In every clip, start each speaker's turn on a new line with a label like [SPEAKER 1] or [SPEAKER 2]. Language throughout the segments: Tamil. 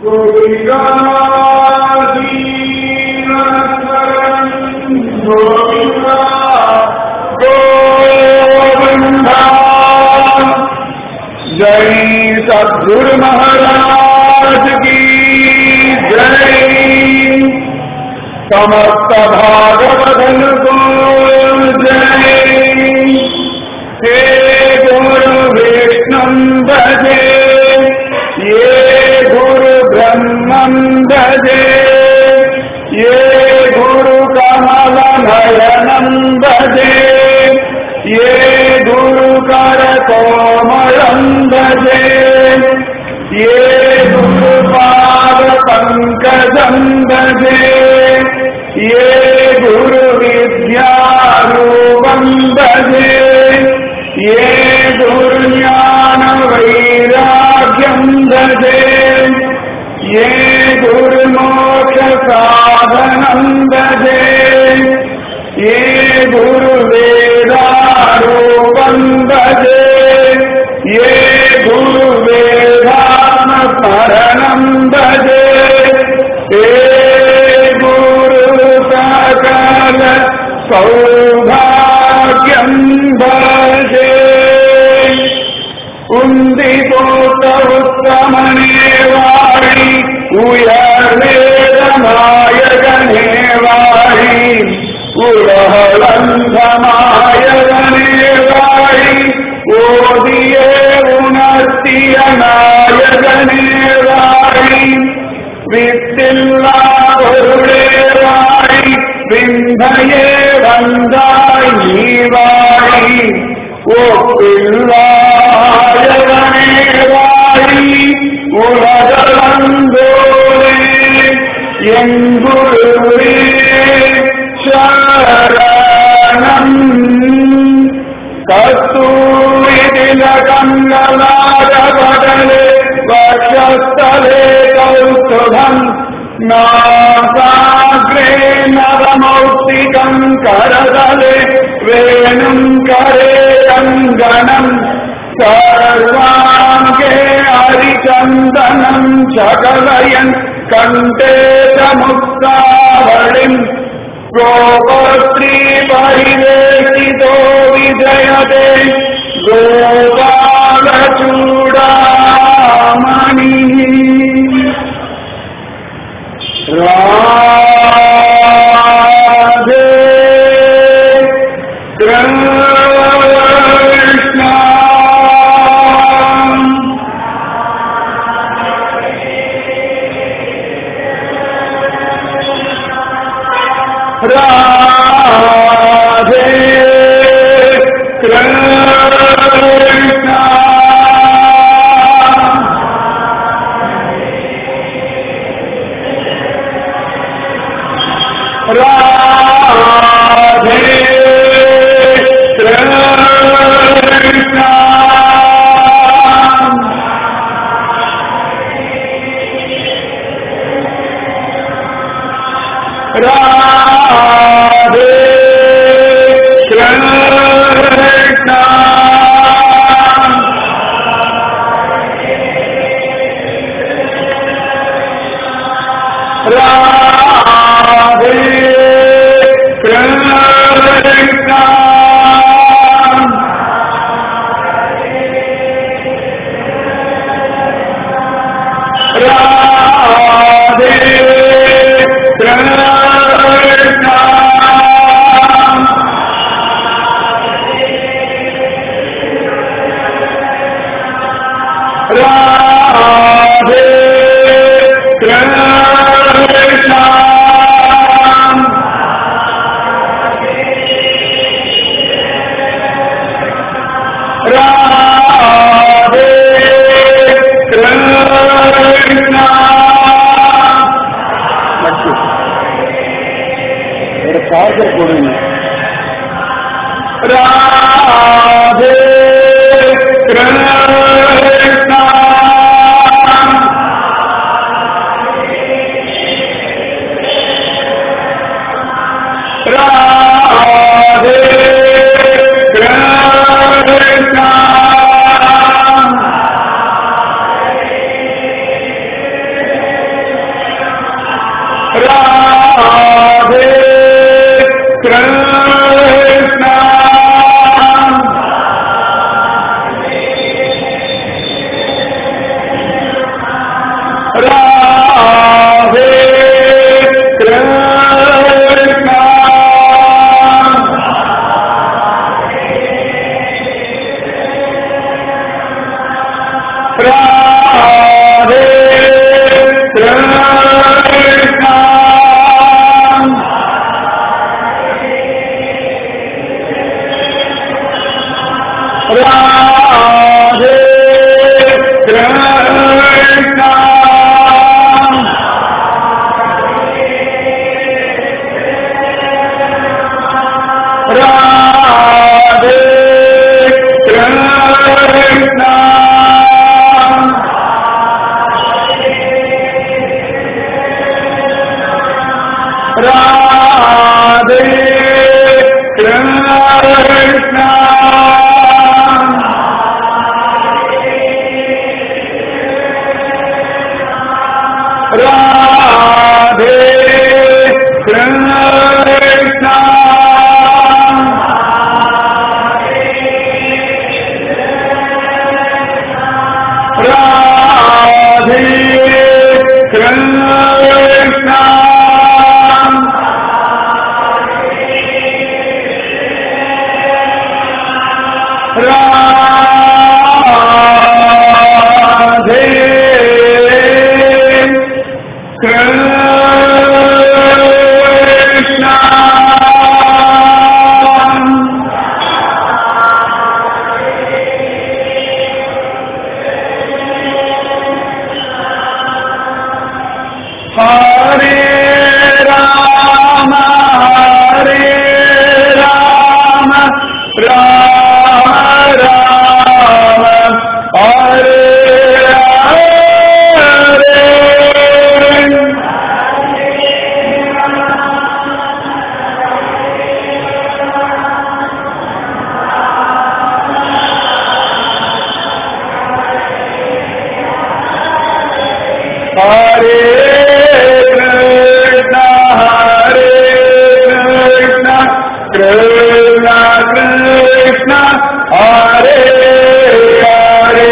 [SPEAKER 1] जय सद्गुरु महाराज की जय समस्त भागवतन को जय हे गुरु विष्णु भजे ये गुरु ब्रह्मं भजे ये गुरु कमल नयनं भजे ये गुरु कर कोमलं भजे ये गुरु पाद पंकजं भजे ये गुरु विद्यारूपं भजे ये गुरु ज्ञान वैराग्यं भजे ये गुरु मोक्ष साधनं भजे ये गुरु वेदारूपं भजे ये गुरु वेदात्म स्मरणं भजे हे गुरु सकल सौभाग्यं भजे உந்திபோத்த உத்தமனேவாழி உயர்வேதநாயகனேவாழி உலகலந்தமாயகனேவாழி ஓதியே உணர்த்திய நாயகனேவாழி வித்தில்லா பொருளேவாழி விந்தையே வந்தாய் நீவாழி ஒப்பில்லாயவனே வாழி உலகளந்தோரே எங்குருவே சரணம் கஸ்தூரிதில கங்கலாரபடலே வக்ஷஸ்தலே கௌஸ்துபம் नासाग्रे नवमौक्तिकम् करदले वेणुम् करे कङ्गणम् सर्वाङ्गे हरिचन्दनम् सकलयन् कण्ठे च मुक्तावलिम् गोपस्त्रीपरिवेशितो विजयते गोपालचूडामणिः राधे कृष्ण राधे कृष्ण राधे कृष्ण राधे कृष्ण राधे कृष्ण राधे कृष्ण राधे कृष्ण राधे कृष्ण ஒரு சார்ஜர் கொடுங்க ராதே கிருஷ்ணா ராதே கிருஷ்ணா राधे कृष्ण राधे कृष्ण राधे कृष्ण राधे कृष्ण हरे राम हरे राम राम राम हरे हरे हरे कृष्ण हरे कृष्ण कृष्ण कृष्ण हरे हरे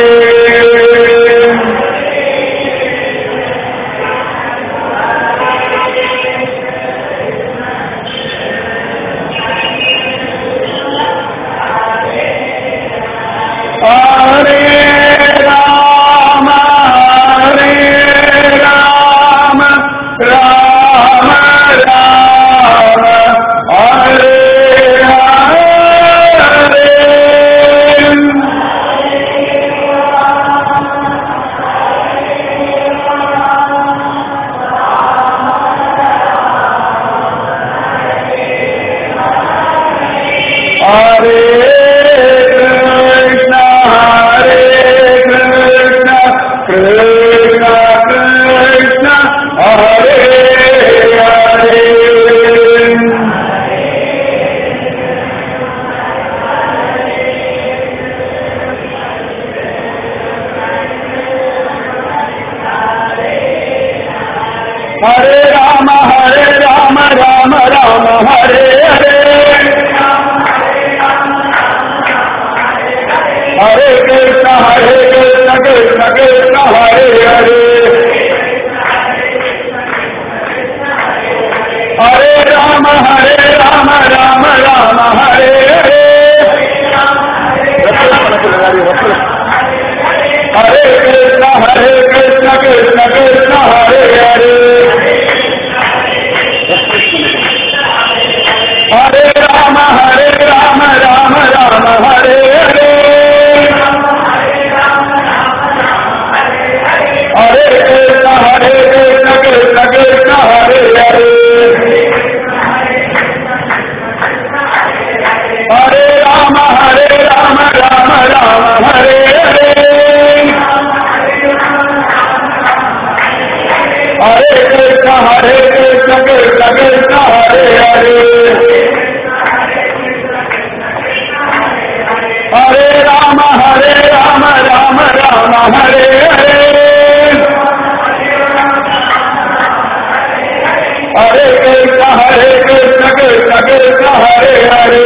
[SPEAKER 1] हरे राम हरे राम राम राम हरे हरे हरे कृष्ण हरे कृष्ण कृष्ण कृष्ण हरे हरे हरे राम हरे राम राम राम हरे हरे हरे कृष्ण हरे कृष्ण कृष्ण कृष्ण हरे हरे हरे राम हरे राम राम राम हरे हरे हरे कृष्ण हरे कृष्ण कृष्ण कृष्ण हरे हरे हरे राम हरे राम राम राम हरे हरे हरे कृष्ण हरे कृष्ण कृष्ण कृष्ण हरे हरे हरे राम हरे राम राम राम हरे हरे हरे कृष्ण हरे कृष्ण कृष्ण कृष्ण हरे हरे हरे राम हरे राम राम राम हरे हरे हरे कृष्ण हरे कृष्ण कृष्ण कृष्ण हरे हरे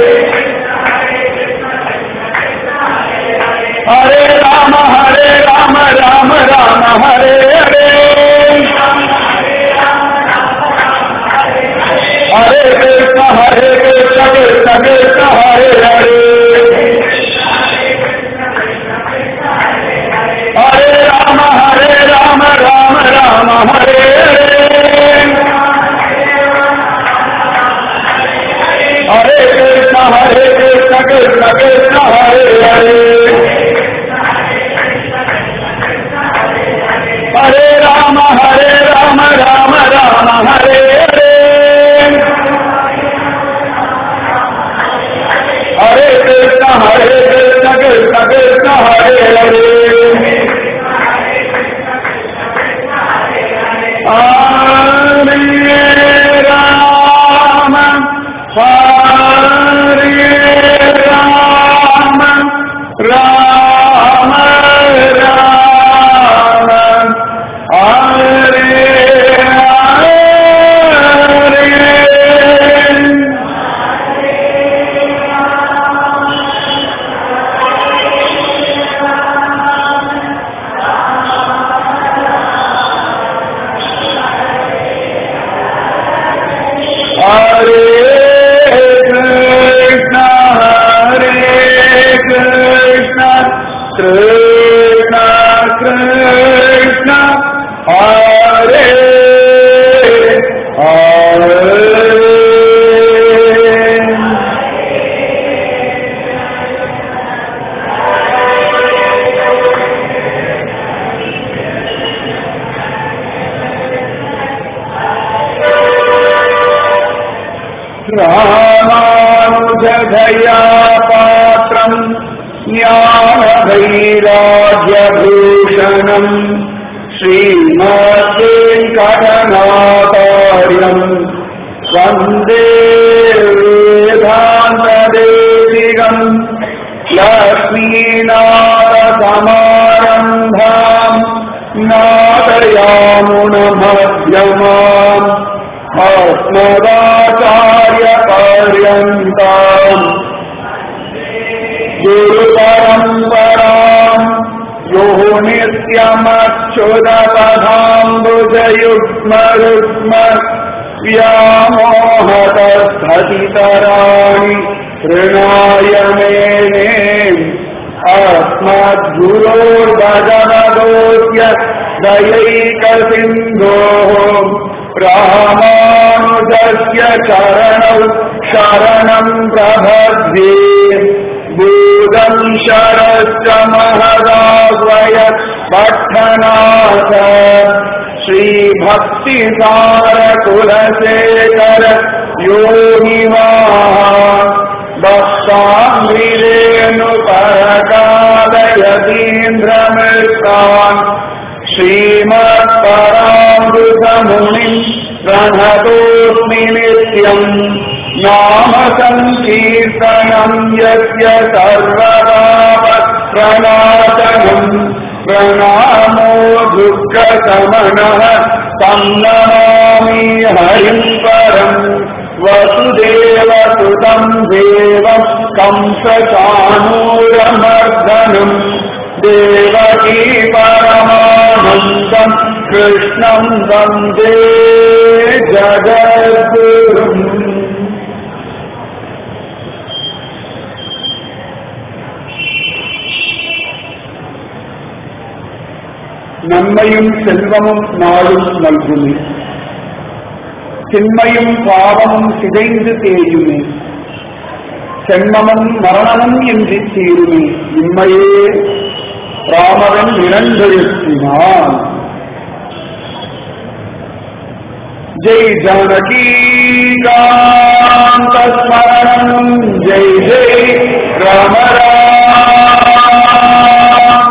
[SPEAKER 1] हरे राम हरे राम राम राम हरे हरे हरे कृष्ण हरे कृष्ण कृष्ण कृष्ण हरे हरे हरे राम हरे राम राम राम हरे हरे हरे कृष्ण हरे कृष्ण कृष्ण कृष्ण हरे हरे हरे राम हरे राम राम राम हरे हरे हरे कृष्ण हरे कृष्ण कृष्ण कृष्ण हरे हरे हरे ராமானுஜதயா பாத்திரம் ஞான வைராஜ்யபூஷணம் ஸ்ரீமத்வேங்கடநாதாரியம் வந்தே வேதாந்ததேசிகம் லக்ஷ்மீநாதசமாரம்பாம் नादयामुनमध्यमाम् अस्मदाचार्यपर्यन्ताम् गुरुपरम्पराम् यो नित्यमच्युतपदाम्बुजयुग्मरुग्म व्यामोहतस्थतितराणि तृणाय मेने अस्मद्गुरोर्भगवदोऽस्य दयैकसिन्धोः रामानुजस्य चरणौ शरणम् प्रभद्ये भूतम् शरश्च महदावय पठनाथ श्रीभक्तिसारकुलशेखर योगिवाः भक्ताङ्गिरेणुपरकालयतीन्द्रमृतान् श्रीमत्परामृतमुनिम् प्रणतोऽस्मि नित्यम् नाम सङ्कीर्तनम् यस्य सर्वपापप्रणाशनम् प्रणामो दुःखशमनः तं नमामि हरिम् परम् वसुदेवसुतम् देवम् कंसचाणूरमर्दनम् देवकी परमानन्दम् कृष्णम् वन्दे जगद्गुरुम् நன்மையும் செல்வமும் நாளும் நல்குமே திண்மையும் பாவமும் சிதைந்து தேயுமே சென்மமும் மரணமும் என்று தீருமே இம்மையே ராமவன் இரண்டெழுத்தினான் ஜெய் ஜானகி காந்த ஸ்மரணம் ஜெய் ஜெய் ராம ராம்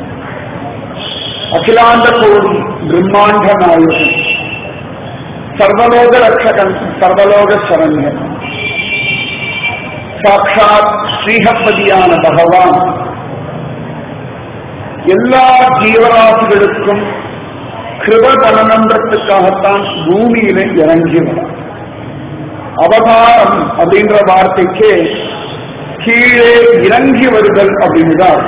[SPEAKER 1] அகிலாண்ட கோடி பிரம்மாண்ட நாயகன் சர்வலோக ரட்சகன் சர்வலோக சரண்யன் சாட்சாத் ஸ்ரீஹப்பதியான பகவான் எல்லா ஜீவராசிகளுக்கும் கிருப பலனன்றத்துக்காகத்தான் பூமியில இறங்கி வரான் அவதாரம் அப்படின்ற வார்த்தைக்கே கீழே இறங்கி வருதல் அப்படின்னுதான்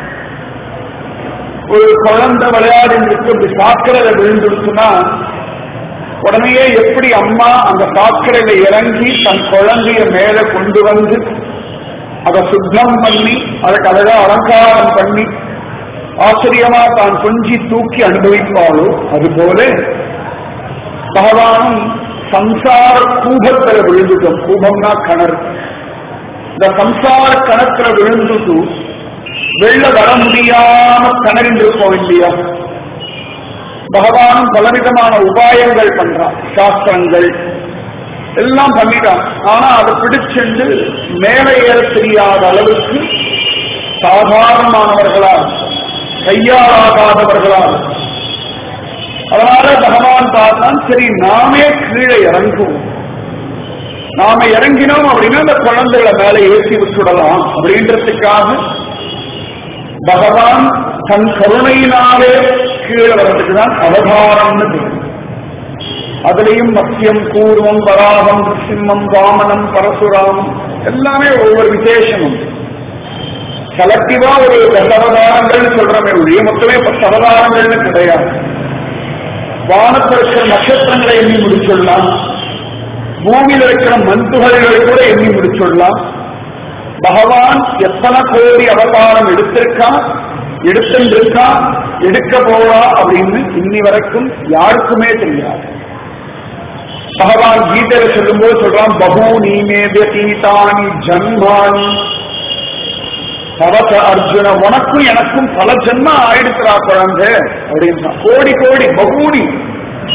[SPEAKER 1] ஒரு குழந்தை விளையாடிட்டு இப்படி சாக்கடையில விழுந்துடுச்சுன்னா உடனேயே எப்படி அம்மா அந்த சாக்கடையில இறங்கி தன் குழந்தைய மேல கொண்டு வந்து அதை சுத்தம் பண்ணி அதுக்கு அழகா அலங்காரம் பண்ணி ஆச்சரியமா தான் கொஞ்சி தூக்கி அனுபவிப்பாளோ அதுபோல பகவானும் சம்சார கூபத்துல விழுந்துட்டோம் கூபம்னா கிணறு இந்த சம்சார கணத்துல விழுந்துட்டு வெளில வர முடியாம கணறிந்திருப்போம் இல்லையா பகவானும் பலவிதமான உபாயங்கள் பண்றான் சாஸ்திரங்கள் எல்லாம் பண்ணிட்டான் ஆனா அதை பிடிச்சென்று மேலே ஏற தெரியாத அளவுக்கு சாதாரணமானவர்களா கையாளாகாதவர்களா அதனால பகவான் பார்த்தான் சரி நாமே கீழே இறங்குவோம் நாம இறங்கினோம் அப்படின்னா அந்த குழந்தைகளை மேலே ஏற்றி விட்டுடலாம் அப்படின்றதுக்காக பகவான் தன் கருணையினாலே கீழே வர்றதுக்கு தான் அவதாரம்னு பேரு அதுலயும் மத்தியம் கூர்மம் வராகம் சிம்மம் வாமனம் பரசுராமம் எல்லாமே ஒவ்வொரு விசேஷமும் செலக்டிவா ஒரு தசவதாரங்கள் சொல்றமே ஒழிய மொத்தமே பத்து அவதாரங்கள்னு கிடையாது வானத்தில் இருக்கிற நட்சத்திரங்களை எண்ணி முடிச்சுடலாம் பூமியில் இருக்கிற மண்துகள்களை கூட எண்ணி முடிச்சுடலாம் பகவான் எத்தனை கோடி அவதாரம் எடுத்திருக்கான் எடுத்திருக்கான் எடுக்க போறா அப்படின்னு இன்னி வரைக்கும் யாருக்குமே தெரியாது பகவான் கீதையில சொல்லும்போது சொல்றான் பகூனி மே வியதீதானி ஜன்மானி தவச அர்ஜுன உனக்கும் எனக்கும் பல ஜென்மம் ஆயிடுக்கிறா குழந்தை அப்படின்னா கோடி கோடி பகூனி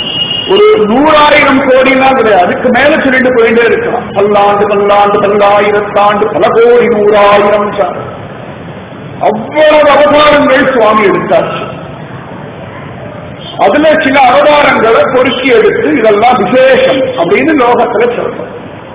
[SPEAKER 1] ஒரு நூறாயிரம் கோடிலாம் கிடையாது அதுக்கு மேல சொல்லிட்டு போயிட்டே இருக்கலாம் பல்லாண்டு பல்லாண்டு பல்லாயிரத்தாண்டு பல கோடி நூறாயிரம் சார் அவ்வளவு அவதாரங்கள் சுவாமி எடுத்தாச்சு அதுல சில அவதாரங்களை பொறுக்கி எடுத்து இதெல்லாம் விசேஷம் அப்படின்னு லோகத்துல சொல்றோம்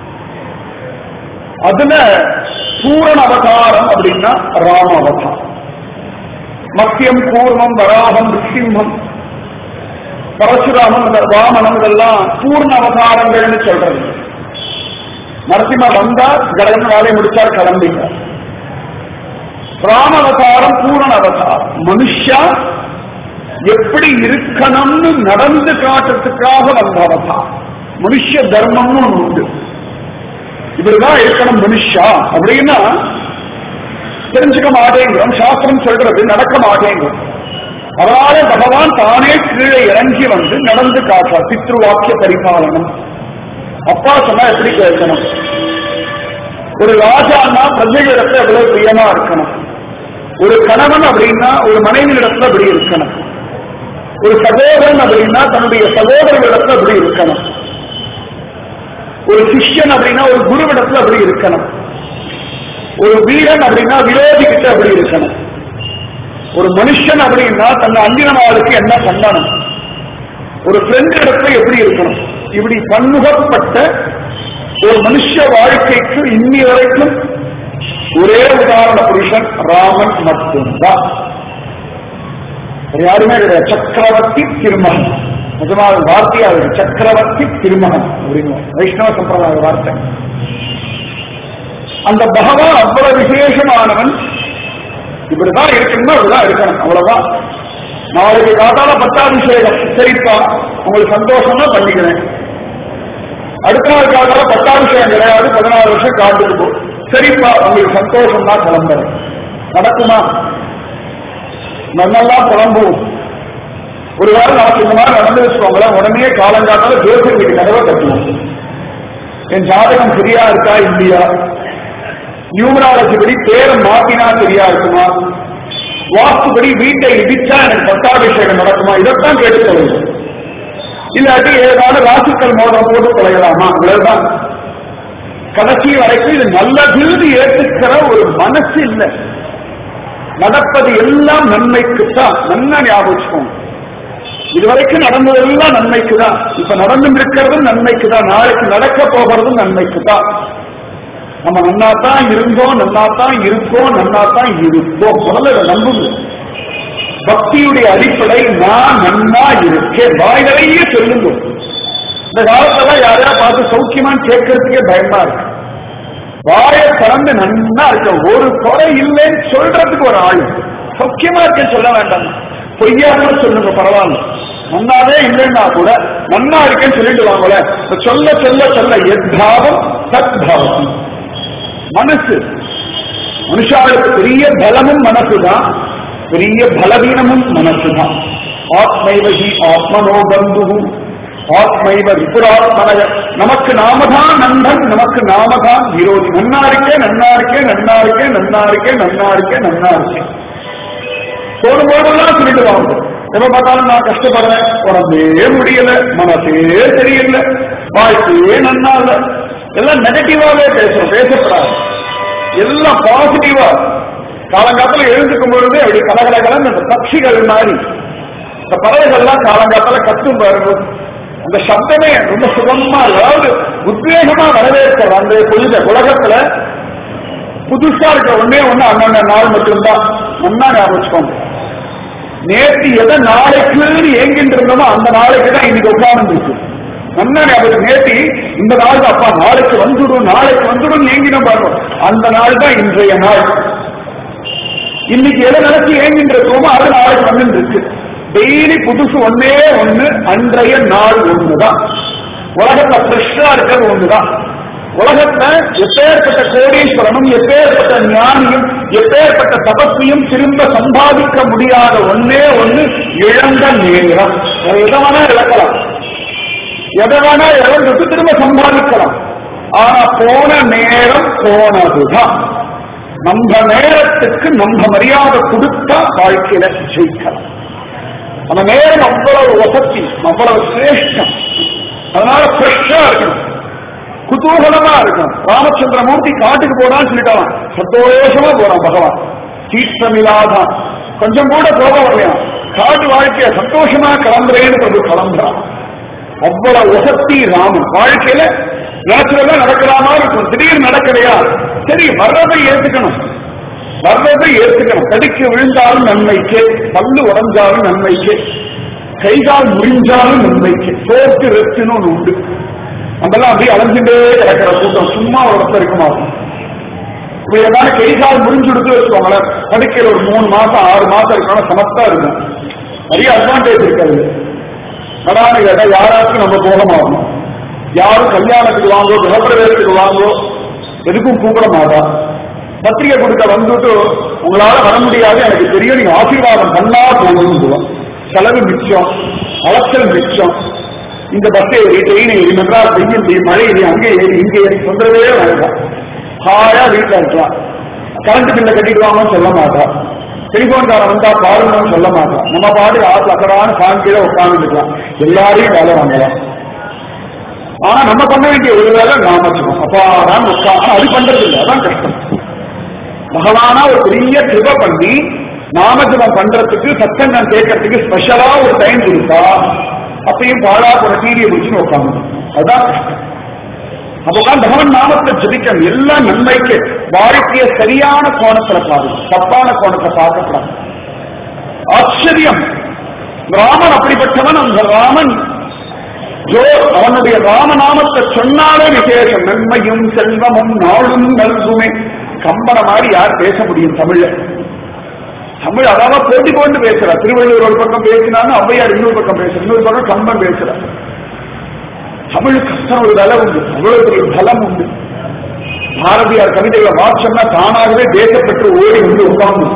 [SPEAKER 1] அதுல பூரண அவதாரம் அப்படின்னா ராம அவதாரம் மத்தியம் கூர்மம் வராகம் சிம்மம் பரசுராமன் இந்த வாமனம் இதெல்லாம் பூர்ண அவதாரங்கள்னு சொல்றது நரசிம்ம வந்தார் கடகன் வேலை முடிச்சார் கிளம்பிட்டார் ராம அவதாரம் பூரண அவதாரம் மனுஷா எப்படி இருக்கணும்னு நடந்து காட்டுறதுக்காக வந்த அவதாரம் மனுஷ தர்மம்னு ஒண்ணு உண்டு இப்படிதான் இருக்கணும் மனுஷா அப்படின்னா தெரிஞ்சுக்க மாட்டேங்கிறோம் சாஸ்திரம் சொல்றது நடக்க மாட்டேங்கிறோம் அதனால பகவான் தானே கீழே இறங்கி வந்து நடந்து காட்டார் பித்ரு வாக்கிய பரிபாலனம் அப்பா சொன்னா எப்படி கேட்கணும் ஒரு ராஜான்னா பிரஜைகளிடத்துல எவ்வளவு பிரியமா இருக்கணும் ஒரு கணவன் அப்படின்னா ஒரு மனைவியிடத்துல அப்படி இருக்கணும் ஒரு சகோதரன் அப்படின்னா தன்னுடைய சகோதரர்களிடத்துல அப்படி இருக்கணும் ஒரு சிஷ்யன் அப்படின்னா ஒரு குருவிடத்துல அப்படி இருக்கணும் ஒரு வீரன் அப்படின்னா விரோதி கிட்ட அப்படி இருக்கணும் ஒரு மனுஷன் அப்படின்னா தன்னை அந்தினமாளுக்கு என்ன பண்ணணும் ஒரு ஃப்ரெண்ட் இடத்துல எப்படி இருக்கணும் இப்படி பன்முகப்பட்ட ஒரு மனுஷ வாழ்க்கைக்கு இன்னி வரைக்கும் ஒரே உதாரண புருஷன் ராமன் மட்டும்தான் யாருமே கிடையாது சக்கரவர்த்தி திருமகன் நிஜமாக வார்த்தையா இருக்கு சக்கரவர்த்தி திருமகன் அப்படின்னு வைஷ்ணவ சம்பிரதாய வார்த்தை அந்த பகவான் அவ்வளவு விசேஷமானவன் இப்படிதான் இருக்கணும்னா அப்படிதான் இருக்கணும் அவ்வளவுதான் நாளைக்கு காத்தால பட்டாபிஷேகம் சரிப்பா உங்களுக்கு சந்தோஷம்னா பண்ணிக்கிறேன் அடுத்த நாள் காத்தால பட்டாபிஷேகம் கிடையாது பதினாறு வருஷம் காட்டுக்கு போ சரிப்பா உங்களுக்கு சந்தோஷம் தான் கிளம்புறேன் நடக்குமா நன்னெல்லாம் புலம்புவோம் ஒரு வாரம் நமக்கு இந்த மாதிரி நடந்து வச்சுக்கோங்களேன் உடனே காலங்காத்தால ஜோசியர் வீட்டு கதவை கட்டுவோம் என் ஜாதகம் சரியா இருக்கா இல்லையா நியூமராலஜி படி பேரை மாத்தினா சரியா இருக்குமா வாஸ்துபடி வீட்டை இடிச்சா எனக்கு பட்டாபிஷேகம் நடக்குமா இதைத்தான் கேட்டு சொல்லுங்க இல்லாட்டி ஏதாவது ராசிக்கல் மோதிரம் போட்டு தொலைகலாமா இவ்வளவுதான் கடைசி வரைக்கும் இது நல்லதுன்னு ஏற்றுக்கிற ஒரு மனசு இல்லை நடப்பது எல்லாம் நன்மைக்குத்தான் நல்லா ஞாபகம் வச்சுக்கோங்க இதுவரைக்கும் நடந்ததெல்லாம் நன்மைக்கு தான் இப்ப நடந்து இருக்கிறதும் நன்மைக்கு தான் நாளைக்கு நடக்க போகிறதும் நன்மைக்கு தான் நம்ம நன்னா தான் இருந்தோம் நன்னா தான் இருக்கோம் நன்னா தான் இருப்போம் முதல்ல இதை நம்புங்க பக்தியுடைய அடிப்படை நான் நன்னா இருக்கேன் வாய் நிறைய சொல்லுங்க இந்த காலத்துல யாரையா பார்த்து சௌக்கியமான்னு கேட்கறதுக்கே பயமா இருக்கு வாயை திறந்து நன்னா இருக்க ஒரு குறை இல்லைன்னு சொல்றதுக்கு ஒரு ஆள் சௌக்கியமா இருக்கேன்னு சொல்ல வேண்டாம் பொய்யா கூட சொல்லுங்க பரவாயில்ல நன்னாவே இல்லைன்னா கூட நன்னா இருக்கேன்னு சொல்லிட்டு வாங்கல சொல்ல சொல்ல சொல்ல எத்தாவம் சத்பாவம் மனசு மனுஷாளுக்கு பெரிய பலமும் மனசுதான் பெரிய பலவீனமும் மனசுதான் ஆத்மைவகி ஆத்மனோ பந்து ஆத்மைவ விபுராத்மனய நமக்கு நாமதான் நண்பன் நமக்கு நாமதான் விரோதி நன்னா இருக்கே நன்னா இருக்கே நன்னா இருக்கே நன்னா இருக்கே நன்னா இருக்கே நன்னா இருக்கேன் போடும் போதெல்லாம் சொல்லிட்டு வாங்க எப்ப பார்த்தாலும் நான் கஷ்டப்படுறேன் உடம்பே முடியல மனசே சரியில்லை வாழ்க்கையே நன்னா இல்ல எல்லாம் நெகட்டிவாவே பேசுறோம் பேசப்படாது எல்லாம் பாசிட்டிவா காலங்காலத்துல எழுந்துக்கும் பொழுது அப்படி கலகலகலன்னு அந்த பட்சிகள் மாதிரி இந்த பறவைகள்லாம் காலங்காலத்துல கத்தும் பாருங்க அந்த சப்தமே ரொம்ப சுகமா அதாவது உத்வேகமா வரவேற்கிற அந்த பொழுத உலகத்துல புதுசா இருக்கிற ஒன்னே ஒண்ணு அண்ணன் நாள் மட்டும்தான் ஒன்னா ஞாபகம் வச்சுக்கோங்க நேற்று எதை நாளைக்கு ஏங்கிட்டு இருந்தோமோ அந்த நாளைக்கு தான் இன்னைக்கு உட்கார்ந்து இருக்கு நல்லா ஞாபகம் நேற்று இந்த நாள் தான் அப்பா நாளைக்கு வந்துடும் நாளைக்கு வந்துடும் ஏங்கின பாருங்க அந்த நாள் தான் இன்றைய நாள் இன்னைக்கு எதை நினைச்சு ஏங்கிட்டு இருக்கோமோ அது நாளைக்கு வந்து இருக்கு டெய்லி புதுசு ஒன்னே ஒண்ணு அன்றைய நாள் ஒண்ணுதான் உலகத்துல ஃப்ரெஷ்ஷா இருக்கிறது ஒண்ணுதான் உலகத்துல எப்பேற்பட்ட கோடீஸ்வரனும் எப்பேற்பட்ட ஞானியும் எப்பேற்பட்ட தபஸ்வியும் திரும்ப சம்பாதிக்க முடியாத ஒன்னே ஒண்ணு இழந்த நேரம் வேற எதை வேணா இழக்கலாம் எதை வேணா இழந்துட்டு திரும்ப சம்பாதிக்கலாம் ஆனா போன நேரம் போனதுதான் நம்ம நேரத்துக்கு நம்ம மரியாதை கொடுத்தா வாழ்க்கையில ஜெயிக்கலாம் அந்த நேரம் அவ்வளவு வசதி அவ்வளவு சிரேஷ்டம் அதனால ஃப்ரெஷ்ஷா இருக்கணும் குதூகலமா இருக்கும் ராமச்சந்திரமூர்த்தி காட்டுக்கு போனான்னு சொல்லிட்டான் சந்தோஷமா போறான் பகவான் சீற்றமில்லாதான் கொஞ்சம் கூட கோபம் வரலையாம் காட்டு வாழ்க்கைய சந்தோஷமா கிளம்புறேன்னு பிரபு கிளம்புறான் அவ்வளவு வசத்தி ராமன் வாழ்க்கையில நேச்சுரலா நடக்கிற மாதிரி இருக்கும் திடீர்னு நடக்கலையா சரி வர்றதை ஏத்துக்கணும் வர்றதை ஏத்துக்கணும் தடிக்கு விழுந்தாலும் நன்மைக்கு பல்லு உடஞ்சாலும் நன்மைக்கு கைகால் முறிஞ்சாலும் நன்மைக்கு சோர்த்து ரெஸ்ட்னு ஒண்ணு உண்டு நம்மெல்லாம் அப்படியே அலைஞ்சுட்டே கிடக்கிற கூட்டம் சும்மா ஒரு இடத்துல இருக்க மாட்டோம் இப்ப ஏதாவது கை கால் முடிஞ்சு கொடுத்து வச்சுக்கோங்களேன் படுக்கையில் ஒரு மூணு மாசம் ஆறு மாசம் இருக்கணும் சமத்தா இருக்கும் நிறைய அட்வான்டேஜ் இருக்காது அதான் கேட்டா யாராச்சும் நம்ம போக மாட்டோம் யாரும் கல்யாணத்துக்கு வாங்கோ கிரகப்பிரவேசத்துக்கு வாங்கோ எதுக்கும் கூப்பிட மாட்டா பத்திரிகை கொடுக்க வந்துட்டு உங்களால வர முடியாது எனக்கு தெரியும் நீங்க ஆசீர்வாதம் பண்ணா போகணும்னு சொல்லுவோம் செலவு மிச்சம் அலைச்சல் மிச்சம் இந்த பஸ் ஏறி ட்ரெயின் ஏறி மெட்ராஸ் வெயில் மழை ஏறி அங்கே ஏறி இங்கே ஏறி தொந்தரவே வேண்டாம் ஹாயா வீட்டில் இருக்கலாம் கரண்ட் பில்ல கட்டிடுவாங்கன்னு சொல்ல மாட்டா டெலிபோன்காரன் வந்தா பாருங்கன்னு சொல்ல மாட்டா நம்ம பாட்டு ஆத்துல அக்கடான ஃபேன் கீழே உட்காந்துருக்கலாம் எல்லாரையும் வேலை வாங்கலாம் ஆனா நம்ம பண்ண வேண்டிய ஒரு வேலை நாமச்சுவோம் அப்பா நான் உட்காந்து அது பண்றது இல்லை அதான் கஷ்டம் பகவானா ஒரு பெரிய கிருப பண்ணி நாமஜபம் பண்றதுக்கு சத்தங்கம் கேட்கறதுக்கு ஸ்பெஷலா ஒரு டைம் கொடுத்தா அப்பயும் பாழா போற டிவியை பிடிச்சுன்னு உட்காந்து அதுதான் கஷ்டம் அப்பதான் பகவன் நாமத்தை ஜபிக்கணும் எல்லாம் நன்மைக்கு வாழ்க்கைய சரியான கோணத்துல பாருங்க தப்பான கோணத்தை பார்க்கப்படாது ஆச்சரியம் ராமன் அப்படிப்பட்டவன் அந்த ராமன் ஜோ அவனுடைய ராமநாமத்தை சொன்னாலே விசேஷம் நன்மையும் செல்வமும் நாளும் நல்குமே கம்பன மாதிரி யார் பேச முடியும் தமிழ்ல தமிழ் அதாவது போட்டி கொண்டு பேசுறா திருவள்ளுவர் ஒரு பக்கம் பேசினாலும் ஔவையார் இன்னொரு பக்கம் பேசுற இன்னொரு பக்கம் கம்பன் பேசுறார் தமிழுக்கு அத்தனை ஒரு பலம் உண்டு அவ்வளவு பெரிய பலம் உண்டு பாரதியார் கவிதைகளை வாட்சம்னா தானாகவே தேசப்பட்டு ஓடி வந்து உட்கார்ந்து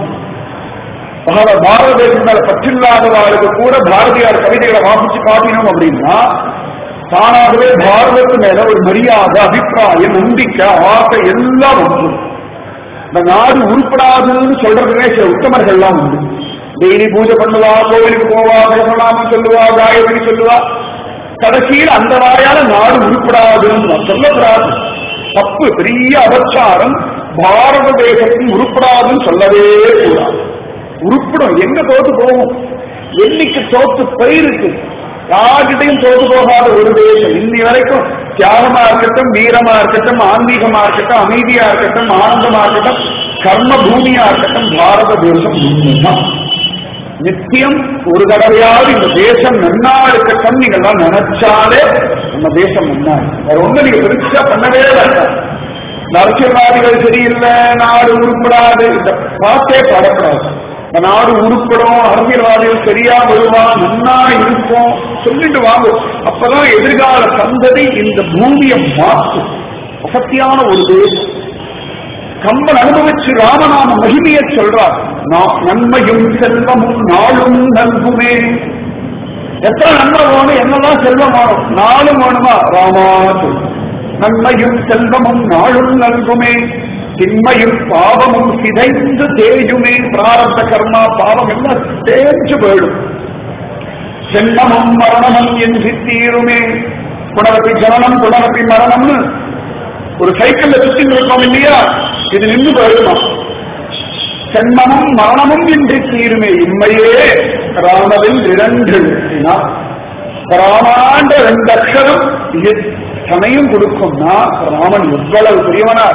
[SPEAKER 1] பகவ பாரத தேசம் மேல பற்றில்லாதவர்களுக்கு கூட பாரதியார் கவிதைகளை வாசிச்சு காட்டினோம் அப்படின்னா தானாகவே பாரதத்து மேல ஒரு மரியாதை அபிப்பிராயம் நம்பிக்கை ஆசை எல்லாம் உண்டு இந்த நாடு உருப்படாதுன்னு சொல்றதுமே சில உத்தமர்கள்லாம் உண்டு டெய்லி பூஜை பண்ணுவா கோவிலுக்கு போவா பிரசனாமம் சொல்லுவா காயத்ரி சொல்லுவா கடைசியில் அந்த வாயால நாடு உருப்படாதுன்னு சொல்லக்கூடாது தப்பு பெரிய அபச்சாரம் பாரத தேசத்தில் உருப்படாதுன்னு சொல்லவே கூடாது உருப்படும் எங்க தோத்து போகும் என்னைக்கு தோத்து போயிருக்கு யார்கிட்டையும் தோத்து போகாத ஒரு தேசம் இன்னி வரைக்கும் தியாகமா இருக்கட்டும் வீரமா இருக்கட்டும் ஆன்மீகமா இருக்கட்டும் அமைதியா இருக்கட்டும் ஆனந்தமா இருக்கட்டும் கர்ம பூமியா இருக்கட்டும் பாரத தேசம் உண்மைதான் நித்தியம் ஒரு தடவையாவது இந்த தேசம் நன்னா இருக்கட்டும் நீங்க எல்லாம் நினைச்சாலே நம்ம தேசம் நன்னா இருக்கும். வேற ஒண்ணு நீங்க பெருசா பண்ணவே வேண்டாம் இந்த அரசியல்வாதிகள் சரியில்லை நாடு உருப்படாது இந்த பாட்டே பாடப்படாது இந்த நாடு உருப்படும் அரசியல்வாதிகள் சரியா வருவான் நன்னா இருக்கும் சொல்லிட்டு வாங்கும் அப்பதான் எதிர்கால சந்ததி இந்த பூமியை மாற்றும் வசத்தியான ஒரு தேசம் கம்பன் அனுபவிச்சு ராமநாம மகிமையை சொல்றார் நா- நன்மையும் செல்வமும் நாளும் நல்குமே எத்தனை நன்மை வேணும் என்னெல்லாம் செல்வம் வேணும் நாளும் வேணுமா ராமா சொல். நன்மையும் செல்வமும் நாளும் நல்குமே திண்மையும் பாவமும் சிதைந்து தேயுமே பிராரப்த கர்மா பாவம் எல்லாம் தேய்ச்சு போயிடும் ஜென்மமும் மரணமும் என்று தீருமே புனரப்பி ஜனனம் புனரப்பி மரணம்னு ஒரு சைக்கிள்ல சுத்திட்டு இருக்கோம் இல்லையா இது நின்று போயிடுமா ஜென்மமும் மரணமும் இன்றி தீருமே இம்மையே ராமவில் இரண்டு எழுத்தினா ராமாண்ட ரெண்டு அக்ஷரம் எத்தனையும் கொடுக்கும்னா ராமன் எவ்வளவு பெரியவனார்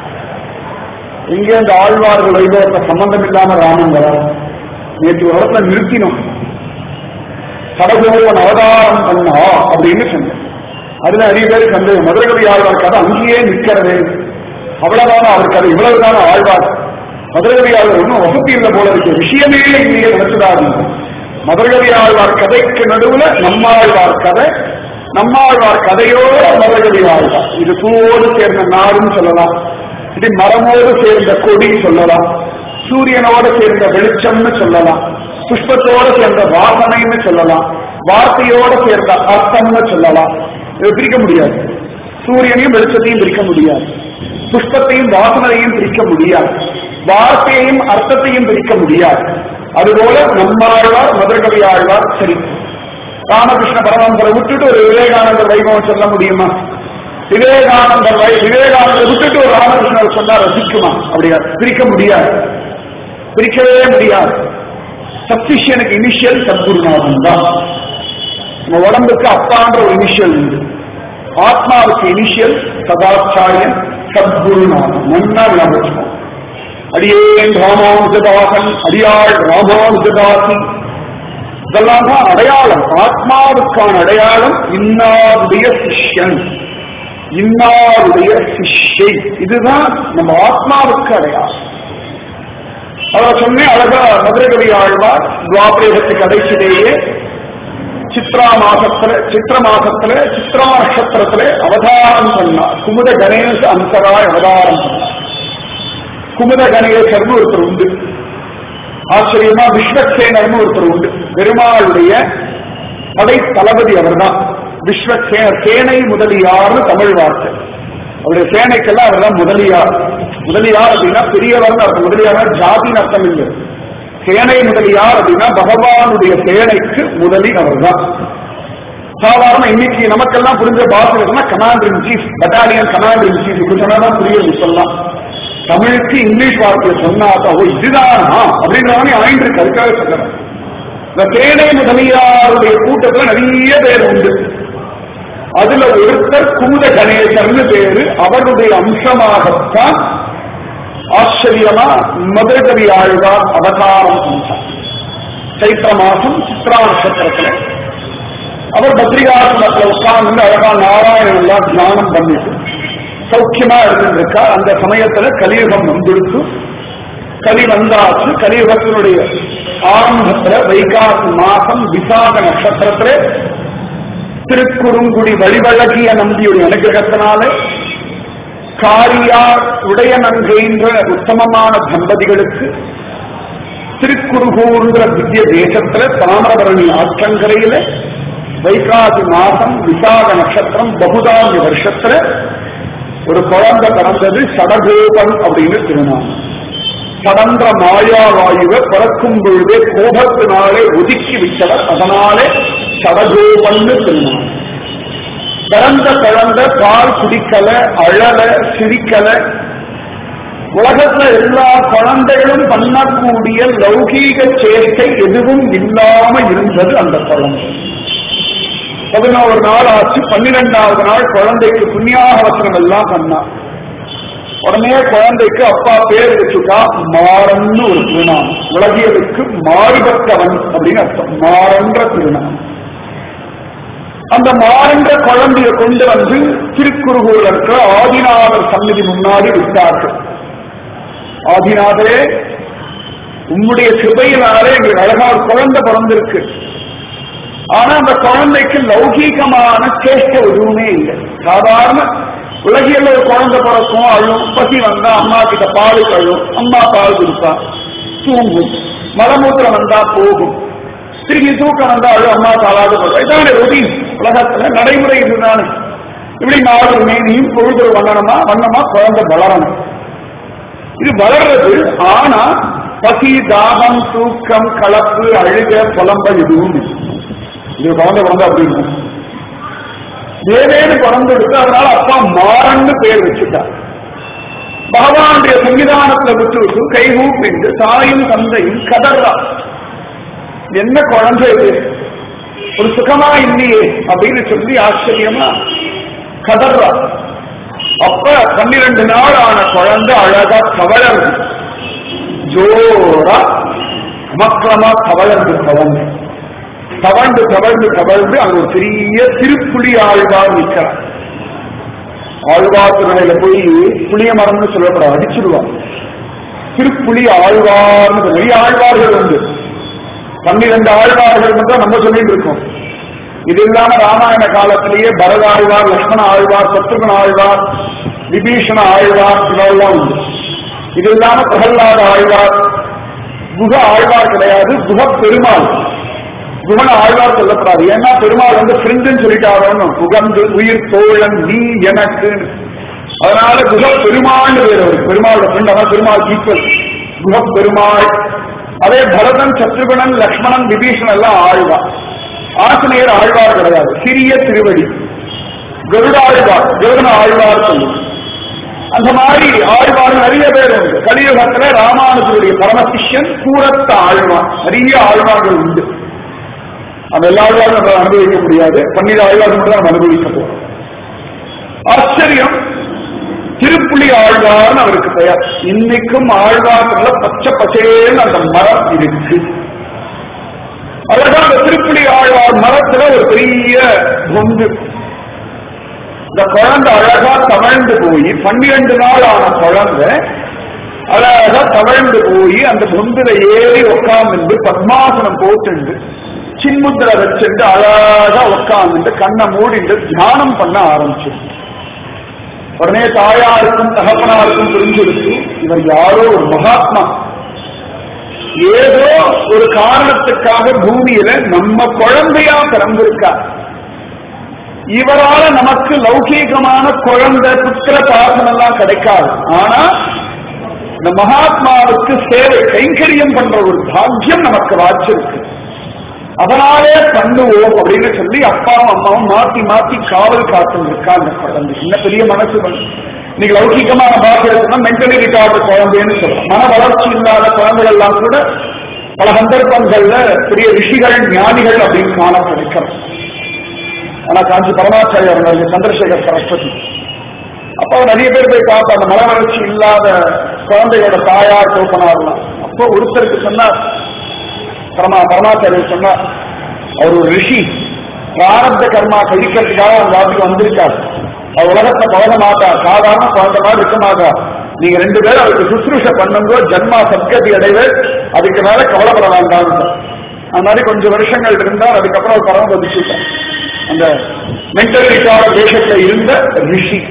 [SPEAKER 1] எங்கே அந்த ஆழ்வார்கள் வைபவத்தை சம்பந்தம் இல்லாம ராமன் வரார் நேற்று ஒரு இடத்துல நிறுத்தினோம் சடகோவன் அவதாரம் பண்ணா அப்படின்னு சொன்னேன் அதுல நிறைய பேர் சந்தேகம் மதுரகவி ஆழ்வார் கதை அங்கேயே நிற்கிறது அவ்வளவுதான அவர் கதை இவ்வளவுதான ஆழ்வார் மதுரகவி ஆழ்வார் ஒன்றும் வசதி இல்லை போல இருக்கு விஷயமே இங்கே நடத்துதாதீங்க மதுரகவி ஆழ்வார் கதைக்கு நடுவுல நம்மாழ்வார் கதை நம்மாழ்வார் கதையோட மதுரகவி ஆழ்வார் இது பூவோடு சேர்ந்த நாடுன்னு சொல்லலாம் இது மரமோடு சேர்ந்த கொடி சொல்லலாம் சூரியனோடு சேர்ந்த வெளிச்சம்னு சொல்லலாம் புஷ்பத்தோட சேர்ந்த வாசனைன்னு சொல்லலாம் வார்த்தையோட சேர்ந்த அர்த்தம்னு சொல்லலாம் இதை பிரிக்க முடியாது சூரியனையும் வெளிச்சத்தையும் பிரிக்க முடியாது புஷ்பத்தையும் வாசனையும் பிரிக்க முடியாது வார்த்தையையும் அர்த்தத்தையும் பிரிக்க முடியாது அதுபோல நம்மாழ்வார் மதுரகவி ஆழ்வார் சரி ராமகிருஷ்ண பரமம்பரை விட்டுட்டு ஒரு விவேகானந்தர் வைபவம் சொல்ல முடியுமா விவேகானந்தர் வை விவேகானந்தர் விட்டுட்டு ஒரு ராமகிருஷ்ணர் சொன்னா ரசிக்குமா அப்படியா பிரிக்க முடியாது பிரிக்கவே முடியாது சப்சிஷியனுக்கு இனிஷியல் சத்குருநாதன் தான் நம்ம உடம்புக்கு அப்பான்ற ஒரு இனிஷியல் உண்டு ஆத்மாவுக்கு இனிஷியல் சதாச்சாரியன் சத்குருநாதன் நன்னா ஞாபகம் அடியேன் ராமானுஜதாசன் அடியாள் ராமானுஜதாசி இதெல்லாம் தான் அடையாளம் ஆத்மாவுக்கான அடையாளம் இன்னாருடைய சிஷ்யன் இன்னாருடைய சிஷ்யை இதுதான் நம்ம ஆத்மாவுக்கு அடையாளம் அத சொன்னேன் அழகா மதுரகவி ஆழ்வார் துவாபரேகத்து கடைசிலேயே சித்ரா மாசத்துல சித்திர மாசத்துல சித்ரா நட்சத்திரத்துல அவதாரம் பண்ணார் குமுத கணேச அந்தராய் அவதாரம் பண்ணார் குமுத கணேசர்னு ஒருத்தர் உண்டு ஆச்சரியமா விஸ்வக்சேனர்னு ஒருத்தர் உண்டு பெருமாளுடைய படை தளபதி அவர்தான் விஸ்வக்சேனர் சேனை முதலியார்னு தமிழ் வார்த்தை அவருடைய சேனைக்கெல்லாம் அவர் தான் முதலியார் முதலியார் அப்படின்னா பெரியவர் அர்த்தம் முதலியார் ஜாதின்னு அர்த்தம் இல்லை சேனை முதலியார் அப்படின்னா பகவானுடைய சேனைக்கு முதலி அவர் தான் சாதாரண இன்னைக்கு நமக்கெல்லாம் புரிஞ்ச பாஷை commander in chief battalion commander in chief இப்படி சொன்னா புரியும் சொல்லலாம் தமிழுக்கு இங்கிலீஷ் வார்த்தையை சொன்னாதான் ஓ இதுதானா அப்படின்றவனே ஆயின்றிருக்கு அதுக்காக சொல்றேன் இந்த சேனை முதலியாருடைய கூட்டத்துல நிறைய பேர் உண்டு அதுல ஒருத்தர் குமுத கணேசர்னு பேரு அவருடைய அம்சமாகத்தான் ஆச்சரியமா மதுரகவி ஆழ்வார் அவதாரம் செஞ்சார் சைத்திர மாசம் சித்ரா நட்சத்திரத்துல அவர் பத்ரிகாசனத்துல உட்கார்ந்து அழகா நாராயணன் எல்லாம் தியானம் பண்ணிட்டு சௌக்கியமா இருந்திருக்கா அந்த சமயத்துல கலியுகம் வந்துடுத்து கலி வந்தாச்சு கலியுகத்தினுடைய ஆரம்பத்துல வைகாசி மாசம் விசாக நட்சத்திரத்திலே திருக்குறுங்குடி வழிவழகிய நம்பியுடைய அனுகிரகத்தினாலே காரியார் உடைய நன்கைன்ற உத்தமமான தம்பதிகளுக்கு திருக்குறுகூர்ன்ற திவ்ய தேசத்துல தாமிரபரணி ஆற்றங்கரையில வைகாசி மாசம் விசாக நட்சத்திரம் பகுதாமி வருஷத்துல ஒரு குழந்தை பிறந்தது சடகோபன் அப்படின்னு திருநாமம் சடன்ற மாயாவாயுவை பிறக்கும் பொழுதே கோபத்தினாலே ஒதுக்கி விட்டவர் அதனாலே சடகோபன்னு திருநாமம் பிறந்த குழந்தை பால் குடிக்கல அழல சிரிக்கல உலகத்துல எல்லா குழந்தைகளும் பண்ணக்கூடிய லௌகீக சேஷ்டை எதுவும் இல்லாம இருந்தது அந்த குழந்தை பதினோரு நாள் ஆச்சு பன்னிரெண்டாவது நாள் குழந்தைக்கு புண்ணியாகவசனம் எல்லாம் பண்ணா உடனே குழந்தைக்கு அப்பா பேர் வச்சுட்டா மாறன்னு ஒரு திருநாமம் உலகியலுக்கு மாறுபட்டவன் அப்படின்னு அர்த்தம் மாறன்ற திருநாமம் அந்த மாறன்ற குழந்தைய கொண்டு வந்து திருக்குறுகூர் இருக்கிற ஆதிநாதர் சந்நிதி முன்னாடி விட்டார்கள் ஆதிநாதரே உம்முடைய கிருபையினாலே எங்களுக்கு அழகா ஒரு குழந்தை பிறந்திருக்கு ஆனா அந்த குழந்தைக்கு லௌகீகமான சேஷ்ட எதுவுமே இல்லை சாதாரண உலகியல்ல ஒரு குழந்தை பிறக்கும் அழும் பசி வந்தா அம்மா கிட்ட பால் கழும் அம்மா பால் கொடுப்பா தூங்கும் மலமூத்திரம் வந்தா போகும் திரும்பி தூக்கம் வந்தா அழும் அம்மா தாளாது போடுவா இதான ரொட்டீன் உலகத்துல நடைமுறை இதுதானே இப்படி நாலு மேனியும் பொழுது வண்ணனமா வண்ணமா குழந்தை வளரணும் இது வளர்றது ஆனா பசி தாகம் தூக்கம் கலப்பு அழுக புலம்பல் எதுவும் இல்லை. இது குழந்தை பிறந்தா அப்படி இருக்கும் ஏதேனு பிறந்துடுத்து அதனால அப்பா மாறன்னு பேர் வச்சுட்டார் பகவானுடைய சன்னிதானத்துல விட்டு விட்டு கைகூப்பிட்டு தாயும் தந்தையும் கதறா என்ன குழந்தை இது ஒரு சுகமா இல்லையே அப்படின்னு சொல்லி ஆச்சரியமா கதறா அப்ப பன்னிரண்டு நாள் ஆன குழந்தை அழகா தவழறது ஜோரா அமக்கிரமா தவழறது குழந்தை தவழ்ந்து தவழ்ந்து தவழ்ந்து அங்க ஒரு பெரிய திருப்புலி ஆழ்வார் நிற்கிறார் ஆழ்வார் திருநையில போய் புளிய மரம்னு சொல்லப்படாது அடிச்சிடுவான் திருப்புலி ஆழ்வார்னு சொல்லி நிறைய ஆழ்வார்கள் உண்டு பன்னிரண்டு ஆழ்வார்கள் மட்டும் நம்ம சொல்லிட்டு இருக்கோம் இது இல்லாம ராமாயண காலத்திலேயே பரத ஆழ்வார் லக்ஷ்மண ஆழ்வார் சத்ருகன் ஆழ்வார் விபீஷண ஆழ்வார் இவெல்லாம் உண்டு இது இல்லாம பிரகல்லாத ஆழ்வார் குக ஆழ்வார் கிடையாது குக பெருமாள் குகன ஆழ்வார் சொல்லப்படாது ஏன்னா பெருமாள் வந்து ஃப்ரெண்டுன்னு சொல்லிட்டாரோன்னு உகந்து உயிர் தோழன் நீ எனக்கு அதனால குக பெருமாள்னு பேர் அவருக்கு பெருமாளோட ஃப்ரெண்ட் அதான் பெருமாள் ஈக்குவல் குக பெருமாள் அதே பரதன் சத்ருகுணன் லக்ஷ்மணன் விபீஷன் எல்லாம் ஆழ்வார் ஆசிரியர் ஆழ்வார் கிடையாது சிறிய திருவடி கருடாழ்வார் கருடன ஆழ்வார் சொல்லும் அந்த மாதிரி ஆழ்வார் நிறைய பேர் உண்டு கலியுகத்துல ராமானுஜருடைய பரமசிஷ்யன் கூரத்த ஆழ்வார் நிறைய ஆழ்வார்கள் உண்டு அந்த எல்லா ஆழ்வாரும் நம்ம அனுபவிக்க முடியாது பன்னீர் ஆழ்வார் மட்டும் தான் நம்ம அனுபவிக்க போறோம் ஆச்சரியம் திருப்புலி ஆழ்வார்னு அவருக்கு பெயர் இன்னைக்கும் ஆழ்வார்ல பச்சை பசேன்னு அந்த மரம் இருக்கு அழகா அந்த திருப்புலி ஆழ்வார் மரத்துல ஒரு பெரிய பொந்து இந்த குழந்தை அழகா தவழ்ந்து போய் பன்னிரண்டு நாள் ஆன குழந்தை அழகா தவழ்ந்து போய் அந்த பொந்துல ஏறி உட்கார்ந்து பத்மாசனம் போட்டுண்டு சின்முத்திர வச்சுட்டு அழகா உட்கார்ந்து கண்ணை மூடிட்டு தியானம் பண்ண ஆரம்பிச்சு உடனே தாயாருக்கும் தகப்பனாருக்கும் புரிஞ்சிருக்கு இவர் யாரோ ஒரு மகாத்மா ஏதோ ஒரு காரணத்துக்காக பூமியில நம்ம குழந்தையா பிறந்திருக்கார் இவரால நமக்கு லௌகீகமான குழந்தை புத்திர பாசனம் எல்லாம் கிடைக்காது ஆனா இந்த மகாத்மாவுக்கு சேவை கைங்கரியம் பண்ற ஒரு பாக்கியம் நமக்கு வாச்சிருக்கு அதனாலே பண்ணுவோம் அப்படின்னு சொல்லி அப்பாவும் அம்மாவும் மாத்தி மாத்தி காவல் காத்து இருக்கா அந்த குழந்தை என்ன பெரிய மனசு வந்து இன்னைக்கு லௌகிகமான பாக்கியம்னா மென்டலி ரிட்டார்டு குழந்தைன்னு சொல்றோம் மன வளர்ச்சி இல்லாத குழந்தைகள் எல்லாம் கூட பல சந்தர்ப்பங்கள்ல பெரிய ரிஷிகள் ஞானிகள் அப்படின்னு காண கிடைக்கும் ஆனா காஞ்சி பரமாச்சாரியர் அவர்கள் சந்திரசேகர் சரஸ்வதி அப்போ நிறைய பேர் போய் பார்த்தா அந்த மன வளர்ச்சி இல்லாத குழந்தையோட தாயார் தோப்பனார்லாம் அப்போ ஒருத்தருக்கு சொன்னார் பரமா பரமாச்சாரியர் சொன்னார் அவர் ஒரு ரிஷி பிராரப்த கர்மா கழிக்கிறதுக்காக அந்த வாட்டுக்கு வந்திருக்கார் அவர் உலகத்தை பழக மாட்டார் சாதாரண குழந்தை மாதிரி இருக்க மாட்டார் நீங்க ரெண்டு பேரும் அவருக்கு சுசுரூஷ பண்ணுங்கோ ஜன்மா சத்கதி அடைவு அதுக்கு மேல கவலைப்பட வேண்டாம் அந்த மாதிரி கொஞ்சம் வருஷங்கள் இருந்தார் அதுக்கப்புறம் அவர் பரமபதிச்சுட்டார் அந்த மென்டல் ரிட்டார்ட் தேசத்துல இருந்த ரிஷி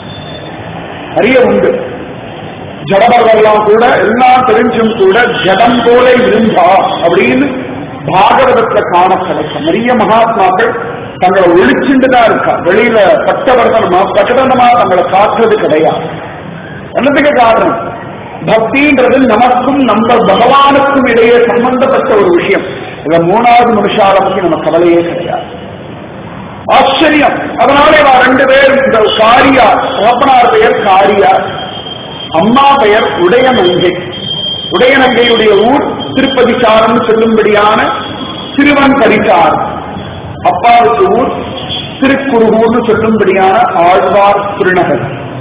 [SPEAKER 1] நிறைய உண்டு ஜடபர்கள்லாம் கூட எல்லாம் தெரிஞ்சும் கூட ஜடம் போல இருந்தா அப்படின்னு பாகவதத்துல காண கிடைக்கும் நிறைய மகாத்மாக்கள் தங்களை ஒழிச்சுட்டு தான் இருக்கா வெளியில பட்டவர்த்தனமா பிரகடனமா தங்களை காட்டுறது கிடையாது என்னத்துக்கு காரணம் பக்தின்றது நமக்கும் நம்ம பகவானுக்கும் இடையே சம்பந்தப்பட்ட ஒரு விஷயம் இதுல மூணாவது மனுஷால பத்தி நம்ம கவலையே கிடையாது ஆச்சரியம் அதனால இவ ரெண்டு பேர் இந்த காரியா தகப்பனார் பெயர் காரியா அம்மா பெயர் உடையநங்கை உடையநங்கையுடைய ஊர் திருப்பதி சாரம் சொல்லும்படியான திருவன் பரிசார் அப்பாவுக்கு ஊர் திருக்குறுகூர்னு சொல்லும்படியான ஆழ்வார் திருநகர்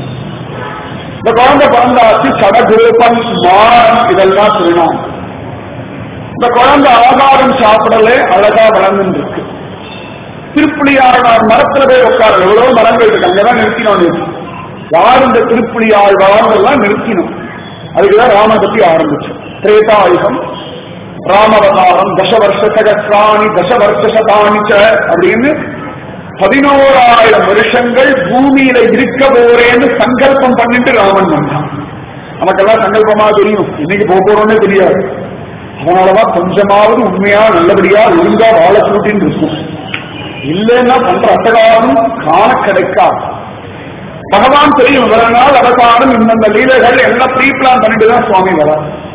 [SPEAKER 1] இந்த குழந்தை பிறந்தாச்சு சடகுருப்பன் மான் இதெல்லாம் திருநாள் இந்த குழந்தை ஆகாரம் சாப்பிடல அழகா வளர்ந்து இருக்கு திருப்புலியாழ்வார் மரத்துல போய் உட்கார எவ்வளவு மரங்கள் இருக்கு அங்கதான் நிறுத்தினோம் யார் இந்த திருப்புலியாழ்வார் எல்லாம் நிறுத்தினோம் அதுக்குதான் ராம பத்தி ஆரம்பிச்சோம் திரேதாயுகம் ராமவதாரம் தசவர்ஷ சகசிராணி தசவர்ஷ சதானிச்ச அப்படின்னு பதினோராயிரம் வருஷங்கள் பூமியில இருக்க போறேன்னு சங்கல்பம் பண்ணிட்டு ராமன் வந்தான் நமக்கெல்லாம் சங்கல்பமா தெரியும் இன்னைக்கு போக போறோம்னே தெரியாது அதனாலதான் கொஞ்சமாவது உண்மையா நல்லபடியா ஒழுங்கா வாழ கூட்டின்னு இருக்கும் இல்லைன்னா பண்ற அட்டகாரம் காண கிடைக்காது பகவான் தெரியும் வர நாள் அவதாரம் இந்தந்த லீலைகள் எல்லாம் ப்ரீ பிளான் பண்ணிட்டு தான் சுவாமி வர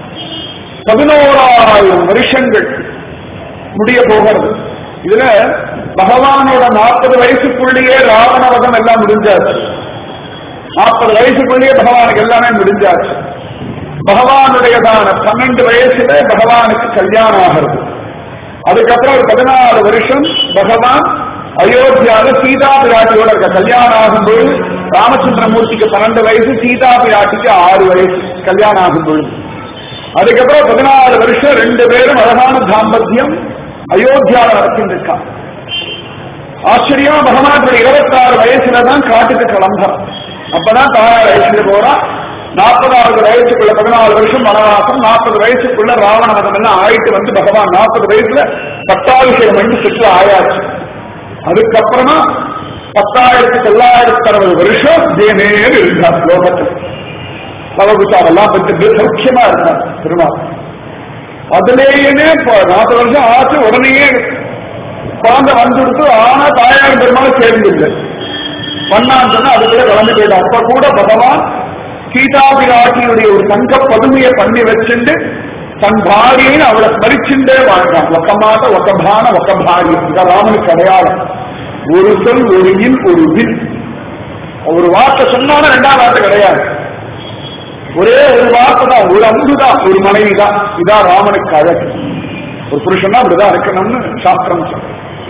[SPEAKER 1] பதினோராயிரம் வருஷங்கள் முடிய போகிறது இதுல பகவானோட நாற்பது வயசுக்குள்ளேயே ராவணவதம் எல்லாம் முடிஞ்சாச்சு நாற்பது வயசுக்குள்ளேயே பகவானுக்கு எல்லாமே முடிஞ்சாச்சு பகவானுடையதான பன்னெண்டு வயசுல பகவானுக்கு கல்யாணம் ஆகிறது அதுக்கப்புறம் ஒரு பதினாறு வருஷம் பகவான் அயோத்தியால சீதா பிராட்டியோட இருக்க கல்யாணம் ஆகும்போது ராமச்சந்திரமூர்த்திக்கு பன்னெண்டு வயசு சீதா பிராட்டிக்கு ஆறு வயசு கல்யாணம் ஆகும்போது அதுக்கப்புறம் பதினாறு வருஷம் ரெண்டு பேரும் அழகான தாம்பத்தியம் அயோத்தியால நடத்திருக்கான் ஆச்சரியமா பகவான் இருபத்தாறு வயசுல தான் காட்டுக்கு கிளம்புறான் அப்பதான் தாயார் வயசுல போறான் நாற்பதாவது வயசுக்குள்ள பதினாலு வருஷம் வனவாசம் நாற்பது வயசுக்குள்ள ராவணவதம் எல்லாம் ஆயிட்டு வந்து பகவான் நாற்பது வயசுல பட்டாபிஷேகம் பண்ணி சுற்று ஆயாச்சு அதுக்கப்புறமா பத்தாயிரத்தி தொள்ளாயிரத்தி அறுபது வருஷம் தேனேன்னு இருந்தார் லோகத்தில் பலகுச்சாரெல்லாம் பெற்று சௌக்கியமா இருந்தார் திருநாள் அதுலேயே நாற்பது வருஷம் ஆச்சு உடனேயே குழந்தை வந்துடுத்து ஆனா தாயார் பெருமாள் சேர்ந்தில்லை பண்ணான்னு சொன்னா அதுக்குள்ள கிளம்பி போயிட்டான் அப்ப கூட பகவான் சீதாபிராட்டியுடைய ஒரு தங்க பதுமையை பண்ணி வச்சுட்டு தன் பாரியை அவளை ஸ்மரிச்சுட்டே வாழ்றான் ஒக்கமாத ஒக்கபான ஒக்கபாரி இந்த ராமனுக்கு அடையாளம் ஒரு சொல் ஒரு இல் ஒரு வில் ஒரு வார்த்தை சொன்னாலும் ரெண்டாம் வார்த்தை கிடையாது ஒரே ஒரு வார்த்தை தான் ஒரு அம்பு தான் ஒரு மனைவி தான் இதான் ராமனுக்கு அழகு ஒரு புருஷனா அப்படிதான் இருக்கணும்னு சாஸ்திரம் சொல்லுது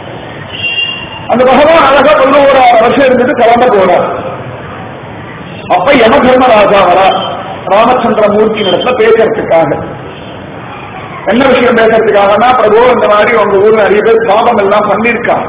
[SPEAKER 1] அந்த பகவான் அழகா தொண்ணூறாறு வருஷம் இருந்துட்டு கிளம்ப போறார் அப்ப யம தர்மராஜா வரா ராமச்சந்திர மூர்த்தி இடத்துல பேசுறதுக்காக என்ன விஷயம் பேசுறதுக்காகனா பிரபு இந்த மாதிரி உங்க ஊர்ல நிறைய பேர் பாபம் எல்லாம் பண்ணிருக்காங்க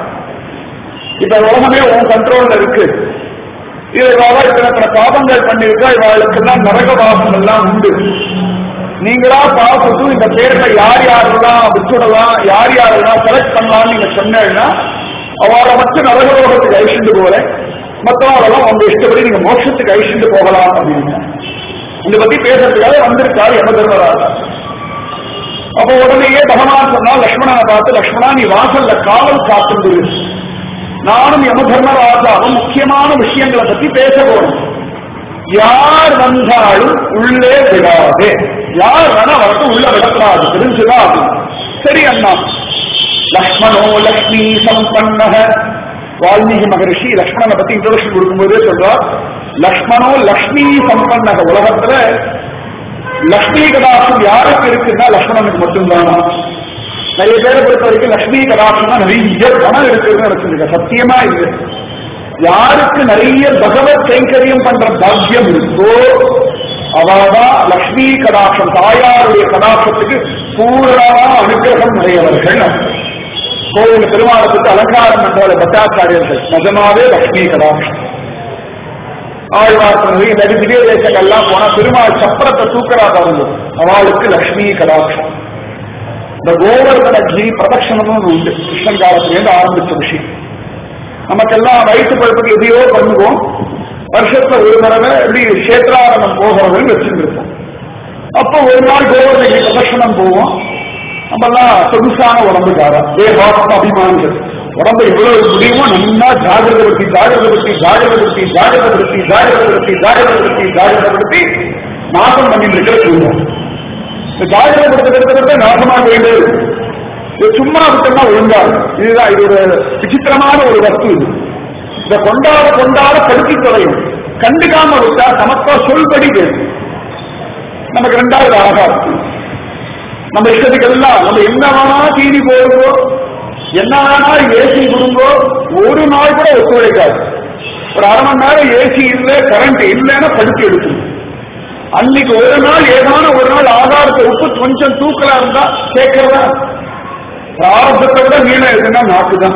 [SPEAKER 1] இப்ப உலகமே உன் கண்ட்ரோல்ல இருக்கு இது இவாளா இத்தனை இத்தனை பாபங்கள் பண்ணிருக்கா இவாளுக்கு எல்லாம் நரக பாபம் எல்லாம் உண்டு நீங்களா பார்த்துட்டு இந்த பேர்ல யார் யாரெல்லாம் விட்டுடலாம் யார் யாரெல்லாம் செலக்ட் பண்ணலாம்னு நீங்க சொன்னீங்கன்னா அவளை மட்டும் நரகலோகத்துக்கு அழிச்சுட்டு போல மற்றவங்களெல்லாம் உங்க இஷ்டப்படி நீங்க மோட்சத்துக்கு அழிச்சுட்டு போகலாம் அப்படின்னு இதை பத்தி பேசுறதுக்காக வந்திருக்காரு யம தர்மராஜா அப்ப உடனேயே பகவான் சொன்னா லக்ஷ்மணனை பார்த்து லக்ஷ்மணா நீ வாசல்ல காவல் காத்துண்டு நானும் யம தர்மராஜாவும் முக்கியமான விஷயங்களை பத்தி பேச போறோம் யார் வந்தாலும் உள்ளே விடாது யார் வேணா வரட்டும் உள்ள விடக்கூடாது தெரிஞ்சுதா சரி அண்ணா லக்ஷ்மணோ லக்ஷ்மி சம்பன்னக வால்மீகி மகரிஷி லக்ஷ்மணனை பத்தி இன்ட்ரோடக்ஷன் கொடுக்கும்போதே சொல்றார் லக்ஷ்மணோ லக்ஷ்மி சம்பன்னக உலகத்துல லக்ஷ்மி கடாட்சம் யாருக்கு இருக்குன்னா லக்ஷ்மணனுக்கு மட்டும்தானா நிறைய பேரை பொறுத்த வரைக்கும் லக்ஷ்மி கடாட்சம்னா நிறைய பணம் இருக்குன்னு நினைச்சிருக்க சத்தியமா இல்லை யாருக்கு நிறைய பகவத் கைங்கரியம் பண்ற பாக்கியம் இருக்கோ அவாதான் லக்ஷ்மி கடாட்சம் தாயாருடைய கடாட்சத்துக்கு பூரணமான அனுகிரகம் நிறையவர்கள் கோவில் பெருமாளத்துக்கு அலங்காரம் பண்ற பட்டாச்சாரியர்கள் நிஜமாவே லக்ஷ்மி கடாட்சம் ஆழ்வார்த்தனது இந்த திவ்ய தேசங்கள்லாம் போனா பெருமாள் சப்பரத்தை தூக்கரா பாருங்க அவளுக்கு லக்ஷ்மி கடாட்சம் இந்த கோவர்தன ஜி பிரதட்சணமும் உண்டு கிருஷ்ணன் காலத்திலேருந்து ஆரம்பிச்ச விஷயம் நமக்கெல்லாம் வயிற்று பழுப்புக்கு எதையோ பண்ணுவோம் வருஷத்துல ஒரு தடவை எப்படி கஷேத்ராரணம் போகிறவர்கள் வச்சிருந்திருப்போம் அப்போ ஒரு நாள் கோவர்தனை பிரதட்சணம் போவோம் நம்மெல்லாம் சொகுசான உடம்புக்கார தேகாத்ம அபிமானிகள் உடம்பு எவ்வளவு முடியுமோ நல்லா ஜாகிரதப்படுத்தி ஜாகிரதப்படுத்தி ஜாகிரதப்படுத்தி ஜாகிரதப்படுத்தி ஜாகிரதப்படுத்தி ஜாகிரதப்படுத்தி ஜாகிரதப்படுத்தி நாசம் பண்ணிட்டு இருக்கிற சொல்லுவோம் இந்த ஜாகிரதப்படுத்துறது நாசமாக வேண்டியது இது சும்மா விட்டோம்னா ஒழுங்காது இதுதான் இது ஒரு விசித்திரமான ஒரு வஸ்து இது இந்த கொண்டாட கொண்டாட படுத்தி தொலையும் கண்டுக்காம விட்டா சமத்தா சொல்படி பேசும் நமக்கு ரெண்டாவது ஆகாது நம்ம இஷ்டத்துக்கு எல்லாம் நம்ம என்ன வேணா டிவி போடுங்கோ என்ன வேணா ஏசி கொடுங்கோ ஒரு நாள் கூட ஒத்துழைக்காது ஒரு அரை மணி நேரம் ஏசி இல்லை கரண்ட் இல்லைன்னா படுத்து எடுக்கும் அன்னைக்கு ஒரு நாள் ஏதான ஒரு நாள் ஆதாரத்தை உப்பு கொஞ்சம் தூக்கலா இருந்தா கேட்கறதா பிராரத்தத்தை விட நீளம் இருக்குன்னா நாக்கு தான்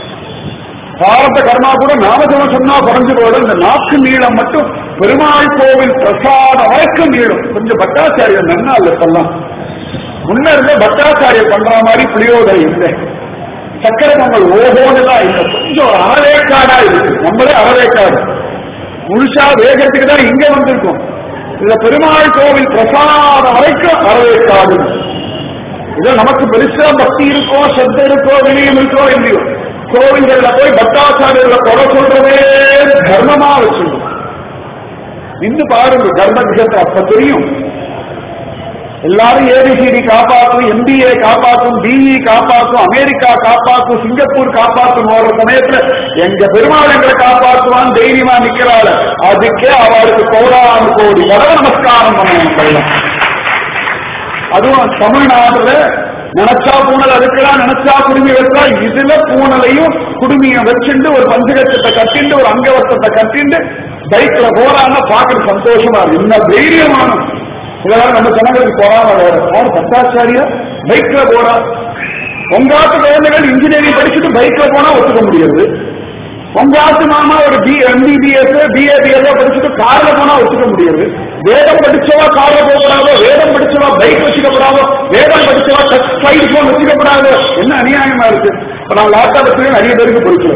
[SPEAKER 1] பிராரத்த கர்மா கூட நாமஜனம் சொன்னா குறைஞ்சு போல இந்த நாக்கு நீளம் மட்டும் பெருமாள் கோவில் பிரசாதம் வரைக்கும் நீளம் கொஞ்சம் பட்டாச்சாரியர் நன்னா இல்ல இப்பெல்லாம் முன்ன இருந்த பட்டாச்சாரியர் பண்ற மாதிரி புளியோதரை இல்லை சக்கரை பொங்கல் ஓஹோன்னுலாம் இல்லை கொஞ்சம் ஒரு அறவேக்காடா இருக்கு நம்மளே அறவேக்காடு முழுசா வேகத்துக்கு தான் இங்க வந்திருக்கோம் இந்த பெருமாள் கோவில் பிரசாதம் வரைக்கும் அறவேக்காடு இது நமக்கு பெருசா பக்தி இருக்கோ சத்த இருக்கோ வினயம் இருக்கோ இல்லையோ கோவில்கள்ல போய் பட்டாச்சாரியர்களை கொலை சொல்றதே தர்மமா வச்சிருக்கோம் நின்று பாருங்க தர்ம விஷயத்தை அப்ப தெரியும் எல்லாரும் ஏபிசிடி காப்பாற்றும் எம்பிஏ காப்பாற்றும் பிஇ காப்பாற்றும் அமெரிக்கா காப்பாற்றும் சிங்கப்பூர் காப்பாற்றும் ஓடுற சமயத்துல எங்க பெருமாள் எங்களை காப்பாற்றுவான் தைரியமா நிக்கிறாள் அதுக்கே அவளுக்கு கோடானு கோடி வர நமஸ்காரம் பண்ணணும் அதுவும் தமிழ்நாட்டுல நினைச்சா பூனல் அதுக்கெல்லாம் நினைச்சா குடுமி வைக்கா இதுல பூனலையும் குடுமிய வச்சுண்டு ஒரு பஞ்சகத்தை கட்டிண்டு ஒரு அங்கவசத்தை கட்டிண்டு பைக்ல போறாங்க பாக்குற சந்தோஷமா இருக்கு இன்னும் தைரியமான இதெல்லாம் நம்ம ஜனங்களுக்கு போறாம வேற யார் பத்தாச்சாரியா பைக்ல போறா உங்காத்து குழந்தைகள் இன்ஜினியரிங் படிச்சுட்டு பைக்ல போனா ஒத்துக்க முடியாது உங்காத்து மாமா ஒரு பி எம்பிபிஎஸ் பிஏபிஎஸ் படிச்சுட்டு கார்ல போனா ஒத்துக்க முடியாது வேதம் படிச்சவா கார்ல போகக்கூடாதோ வேதம் படிச்சவா பைக் வச்சுக்கப்படாதோ வேதம் படிச்சவா டச் ஸ்லைட் போன் வச்சுக்கப்படாதோ என்ன அநியாயமா இருக்கு இப்ப நான் லேப்டாப் வச்சு நிறைய பேருக்கு படிக்கல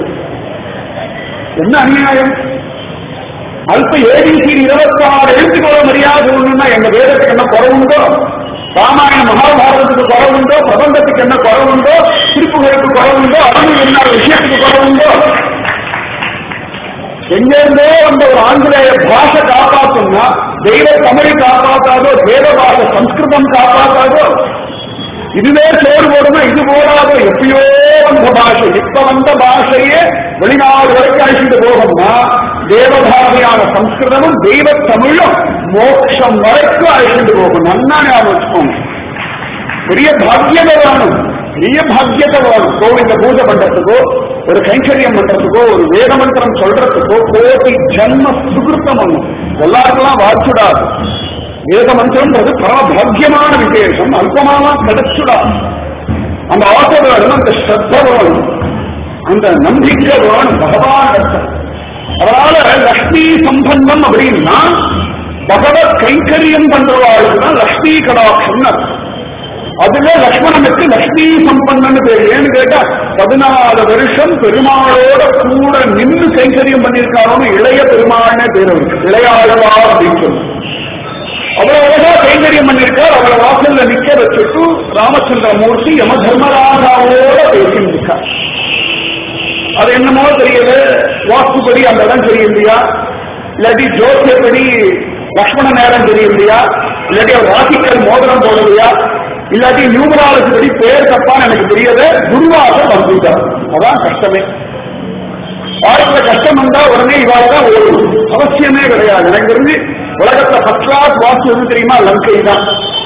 [SPEAKER 1] என்ன அநியாயம் அல்ப ஏபிசி இருபத்தி ஆறு எழுத்துக்களோ மரியாதை ஒண்ணுன்னா எங்க வேதத்துக்கு என்ன குறவுண்டோ ராமாயண மகாபாரதத்துக்கு குறவுண்டோ பிரபந்தத்துக்கு என்ன குறவுண்டோ திருப்புகளுக்கு குறவுண்டோ அவங்க என்ன விஷயத்துக்கு குறவுண்டோ எங்க இருந்தோ வந்த ஒரு ஆங்கிலேய பாஷை காப்பாத்தும்னா தெய்வ தமிழ் காப்பாத்தாதோ தேவ பாஷை சம்ஸ்கிருதம் காப்பாத்தாதோ இதுவே சோறு போடுமா இது போடாதோ எப்பயோ வந்த பாஷை இப்ப வந்த பாஷையே வெளிநாடு வரைக்கும் அழைச்சிட்டு போகணும்னா தேவபாஷையான சம்ஸ்கிருதமும் தெய்வ தமிழும் மோட்சம் வரைக்கும் அழைச்சிட்டு போகும் நன்னா ஞாபகம் வச்சுக்கோங்க பெரிய பாக்கியதை வேணும் பெரிய பாக்கியத்தை வேணும் கோவிந்த பூஜை பண்றதுக்கோ ஒரு கைங்கரியம் பண்றதுக்கோ ஒரு வேத மந்திரம் சொல்றதுக்கோ கோடி ஜன்ம சுகிருத்தம் ஒண்ணும் எல்லாருக்கெல்லாம் வாச்சுடாது வேத மந்திரம்ன்றது பரம பாக்கியமான விசேஷம் அல்பமான கிடைச்சுடாது அந்த ஆசை வேணும் அந்த ஸ்ரத்த வேணும் அந்த நம்பிக்கை வேணும் பகவான் அர்த்தம் அதனால லக்ஷ்மி சம்பந்தம் அப்படின்னா பகவத் கைங்கரியம் பண்றவாளுக்கு தான் லக்ஷ்மி கடாட்சம் அர்த்தம் அதுல லக்ஷ்மணனுக்கு லக்ஷ்மி சம்பந்தன் பேர் ஏன்னு கேட்டா பதினாலு வருஷம் பெருமாளோட கூட நின்று கைங்கரியம் பண்ணியிருக்காரோன்னு இளைய பெருமாள்னே பேர் அவருக்கு இளையாழ்வா அப்படின்னு சொல்லி அவ்வளவு அழகா கைங்கரியம் பண்ணியிருக்கார் அவளை வாசல்ல நிக்க வச்சுட்டு ராமச்சந்திரமூர்த்தி யம தர்மராஜாவோட பேசிட்டு இருக்கார் அது என்னமோ தெரியல வாஸ்துபடி அந்த இடம் தெரியலையா இல்லாட்டி ஜோசியப்படி லக்ஷ்மண நேரம் தெரியலையா இல்லாட்டி அவர் ராசிக்கல் மோதிரம் போடலையா இல்லாட்டி நியூமராலஜி படி பேர் தப்பான்னு எனக்கு தெரியல துர்வாச வந்துட்டார் அதான் கஷ்டமே வாழ்க்கையில கஷ்டம் வந்தா உடனே இவாள தான் ஓடும் அவசியமே கிடையாது எனக்கு தெரிஞ்சு உலகத்துல ஃபர்ஸ்ட் கிளாஸ் வாஸ்து எது தெரியுமா லங்கை தான்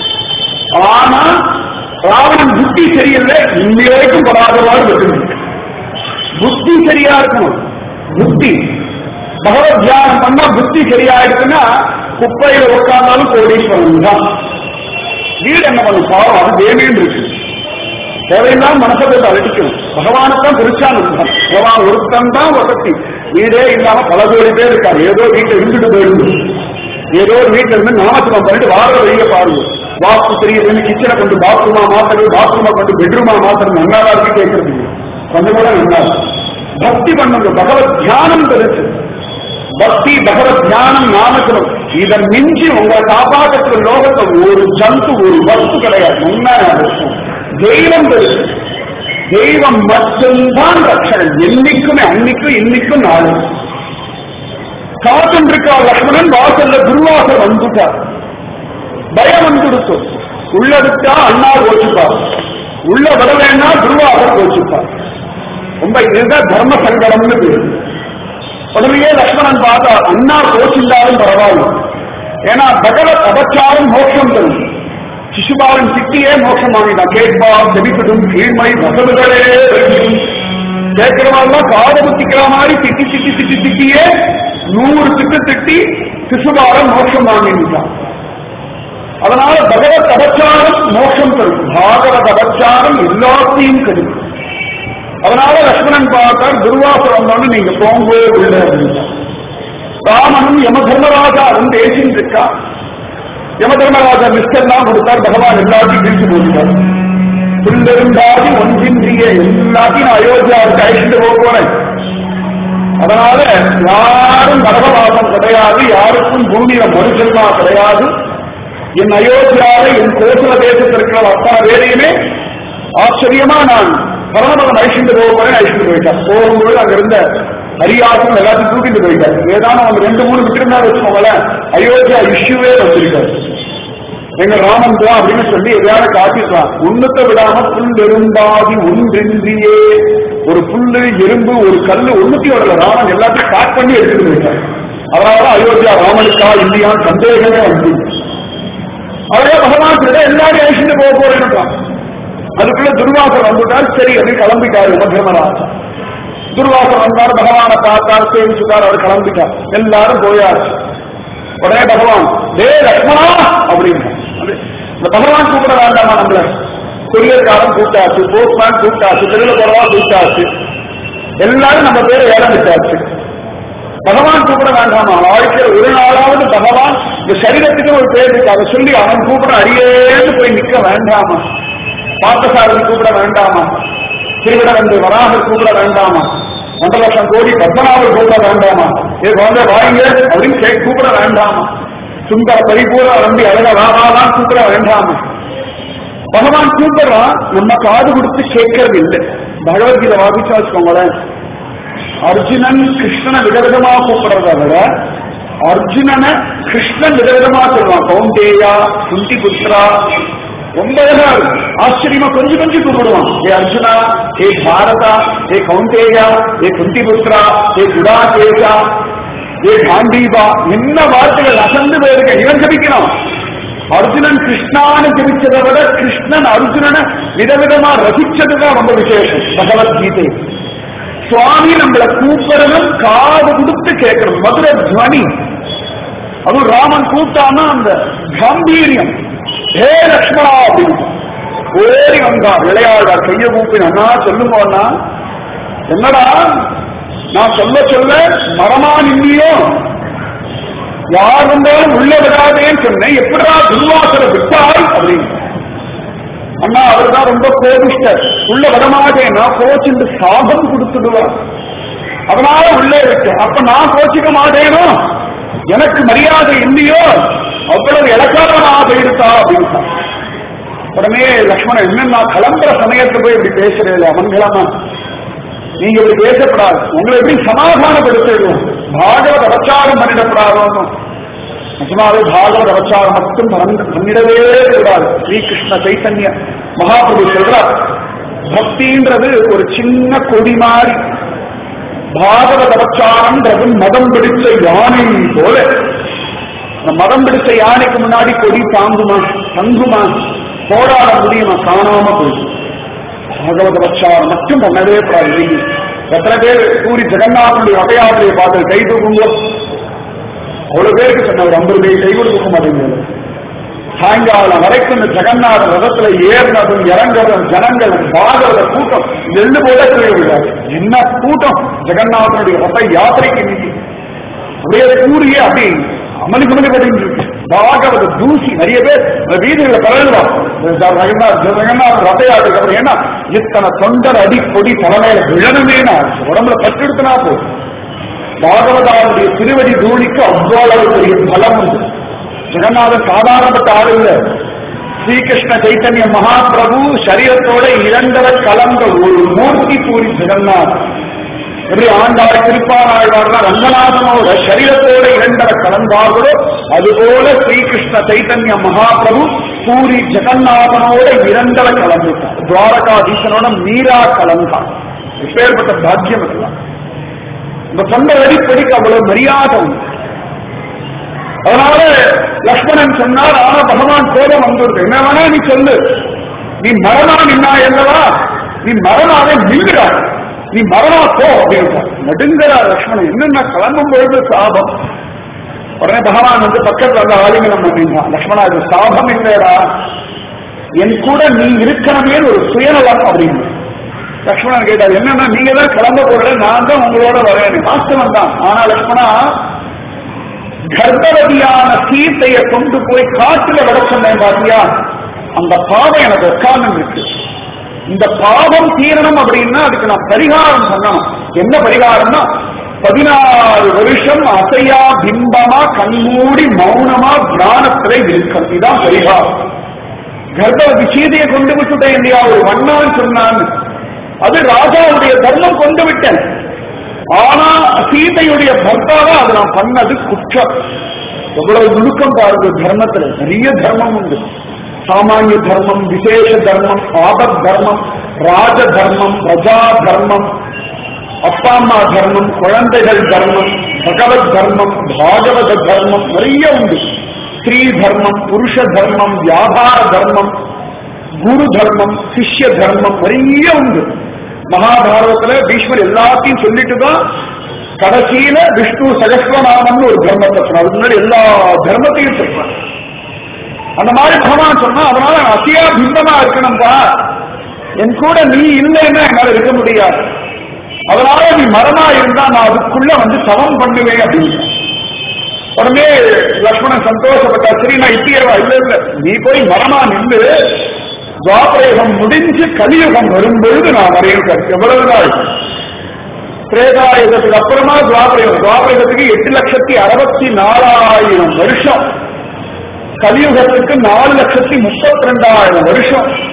[SPEAKER 1] ஆனா ராவணன் புத்தி சரியில்லை இன்னி வரைக்கும் படாதவாறு வெற்றிருக்கு புத்தி சரியா இருக்கணும் புத்தி பகவத் தியானம் பண்ணா புத்தி சரியா இருக்குன்னா குப்பையில உட்கார்ந்தாலும் கோடீஸ்வரன் தான் வீடு என்ன பண்ணும் பாவம் அது தேவின்னு இருக்கு தேவையில்லாம மனசை போட்டு அழைக்கணும் பகவானுக்கும் திருச்சானந்தம் பகவான் ஒருத்தன் தான் வசதி வீடே இல்லாம பல கோடி பேர் இருக்காரு ஏதோ வீட்டுல இருந்துட்டு போயிருந்து ஏதோ ஒரு வீட்டுல இருந்து நாமத்துவம் பண்ணிட்டு வார வெளியே பாருங்க வாஸ்து தெரியுதுன்னு கிச்சனை கொண்டு பாத்ரூமா மாத்துறது பாத்ரூமா கொண்டு பெட்ரூமா மாத்துறது நல்லாதான் இருக்கு கேட்கறது கொஞ்சம் கூட நல்லா இருக்கு. பக்தி பண்ணுங்க பகவத் தியானம் தெரிஞ்சு பக்தி பகவத் தியானம் நாமஜனம் இதை மிஞ்சி உங்களை காப்பாற்றுற லோகத்தை ஒரு ஜந்து ஒரு வஸ்து கிடையாது உண்மையான விஷயம் தெய்வம் பெருசு தெய்வம் மட்டும்தான் ரட்சணை என்னைக்குமே அன்னைக்கும் இன்னைக்கும் நாளை காத்துட்டு இருக்கா லக்ஷ்மணன் வாசல்ல துர்வாசர் வந்துட்டார் பயம் வந்துடுத்து உள்ள விட்டா அண்ணா கோச்சுப்பார் உள்ள விட வேணா துர்வாசர் கோச்சுப்பார் ரொம்ப இதுதான் தர்ம சங்கடம்னு பேரு உடனே லக்ஷ்மணன் பார்த்தா அண்ணா கோச்சில்லாலும் பரவாயில்ல ஏன்னா பகவத் அபச்சாரம் மோட்சம் தரும் சிசுபாலன் திட்டியே மோட்சம் வாங்கிட்டான் கேட்பா செபிக்கட்டும் கீழ்மை வசதுகளே கேட்கிறவெல்லாம் காத குத்திக்கிற மாதிரி திட்டி திட்டி திட்டி திட்டியே நூறு திட்டு திட்டி சிசுபாலன் மோட்சம் வாங்கிட்டான் அதனால பகவத் அபச்சாரம் மோட்சம் தரும் பாகவத் அபச்சாரம் எல்லாத்தையும் கெடுக்கும் அதனால லக்ஷ்மணன் பார்த்தார் துர்வாசர் வந்தோன்னு நீங்க போங்கோ உள்ள அப்படின்னா ராமனும் யம தர்மராஜா வந்து பேசின்னு இருக்கா யம தர்மராஜா லிஸ்டெல்லாம் கொடுத்தார் பகவான் எல்லாத்தையும் பிரிச்சு போட்டுட்டார் புல்லெருந்தாதி ஒன்றின்றிய எல்லாத்தையும் நான் அயோத்தியாவுக்கு அழைச்சிட்டு போக போறேன் அதனால யாரும் நரகவாசம் கிடையாது யாருக்கும் பூமியில மறுஜென்மா கிடையாது என் அயோத்தியாவை என் கோசல தேசத்தில் இருக்கிற அத்தனை வேலையுமே ஆச்சரியமா நான் பரமபதம் அழிச்சுட்டு போக போறேன் அழிச்சுட்டு போயிட்டான் போகும்போது அங்க இருந்த ஹரியாசம் எல்லாத்தையும் தூக்கிட்டு போயிட்டார் ஏதானும் அவங்க ரெண்டு மூணு விட்டுருந்தா வச்சுக்கோங்களேன் அயோத்தியா இஷ்யூவே வச்சிருக்காரு எங்க ராமன் தான் அப்படின்னு சொல்லி எதையாவது காட்டிருக்கலாம் உன்னத்தை விடாம புல் எறும்பாதி ஒன்றின்றியே ஒரு புல்லு எறும்பு ஒரு கல்லு ஒண்ணுத்தி வரல ராமன் எல்லாத்தையும் பேக் பண்ணி எடுத்துட்டு போயிட்டார் அதனால அயோத்தியா ராமனுக்கா இல்லையான்னு சந்தேகமே வந்து அவரே பகவான் கிட்ட எல்லாரையும் அழிச்சுட்டு போக போறேன்னுட்டான் அதுக்குள்ள துர்வாசர் வந்துட்டார் சரி அப்படின்னு கிளம்பிட்டாரு மத்தியமராஜா துர்வாசர் வந்தார் பகவானை பார்த்தார் சேவிச்சுட்டார் அவர் கிளம்பிட்டார் எல்லாரும் போயாச்சு உடனே பகவான் டே லக்ஷ்மணா அப்படின்னு இந்த பகவான் கூப்பிட வேண்டாமா நம்மள கொரியர்காரன் கூப்பிட்டாச்சு போஸ்ட்மேன் கூப்பிட்டாச்சு தெருவில் போறவா கூப்பிட்டாச்சு எல்லாரும் நம்ம பேரை ஏலம் விட்டாச்சு பகவான் கூப்பிட வேண்டாமா வாழ்க்கையில் ஒரு நாளாவது பகவான் இந்த சரீரத்துக்கு ஒரு பேர் இருக்கு அதை சொல்லி அவன் கூப்பிட அடியேன்னு போய் நிக்க வேண்டாமா பார்த்தசாரதி கூப்பிட வேண்டாமா திருவிடவந்து வராகர் கூப்பிட வேண்டாமா ஒன்றரை லட்சம் கோடி பத்மநாபர் கூப்பிட வேண்டாமா இது குழந்தை வாங்க அப்படின்னு கே கூப்பிட வேண்டாமா சுந்தர பரிபூர நம்பி அழக வாராதான் கூப்பிட வேண்டாமா பகவான் கூப்பிடுறான் நம்ம காது கொடுத்து கேட்கறது இல்லை பகவத்கீதை வாசிச்சா வச்சுக்கோங்களேன் அர்ஜுனன் கிருஷ்ணனை விதவிதமா கூப்பிடுறத விட அர்ஜுனனை கிருஷ்ணன் விதவிதமா சொல்லுவான் கௌண்டேயா குந்தி புத்ரா ரொம்ப அழகா இருக்கும் ஆச்சரியமா கொஞ்சம் கொஞ்சம் கூப்பிடுவான் ஏ அர்ஜுனா ஏ பாரதா ஏ கௌண்டேயா ஏ குந்தி புத்ரா ஏ குடாகேஷா ஏ காண்டீபா என்ன வார்த்தைகள் அசந்து போயிருக்க இவன் ஜபிக்கணும் அர்ஜுனன் கிருஷ்ணான்னு ஜபிச்சதை விட கிருஷ்ணன் அர்ஜுனனை விதவிதமா ரசிச்சதுதான் ரொம்ப விசேஷம் பகவத்கீதை சுவாமி நம்மளை கூப்பிடணும் காது கொடுத்து கேட்கணும் மதுர துவனி அதுவும் ராமன் கூப்பிட்டான்னா அந்த கம்பீரியம் ஹே லக்ஷ்மணா அப்படின்னு ஓடி வந்தான் விளையாடார் கைய கூப்பினா சொல்லுங்கண்ணா என்னடா நான் சொல்ல சொல்ல மரமா நின்னியோ யார் வந்தாலும் உள்ள விடாதேன்னு சொன்னேன் எப்படிடா துர்வாசர விட்டாய் அப்படின்னு அண்ணா அவர் தான் ரொம்ப கோபிஷ்டர் உள்ள வரமாட்டேன்னா கோச்சிண்டு சாபம் கொடுத்துடுவார் அதனால உள்ளே இருக்கு அப்ப நான் கோச்சிக்க மாட்டேனோ எனக்கு மரியாதை இல்லையோ அவ்வளவு இலக்காரமாக இருக்கா அப்படின்னு உடனே லக்ஷ்மணன் என்ன நான் கிளம்புற சமயத்துல போய் இப்படி பேசுறேன் அமங்கலமா நீங்க இப்படி பேசப்படாது உங்களை எப்படி சமாதானப்படுத்திடுவோம் பாகவத அபச்சாரம் பண்ணிடப்படாதோன்னு நிஜமாவே பாகவத அவச்சாரம் மட்டும் மறந்து பண்ணிடவே கூடாது ஸ்ரீகிருஷ்ண சைத்தன்ய மகாபிரபு சொல்றார் பக்தின்றது ஒரு சின்ன கொடி மாறி பாகவத அவச்சாரம்ன்றது மதம் பிடிச்ச யானை போல இந்த மதம் பிடிச்ச யானைக்கு முன்னாடி கொடி தாங்குமா தங்குமா போராட முடியுமா காணாம போயிடும் பாகவத அவச்சாரம் மட்டும் பண்ணவே கூடாது நீங்க எத்தனை பேர் பூரி ஜெகநாதனுடைய ரதயாத்திரையை பார்த்து கை தூக்கும்போது அவ்வளவு பேருக்கு சொன்ன ஒரு ஐம்பது பேர் கை கொடுக்க மாட்டேங்குது சாயங்காலம் வரைக்கும் இந்த ஜெகநாத ரதத்துல ஏறினதும் இறங்குறதும் ஜனங்கள் பாகவத கூட்டம் நெல்லு போல விடாது என்ன கூட்டம் ஜெகநாதனுடைய ரத யாத்திரைக்கு இன்னைக்கு அப்படியே கூறிய அப்படி அமளி குமளி படிந்து இருக்கு பாகவத தூசி நிறைய பேர் இந்த வீதிகளை பரவலாம் ஜெகநாத் ஜெகநாத் ரத யாத்திரைக்கு அப்புறம் ஏன்னா இத்தனை தொண்டர் அடி பொடி தலைமையில விழணுமேனா உடம்புல பற்றெடுத்துனா போதும் பாகவதாவுடைய திருவடி தூளிக்கு அவ்வளவு பெரிய பலம் உண்டு ஜெகநாதன் சாதாரணப்பட்ட ஆள் இல்ல ஸ்ரீகிருஷ்ண சைத்தன்ய மகாபிரபு சரீரத்தோட இரண்டரை கலந்த ஒரு மூர்த்தி பூரி ஜெகநாத் எப்படி ஆண்டாள் திருப்பானாழ்வார்லாம் ரங்கநாதனோட சரீரத்தோட இரண்டரை கலந்தார்களோ அதுபோல ஸ்ரீகிருஷ்ண சைத்தன்ய மகாபிரபு பூரி ஜெகநாதனோட இரண்டரை கலந்துட்டார் துவாரகாதீசனோட மீரா கலந்தான் எப்பேற்பட்ட பாக்கியம் இதெல்லாம் இந்த சொந்த அடிப்படைக்கு அவ்வளவு மரியாதை உண்டு அதனால லக்ஷ்மணன் சொன்னார் ஆனா பகவான் கோபம் வந்துருக்கு என்ன வேணா நீ சொல்லு நீ மரணா நின்னா என்னவா நீ மரணாவே நில்லுடா நீ மரணா போ அப்படின்னு நடுங்கரா லக்ஷ்மணன் என்னென்ன கிளம்பும் பொழுது சாபம் உடனே பகவான் வந்து பக்கத்துல வந்து ஆலிங்கனம் பண்ணிட்டான் லக்ஷ்மணா இது சாபம் இல்லையடா என் கூட நீ இருக்கணுமே ஒரு சுயநலம் அப்படின்னு லக்ஷ்மணன் கேட்டார் என்னன்னா நீங்க தான் கிளம்ப போற நான் தான் உங்களோட வரேன் வாஸ்தவம் தான் ஆனா லக்ஷ்மணா கர்ப்பவதியான சீத்தைய கொண்டு போய் காட்டுல விட சொன்னேன் பாத்தியா அந்த பாவம் எனக்கு உட்கார்ந்து இருக்கு இந்த பாவம் தீரணும் அப்படின்னா அதுக்கு நான் பரிகாரம் பண்ணணும் என்ன பரிகாரம்னா பதினாறு வருஷம் அசையா பிம்பமா கண்மூடி மௌனமா தியானத்துல இருக்கணும் இதுதான் பரிகாரம் கர்ப்பவதி சீதையை கொண்டு விட்டுட்டேன் இல்லையா ஒரு வண்ணான்னு சொன்னான்னு அது ராஜாவுடைய தர்மம் கொண்டு விட்டேன் ஆனா சீதையுடைய பர்த்தாவா அது நான் பண்ணது குற்றம் எவ்வளவு நுணுக்கம் பாருங்க தர்மத்துல நிறைய தர்மம் உண்டு சாமானிய தர்மம் விசேஷ தர்மம் ஆபத் தர்மம் ராஜ தர்மம் பிரஜா தர்மம் அப்பா அம்மா தர்மம் குழந்தைகள் தர்மம் பகவத் தர்மம் பாகவத தர்மம் நிறைய உண்டு ஸ்ரீ தர்மம் புருஷ தர்மம் வியாபார தர்மம் குரு தர்மம் சிஷ்ய தர்மம் நிறைய உண்டு மகாபாரதத்துல பீஷ்மர் எல்லாத்தையும் சொல்லிட்டு தான் கடைசியில விஷ்ணு சகஸ்வநாமம்னு ஒரு தர்மத்தை சொன்னார் அதுக்கு முன்னாடி எல்லா தர்மத்தையும் சொல்றார் அந்த மாதிரி பகவான் சொன்னா அதனால நான் அசியா பிம்பமா இருக்கணும்பா என் கூட நீ இல்லைன்னா என்னால இருக்க முடியாது அதனால நீ மரமா இருந்தா நான் அதுக்குள்ள வந்து சமம் பண்ணுவேன் அப்படின்னு உடனே லக்ஷ்மணன் சந்தோஷப்பட்டா சரி நான் இப்படியேவா இல்ல இல்ல நீ போய் மரமா நின்று துவாபரயுகம் முடிஞ்சு கலியுகம் வரும்பொழுது நான் வரையும் எவ்வளவு நாள் திரேதாயுகத்துக்கு அப்புறமா துவாபரயுகம் துவாபரயுகத்துக்கு எட்டு லட்சத்தி அறுபத்தி நாலாயிரம் வருஷம் கலியுகத்துக்கு நாலு லட்சத்தி முப்பத்தி ரெண்டாயிரம் வருஷம்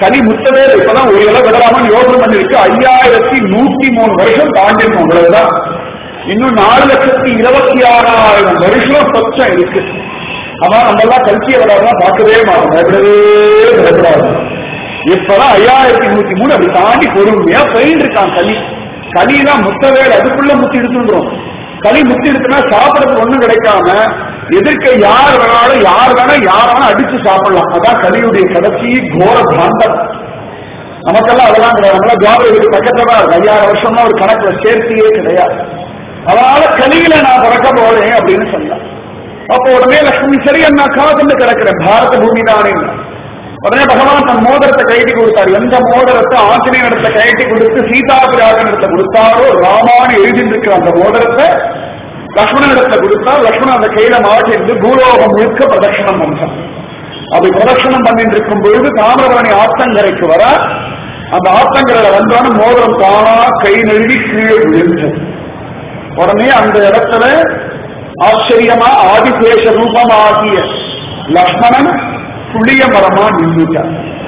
[SPEAKER 1] கலி முத்தவே இல்லை. இப்பதான் ஒரு இலை விடலாமன்னு யோசனை பண்ணிருக்கு ஐயாயிரத்தி நூத்தி மூணு வருஷம் தாண்டிருக்கும் அவ்வளவுதான் இன்னும் நாலு லட்சத்தி இருபத்தி ஆறாயிரம் வருஷம் சொச்சம் இருக்கு அதான் நம்ம எல்லாம் கல்கிய விடாதான் பார்க்கவே மாட்டோம் பயப்படவே பயப்படாது இப்பதான் ஐயாயிரத்தி நூத்தி மூணு அப்படி தாண்டி பொறுமையா போயிட்டு இருக்கான் களி களியெல்லாம் முத்தவேல் அதுக்குள்ள முத்தி எடுத்துன்றோம் களி முத்தி எடுத்துனா சாப்பிடறதுக்கு ஒண்ணும் கிடைக்காம எதிர்க்க யார் வேணாலும் யார் வேணா யார் வேணா அடிச்சு சாப்பிடலாம் அதான் கலியுடைய கடைசி கோர பாண்டம் நமக்கெல்லாம் அதெல்லாம் கிடையாது நம்மளாம் துவாரம் இதுக்கு பக்கத்துல தான் இருக்கு ஐயாயிரம் வருஷம்னா ஒரு கணக்குல சேர்த்தியே கிடையாது அதனால கலியில நான் பிறக்க போறேன் அப்படின்னு சொன்னான் அப்போ உடனே லட்சுமி சரி நான் காத்துட்டு கிடக்கிறேன் பாரத பூமி தானே உடனே பகவான் தன் மோதிரத்தை கைட்டி கொடுத்தார் எந்த மோதிரத்தை ஆஞ்சநேயன் இடத்துல கைட்டி கொடுத்து சீதா பிராகன் இடத்துல கொடுத்தாரோ ராமான்னு எழுதிட்டு அந்த மோதிரத்தை லக்ஷ்மணன் இடத்துல கொடுத்தா லக்ஷ்மணன் அந்த கையில மாட்டிருந்து பூலோகம் முழுக்க பிரதட்சணம் பண்ணான் அப்படி பிரதட்சணம் பண்ணிட்டு இருக்கும் பொழுது தாமிரபரணி ஆத்தங்கரைக்கு வர அந்த ஆத்தங்கரையில வந்தோன்னு மோதிரம் தானா கை நழுவி கீழே விழுந்தது உடனே அந்த இடத்துல ஆச்சரியமா ஆதிசேஷ ரூபமாகிய லக்ஷ்மணன் புளிய மரமா நின்றுட்டார்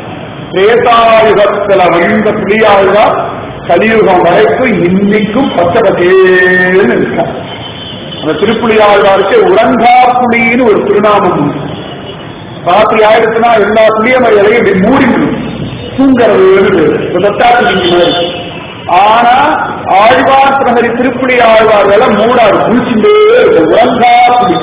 [SPEAKER 1] திரேதாயுகத்துல வந்த புளியாழ்வா கலியுகம் வரைக்கும் இன்னைக்கும் பச்சை பச்சேன்னு இருக்கார் அந்த திருப்புலியாழ்வாருக்கு உறங்கா புலின்னு ஒரு திருநாமம் உண்டு ராத்திரி ஆயிடுச்சுன்னா எல்லா புளிய மலைகளையும் இப்படி மூடிடும் தூங்குறது தொட்டாத்து மாதிரி ஆனா ஆழ்வார் பிரகரி திருப்புலி ஆழ்வார்களை மூடாது குளிச்சுட்டே இருக்கும் உறங்கா புலி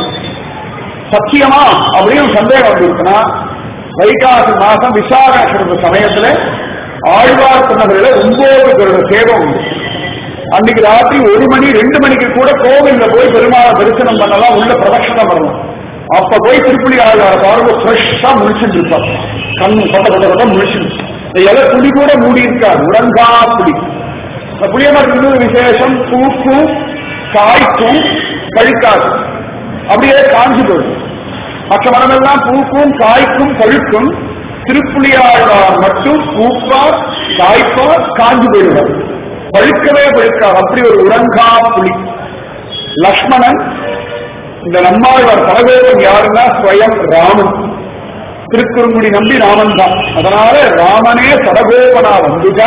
[SPEAKER 1] சத்தியமா அப்படின்னு சந்தேகம் வந்திருக்குன்னா வைகாசி மாசம் விசாரண சமயத்துல ஆழ்வார் சொன்னதுல ஒன்பது பேரோட சேவை உண்டு அன்னைக்கு ராத்திரி ஒரு மணி ரெண்டு மணிக்கு கூட கோவில்ல போய் பெருமாளை தரிசனம் பண்ணலாம் உள்ள பிரதட்சணம் பண்ணலாம் அப்ப போய் திருப்புலி ஆழ்வார பாருங்க ஃப்ரெஷ்ஷா முழிச்சுட்டு இருப்பார் கண்ணு கொட்ட கொட்ட கொட்ட முழிச்சுட்டு இந்த இலை புளி கூட மூடி இருக்காது உறங்கா புளி இந்த புளிய மரத்துக்கு இன்னொரு விசேஷம் பூக்கும் காய்க்கும் பழுக்காது அப்படியே காஞ்சு போயிடும் மற்ற மரமெல்லாம் பூக்கும் காய்க்கும் பழுக்கும் திருப்புளியாழ்வார் மட்டும் பூப்பார் காய்ப்பார் காஞ்சு போயிடுவார் பழுக்கவே பழுக்காது அப்படி ஒரு உறங்கா புலி லக்ஷ்மணன் இந்த நம்மாழ்வார் பரவேதம் யாருன்னா ஸ்வயம் ராமன் திருக்குறுங்குடி நம்பி ராமன் தான் அதனால ராமனே சடகோபனா வந்துட்டா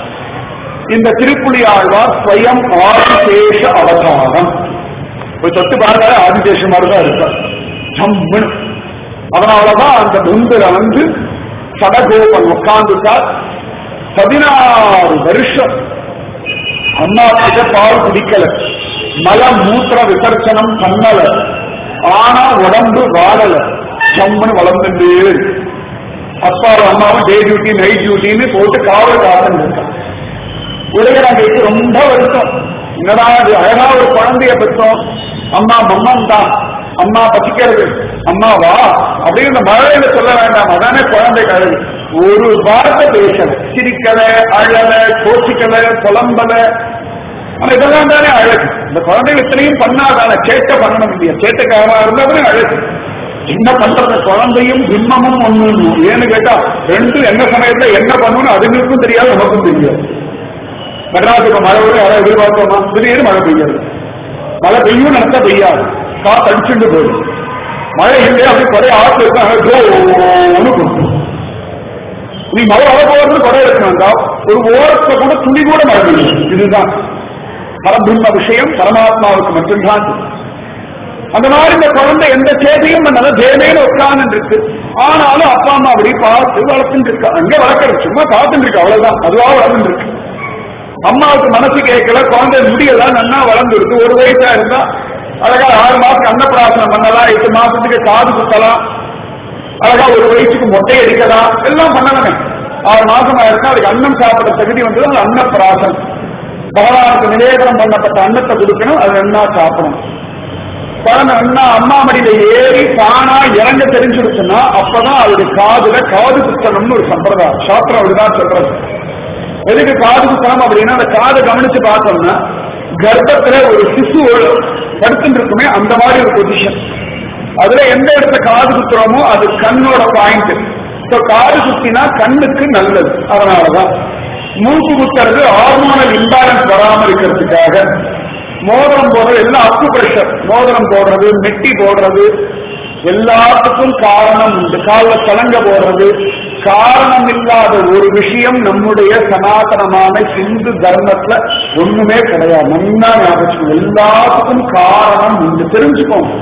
[SPEAKER 1] இந்த திருப்புலி ஆழ்வார் ஸ்வயம் ஆதிசேஷ அவதாரம் ஒரு தொட்டு பாருங்க ஆதிசேஷ மாதிரி தான் இருக்கார் ஜம்முன்னு அதனாலதான் அந்த முந்திர வந்து சடகோபன் உட்கார்ந்துட்டார் பதினாறு வருஷம் அம்மா கிட்ட பால் குடிக்கல மல மூத்திர விசர்சனம் பண்ணல ஆனா உடம்பு வாழல ஜம்முன்னு வளர்ந்துட்டே இருக்கு. அப்பாவும் அம்மாவும் டே டியூட்டி நைட் டியூட்டின்னு போட்டு காவல் காத்துன்னு இருக்கான் உலகராஜைக்கு ரொம்ப வருத்தம் என்னடா இது அழகா ஒரு குழந்தைய பெற்றோம் அம்மா மம்மன் தான் அம்மா பசிக்கிறது அம்மா வா அப்படின்னு இந்த மழையில சொல்ல வேண்டாம் அதானே குழந்தை கழுது ஒரு வார்த்தை பேசல சிரிக்கல அழல கோச்சிக்கல புலம்பல ஆனா இதெல்லாம் தானே அழகு இந்த குழந்தைகள் இத்தனையும் பண்ணாதான சேட்டை பண்ணணும் இல்லையா சேட்டைக்காரா இருந்தாலும் அழகு என்ன பண்றது குழந்தையும் பிம்மமும் ஒண்ணு ஏன்னு கேட்டா ரெண்டும் என்ன சமயத்துல என்ன பண்ணணும்னு அதுங்களுக்கும் தெரியாது நமக்கும் தெரியாது மெட்ராஸுக்கு மழை வரும் யாராவது எதிர்பார்த்தோமா திடீர்னு மழை பெய்யாது மழை பெய்யும் நினைச்சா பெய்யாது காத்து அடிச்சுட்டு போயிடும் மழை இல்லை அப்படி கொடை ஆற்று இருக்காங்க ஜோன்னு கொடுக்கும் நீ மழை வர போகிறது கொடை இருக்கணும்டா ஒரு ஓரத்தை கூட துணி கூட மழை பெய்யும் இதுதான் பரபிரம்ம விஷயம் பரமாத்மாவுக்கு மட்டும்தான் தெரியும். அந்த மாதிரி இந்த குழந்தை எந்த சேதையும் பண்ணல தேவையில உட்கார்ந்து இருக்கு ஆனாலும் அப்பா அம்மா அப்படி பார்த்து வளர்த்துட்டு இருக்கா அங்கே வளர்க்கறது சும்மா பார்த்துட்டு இருக்கு அவ்வளவுதான் அதுவா வளர்ந்துட்டு இருக்கு அம்மாவுக்கு மனசு கேட்கல குழந்தை முடியெல்லாம் நன்னா வளர்ந்துருக்கு ஒரு வயசா இருந்தா அழகா ஆறு மாசத்துக்கு அன்னப்பிராசனம் பண்ணலாம் எட்டு மாசத்துக்கு காது குத்தலாம் அழகா ஒரு வயசுக்கு மொட்டை அடிக்கலாம் எல்லாம் பண்ணலாமே ஆறு மாசமா இருந்தா அதுக்கு அன்னம் சாப்பிட தகுதி வந்தது அது அன்னப்பிராசம் பகவானுக்கு நிவேதனம் பண்ணப்பட்ட அன்னத்தை கொடுக்கணும் அது நன்னா சாப்பிடணும் குழந்தை நன்னா அம்மா மடியில ஏறி தானா இறங்க தெரிஞ்சிருச்சுன்னா அப்பதான் அவருடைய காதுல காது குத்தணும்னு ஒரு சம்பிரதாயம் சாஸ்திரம் அப்படிதான் சொல்றது எதுக்கு காது குத்தணும் அப்படின்னா அந்த காதை கவனிச்சு பார்த்தோம்னா கர்ப்பத்துல ஒரு சிசு படுத்துட்டு இருக்குமே அந்த மாதிரி ஒரு பொசிஷன் அதுல எந்த இடத்துல காது குத்துறோமோ அது கண்ணோட பாயிண்ட் ஸோ காது குத்தினா கண்ணுக்கு நல்லது அதனாலதான் மூக்கு குத்துறது ஹார்மோனல் இம்பேலன்ஸ் வராம இருக்கிறதுக்காக மோதிரம் போடுறது எல்லாம் அக்கு பிரஷர் மோதிரம் போடுறது மெட்டி போடுறது எல்லாத்துக்கும் காரணம் உண்டு கால கலங்க போடுறது காரணம் இல்லாத ஒரு விஷயம் நம்முடைய சனாதனமான ஹிந்து தர்மத்துல ஒண்ணுமே கிடையாது நல்லா ஞாபகம் எல்லாத்துக்கும் காரணம் உண்டு தெரிஞ்சுக்கோங்க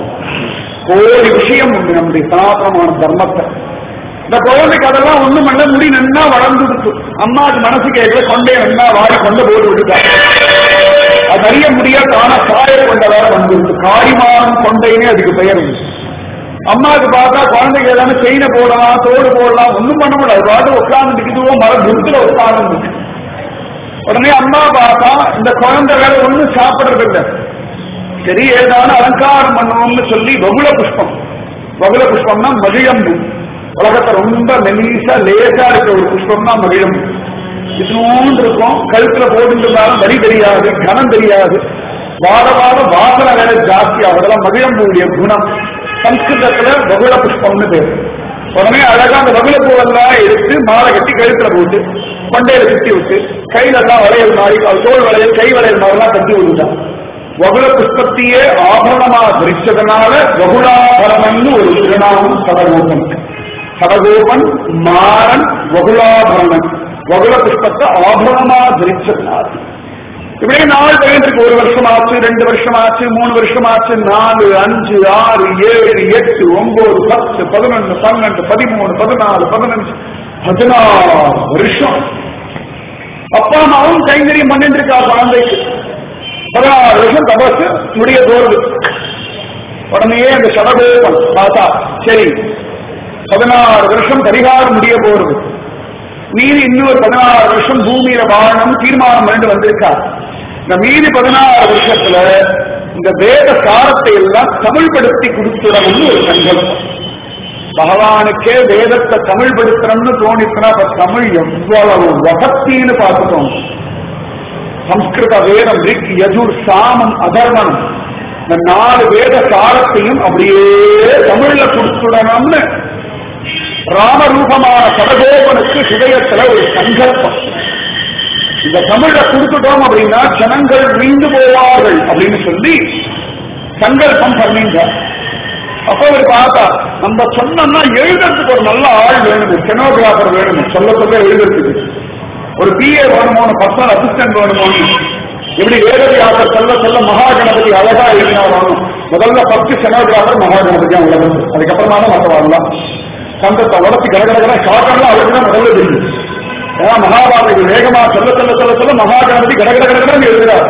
[SPEAKER 1] கோடி விஷயம் உண்டு நம்முடைய சனாதனமான தர்மத்தை இந்த குழந்தைக்கு அதெல்லாம் ஒண்ணும் பண்ண முடி நன்னா வளர்ந்துடுச்சு அம்மாவுக்கு மனசு கேட்கல கொண்டே நன்னா வாரி கொண்டு போட்டு விட்டுட்டாங்க அது அறிய முடியா தான காய கொண்ட வேற வந்துருக்கு காரிமானம் கொண்டைனே அதுக்கு பெயர் உண்டு அம்மாவுக்கு பார்த்தா குழந்தைக்கு எல்லாமே செயினை போடலாம் தோடு போடலாம் ஒண்ணும் பண்ண முடியாது பாட்டு உட்கார்ந்து இதுவோ மர குருத்துல உட்கார்ந்து உடனே அம்மா பார்த்தா இந்த குழந்தை வேற ஒண்ணும் சாப்பிடுறது இல்லை சரி ஏதாவது அலங்காரம் பண்ணுவோம்னு சொல்லி பகுல புஷ்பம் பகுல புஷ்பம்னா மகிழம்பு உலகத்தை ரொம்ப மெலீசா லேசா இருக்க ஒரு புஷ்பம்னா மகிழம்பு இதுவும் இருக்கும் கழுத்துல போட்டுருந்தாலும் வரி தெரியாது கனம் தெரியாது வார வாரம் வாசனை வேலை ஜாஸ்தி ஆகுதெல்லாம் மகிழம்புடைய குணம் சம்ஸ்கிருதத்துல பகுல புஷ்பம்னு பேர் உடனே அழகா அந்த பகுல பூவெல்லாம் எடுத்து மாலை கட்டி கழுத்துல போட்டு மண்டையில சுத்தி விட்டு கையில எல்லாம் வளையல் மாறி தோல் வளையல் கை வளையல் மாதிரிலாம் கட்டி விட்டுட்டான் வகுல புஷ்பத்தையே ஆபரணமா தரிச்சதுனால வகுலாபரணம்னு ஒரு திருநாமம் சடகோபன் சடகோபன் மாறன் வகுலாபரணன் வகுல புஷ்பத்தை ஆபரணமா தரிச்சதுனால இப்படியே நாள் பயணத்துக்கு ஒரு வருஷம் ஆச்சு ரெண்டு வருஷம் ஆச்சு மூணு வருஷம் ஆச்சு நாலு அஞ்சு ஆறு ஏழு எட்டு ஒன்பது பத்து பதினொன்று பன்னெண்டு பதிமூணு பதினாலு பதினஞ்சு பதினாறு வருஷம் அப்பா அம்மாவும் கைங்கரியம் பண்ணிட்டு இருக்கா குழந்தைக்கு பதினாறு வருஷம் தபசு முடிய போறது உடனே அந்த சடகோபம் பார்த்தா சரி பதினாறு வருஷம் பரிகாரம் முடிய போறது மீதி இன்னொரு பதினாறு வருஷம் பூமியில வாழணும் தீர்மானம் பண்ணிட்டு வந்திருக்கா இந்த மீதி பதினாறு வருஷத்துல இந்த வேத சாரத்தை எல்லாம் தமிழ்படுத்தி கொடுத்துடணும்னு ஒரு சங்கல்பம் பகவானுக்கே வேதத்தை தமிழ்படுத்தணும்னு தோணிச்சுன்னா அப்ப தமிழ் எவ்வளவு வகத்தின்னு பார்த்துக்கோங்க சம்ஸ்கிருத வேதம் ரிக் யஜுர் சாமம் அதர்மனம் இந்த நாலு வேத சாரத்தையும் அப்படியே தமிழ்ல கொடுத்துடணும்னு ராமரூபமான சடகோபனுக்கு ஹிதயத்துல ஒரு சங்கல்பம் இந்த தமிழ கொடுத்துட்டோம் அப்படின்னா ஜனங்கள் வீழ்ந்து போவார்கள் அப்படின்னு சொல்லி சங்கல்பம் பண்ணிங்க அப்ப அவர் பார்த்தா நம்ம சொன்னோம்னா எழுதுறதுக்கு ஒரு நல்ல ஆள் வேணும் ஸ்டெனோகிராஃபர் வேணும் சொல்ல சொல்ல எழுதுறதுக்கு ஒரு பிஏ வேணுமோன்னு பர்சனல் அசிஸ்டன்ட் வேணுமோன்னு எப்படி வேதவியாசர் சொல்ல சொல்ல மகாகணபதி அழகா எழுதினாலும் முதல்ல பத்து ஸ்டெனோகிராஃபர் மகாகணபதியா உலகம் அதுக்கப்புறமா தான் மற்ற வரலாம் சந்தத்தை உடச்சு கடகடகட ஷாக்கெல்லாம் அவருக்கு தான் முதல்ல தெரியும் ஏன்னா மகாபாரதி வேகமா சொல்ல சொல்ல சொல்ல சொல்ல மகாகணபதி கடகடகடகடன் எழுதுகிறார்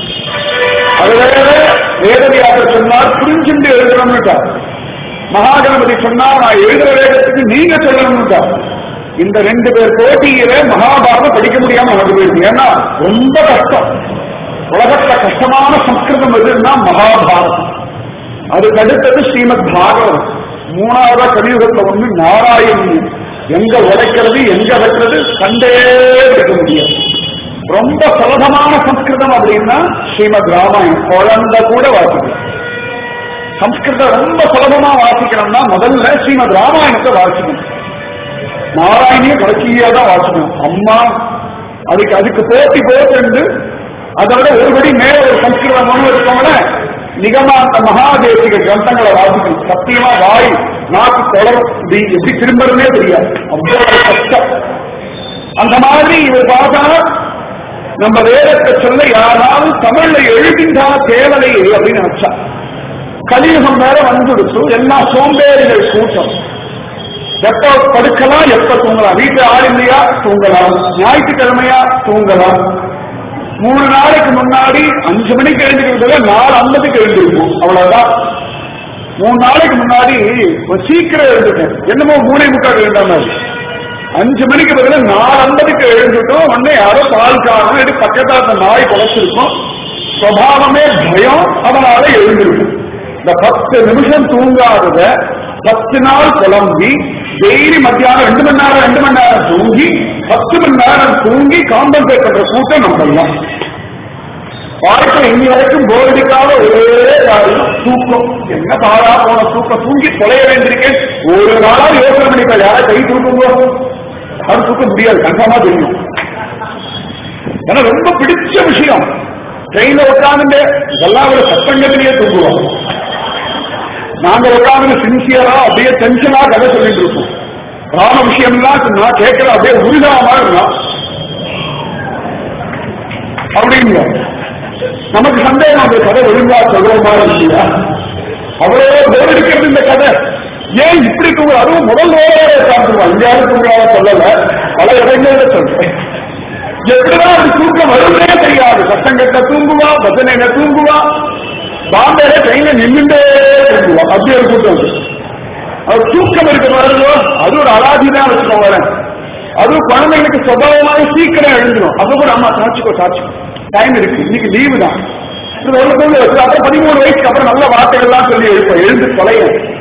[SPEAKER 1] அது வேற வேதவியாசர் சொன்னார் புரிஞ்சுண்டு எழுதணும்னுட்டார் மகாகணபதி சொன்னா நான் எழுதுற வேகத்துக்கு நீங்க சொல்லணும்னுட்டார் இந்த ரெண்டு பேர் போட்டியில மகாபாரதம் படிக்க முடியாம நமக்கு போயிருக்கு ஏன்னா ரொம்ப கஷ்டம் உலகத்துல கஷ்டமான சம்ஸ்கிருதம் எதுன்னா மகாபாரதம் அதுக்கு அடுத்தது ஸ்ரீமத் பாகவதம் மூணாவதா கலியுகத்துல ஒண்ணு நாராயணியம் எங்க உடைக்கிறது எங்க வெட்டுறது கண்டே எடுக்க முடியாது ரொம்ப சுலபமான சம்ஸ்கிருதம் அப்படின்னா ஸ்ரீமத் ராமாயணம் குழந்தை கூட வாசிக்கணும் சம்ஸ்கிருதம் ரொம்ப சுலபமா வாசிக்கணும்னா முதல்ல ஸ்ரீமத் ராமாயணத்தை வாசிக்கணும் நாராயணிய கடைசியா தான் வாசிக்கணும் அம்மா அதுக்கு அதுக்கு போட்டி போட்டு அதோட ஒருபடி மேல ஒரு சம்ஸ்கிருதம் ஒன்று இருக்கோம்னா நிகமாந்த மகாதேசிக கிரந்தங்களை வாசிக்கணும் சத்தியமா வாய் நாக்கு தொடரும் இது எப்படி திரும்புறதுனே தெரியாது அவ்வளவு கஷ்டம் அந்த மாதிரி இவர் பார்த்தா நம்ம வேதத்தை சொல்ல யாராவது தமிழ்ல எழுதின்றா தேவலையே அப்படின்னு நினைச்சா கலியுகம் வேற வந்துடுச்சு எல்லா சோம்பேறிகள் கூட்டம் எப்ப படுக்கலாம் எப்ப தூங்கலாம் வீட்டு ஆள் இல்லையா தூங்கலாம் ஞாயிற்றுக்கிழமையா தூங்கலாம் மூணு நாளைக்கு முன்னாடி அஞ்சு மணிக்கு எழுந்திருக்கிறதுல நாலு ஐம்பதுக்கு எழுந்திருக்கும் அவ்வளவுதான் மூணு நாளைக்கு முன்னாடி ஒரு சீக்கிரம் எழுந்துட்டேன் என்னமோ மூணே முக்கால் எழுந்த மாதிரி அஞ்சு மணிக்கு பதில நாலு ஐம்பதுக்கு எழுந்துட்டோம் உடனே யாரோ பால் காரணம் எடுத்து பக்கத்துல அந்த நாய் குறைச்சிருக்கும் சுவாவமே பயம் அதனால எழுந்திருக்கும் இந்த பத்து நிமிஷம் தூங்காதத பத்து நாள் குழம்பி டெய்லி மத்தியானம் ரெண்டு மணி நேரம் ரெண்டு மணி நேரம் தூங்கி பத்து மணி நேரம் தூங்கி காம்பன்சேட் பண்ற கூட்டம் நம்ம எல்லாம் வாழ்க்கை இன்னி வரைக்கும் போரடிக்காத ஒரே காரியம் தூக்கம் என்ன பாரா போன தூக்கம் தூங்கி தொலைய வேண்டியிருக்கேன் ஒரு நாளா யோசனை பண்ணிப்ப யாரா கை தூக்குங்க அது தூக்க முடியாது கன்ஃபார்மா தெரியும் ஏன்னா ரொம்ப பிடிச்ச விஷயம் ட்ரெயின்ல உட்காந்துட்டு இதெல்லாம் ஒரு சத்தங்கத்திலேயே தூங்குவோம் நாங்க உட்கார்ந்து சின்சியரா அப்படியே டென்ஷனா கதை சொல்லிட்டு இருக்கோம் ராம விஷயம்லாம் நான் கேட்கிற அப்படியே உரிதாமா இருந்தான் அப்படிங்க நமக்கு சந்தேகம் அந்த கதை ஒழுங்கா சொல்றோமா இல்லையா அவ்வளோ போரடிக்கிறது இந்த கதை ஏன் இப்படி தூங்க அதுவும் முதல் ஓரோட சாப்பிடுவான் இந்தியாவில் தூங்காத சொல்லல பல இடங்கள்ல சொல்றேன் எப்படிதான் அது தூக்கம் வரும்னே தெரியாது சத்தங்கட்ட தூங்குவா பஜனையில தூங்குவா பாம்பேல ட்ரெயின்ல நின்றுட்டே தூங்குவா அப்படி ஒரு கூட்டம் அது. அது தூக்கம் இருக்க வருதோ அது ஒரு அலாதி தான் வச்சுக்கோங்க அதுவும் குழந்தைங்களுக்கு சுபாவமாக சீக்கிரம் எழுந்துடும் அப்ப கூட அம்மா சாட்சிக்கோ சாட்சிக்கோ டைம் இருக்கு இன்னைக்கு லீவு தான் இது ஒரு பொண்ணு வச்சு அப்புறம் பதிமூணு வயசுக்கு அப்புறம் நல்ல வார்த்தைகள்லாம் சொல்லி எழுப்ப எழுந்து தொலைய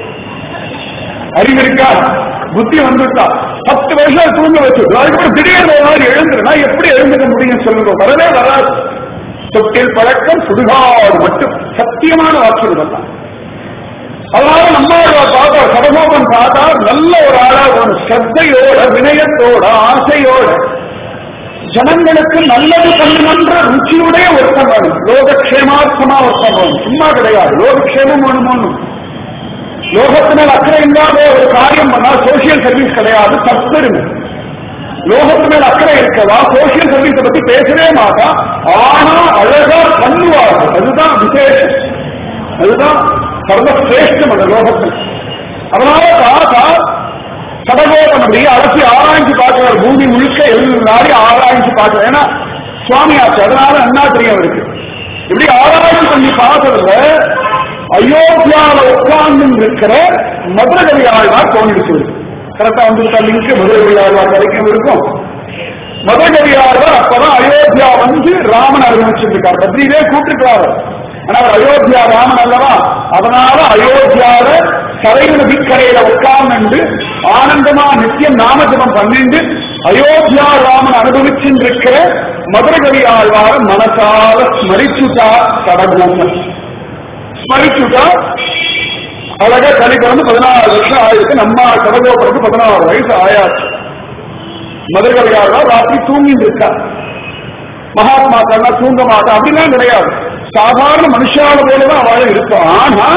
[SPEAKER 1] அறிவு இருக்கா புத்தி வந்துட்டா பத்து வருஷம் தூங்க வச்சு அதுக்கப்புறம் திடீர்னு ஒரு நாள் எழுந்துருனா எப்படி எழுந்துக்க முடியும் சொல்லுங்க வரவே வராது தொட்டில் பழக்கம் சுடுகாடு மட்டும் சத்தியமான வாக்குறுதல் தான் அதனால நம்மளோட பார்த்தா சடகோபன் பார்த்தா நல்ல ஒரு ஆளா ஒரு ஸ்ரத்தையோட வினயத்தோட ஆசையோட ஜனங்களுக்கு நல்லது பண்ணணுன்ற ருச்சியுடைய ஒருத்தன் வேணும் லோகக்ஷேமார்த்தமா ஒருத்தன் வேணும் சும்மா கிடையாது லோகக்ஷேமம் வேணுமோன்னு லோகத்தினால் அக்கறை இல்லாத ஒரு காரியம் பண்ணா சோசியல் சர்வீஸ் கிடையாது தற்பெருமை லோகத்து மேல் அக்கறை இருக்கவா சோசியல் சர்வீஸை பத்தி பேசவே மாட்டா ஆனா அழகா பண்ணுவார்கள் அதுதான் விசேஷம் அதுதான் சர்வசிரேஷ்டம் அந்த லோகத்தில் அதனால தாத்தா சடகோபன் அப்படியே அலசி ஆராய்ச்சி பார்க்கிறார் பூமி முழுக்க எல்லாரையும் ஆராய்ச்சி பார்க்கிறார் ஏன்னா சுவாமி ஆச்சு அதனால என்ன தெரியும் அவருக்கு இப்படி ஆராய்ச்சி பண்ணி பார்த்ததுல அயோத்தியால உட்கார்ந்து இருக்கிற மதுரகவி ஆழ்வார் தோணிடுச்சு கரெக்டா வந்து லிங்க் மதுரகவி ஆழ்வார் வரைக்கும் இருக்கும் மதுரகவி ஆழ்வார் அப்பதான் அயோத்தியா வந்து ராமன் அறிவிச்சிருக்கார் பத்ரியிலே கூட்டிருக்கிறார் ஆனா அவர் அயோத்தியா ராமன் அல்லவா அதனால அயோத்தியால சரைவ நதிக்கரையில உட்கார்ந்து ஆனந்தமா நித்தியம் நாமஜபம் பண்ணிண்டு அயோத்தியா ராமன் அனுபவிச்சுருக்கிற மதுரகவி ஆழ்வார மனசால ஸ்மரிச்சுட்டா கடகோமன் ஸ்மரிச்சுட்டா அழகா கலி பிறந்து பதினாறு வருஷம் ஆயிருக்கு நம்ம கடகோபுரத்து பதினாறு வயசு ஆயாச்சு மதுரகவி ஆழ்வார் ராத்திரி தூங்கிட்டு இருக்கா மகாத்மாக்கள்லாம் தூங்க மாட்டா அப்படிலாம் கிடையாது சாதாரண மனுஷால போலதான் அவள் இருப்பான் ஆனா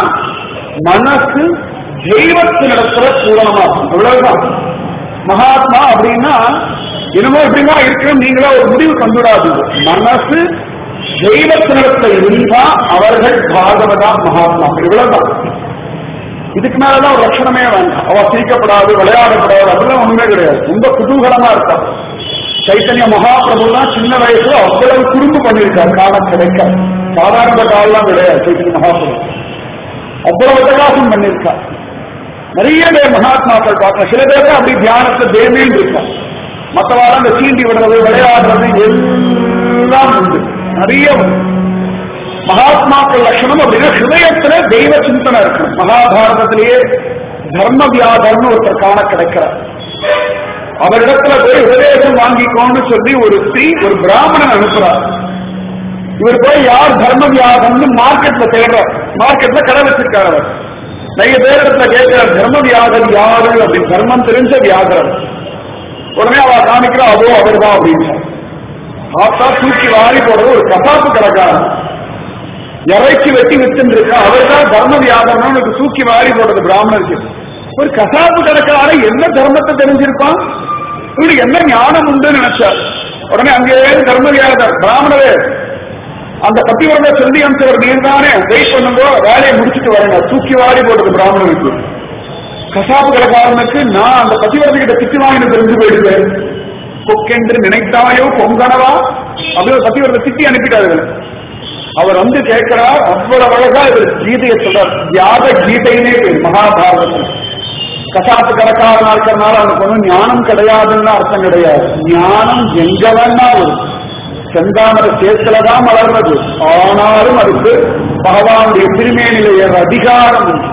[SPEAKER 1] மனசு தெய்வத்தினிடத்துல பூரணமாகும் அவ்வளவுதான் மகாத்மா அப்படின்னா என்னமோ இப்படிதான் இருக்கிறோம் நீங்களா ஒரு முடிவு கண்டுடாது மனசு தெய்வத்தினிடத்துல இருந்தா அவர்கள் பாகவதா மகாத்மா இவ்வளவுதான் இதுக்கு மேலதான் ஒரு லட்சணமே வேண்டாம் அவ சிரிக்கப்படாது விளையாடப்படாது அதெல்லாம் ஒண்ணுமே கிடையாது ரொம்ப குதூகலமா இருக்கா சைத்தன்ய மகாபிரபுலாம் சின்ன வயசுல அவ்வளவு குறும்பு பண்ணியிருக்காரு காலம் கிடைக்க சாதாரண காலம் கிடையாது சைத்தன்ய மகாபிரபு அவ்வளவு பிரகாசம் பண்ணியிருக்கா நிறைய பேர் மகாத்மாக்கள் பார்க்கலாம் சில பேர் அப்படி தியானத்தை தேவேன்னு இருக்கா மற்றவாறு அந்த சீண்டி விடுறது விளையாடுறது எல்லாம் உண்டு நிறைய உண்டு மகாத்மாக்கள் லட்சணம் அப்படின்னா ஹிருதயத்துல தெய்வ சிந்தனை இருக்கணும் மகாபாரதத்திலேயே தர்ம வியாதர்னு ஒருத்தர் காண கிடைக்கிறார் அவரிடத்துல போய் உபதேசம் வாங்கிக்கோன்னு சொல்லி ஒரு ஸ்திரீ ஒரு பிராமணன் அனுப்புறார் இவர் போய் யார் தர்ம வியாதம்னு மார்க்கெட்ல தேடுறார் மார்க்கெட்ல கடை வச்சிருக்காரு அவர் நிறைய பேர் இடத்துல கேட்கிறார் தர்ம வியாதம் யாரு அப்படின்னு தர்மம் தெரிஞ்ச வியாகரன் உடனே அவ காமிக்கிறா அதோ அவர்தான் அப்படின்னு பார்த்தா தூக்கி வாரி போடுறது ஒரு கசாப்பு கடைக்காரன் இறைச்சி வெட்டி வித்துன்னு இருக்கா அவர் தான் தர்ம வியாபாரம் தூக்கி வாரி போடுறது பிராமணருக்கு ஒரு கசாப்பு கடைக்காரன் என்ன தர்மத்தை தெரிஞ்சிருப்பான் இவருக்கு என்ன ஞானம் உண்டுன்னு நினைச்சார் உடனே அங்கே தர்ம வியாபாரம் பிராமணரே அந்த பத்திவரத்தை சொல்லி அனுப்பிச்சவர் நீர் தானே வெயிட் பண்ணுங்கோ வேலையை முடிச்சுட்டு வரேங்க தூக்கி வாரி போடுறது பிராமணருக்கு கசாப்பு கடைக்காரனுக்கு நான் அந்த பத்திவரத்துக்கிட்ட திட்டு வாங்கிட்டு தெரிஞ்சு போயிடுவேன் கொக்கென்று நினைத்தாயோ பொங்கனவா அப்படி ஒரு பத்திவரத்தை திட்டி அனுப்பிட்டாரு அவர் வந்து கேட்கிறார் அவ்வளவு அழகா இவர் கீதையை சொல்றார் தியாக கீதையினே பேர் மகாபாரதத்தில் கசாப்பு கடைக்காரனா இருக்கிறனால அவனுக்கு ஒன்றும் ஞானம் கிடையாதுன்னு அர்த்தம் கிடையாது ஞானம் எங்க வேணா வரும் செந்தாமர சேத்துலதான் வளர்றது ஆனாலும் அதுக்கு பகவானுடைய திருமேனில ஏற அதிகாரம் உண்டு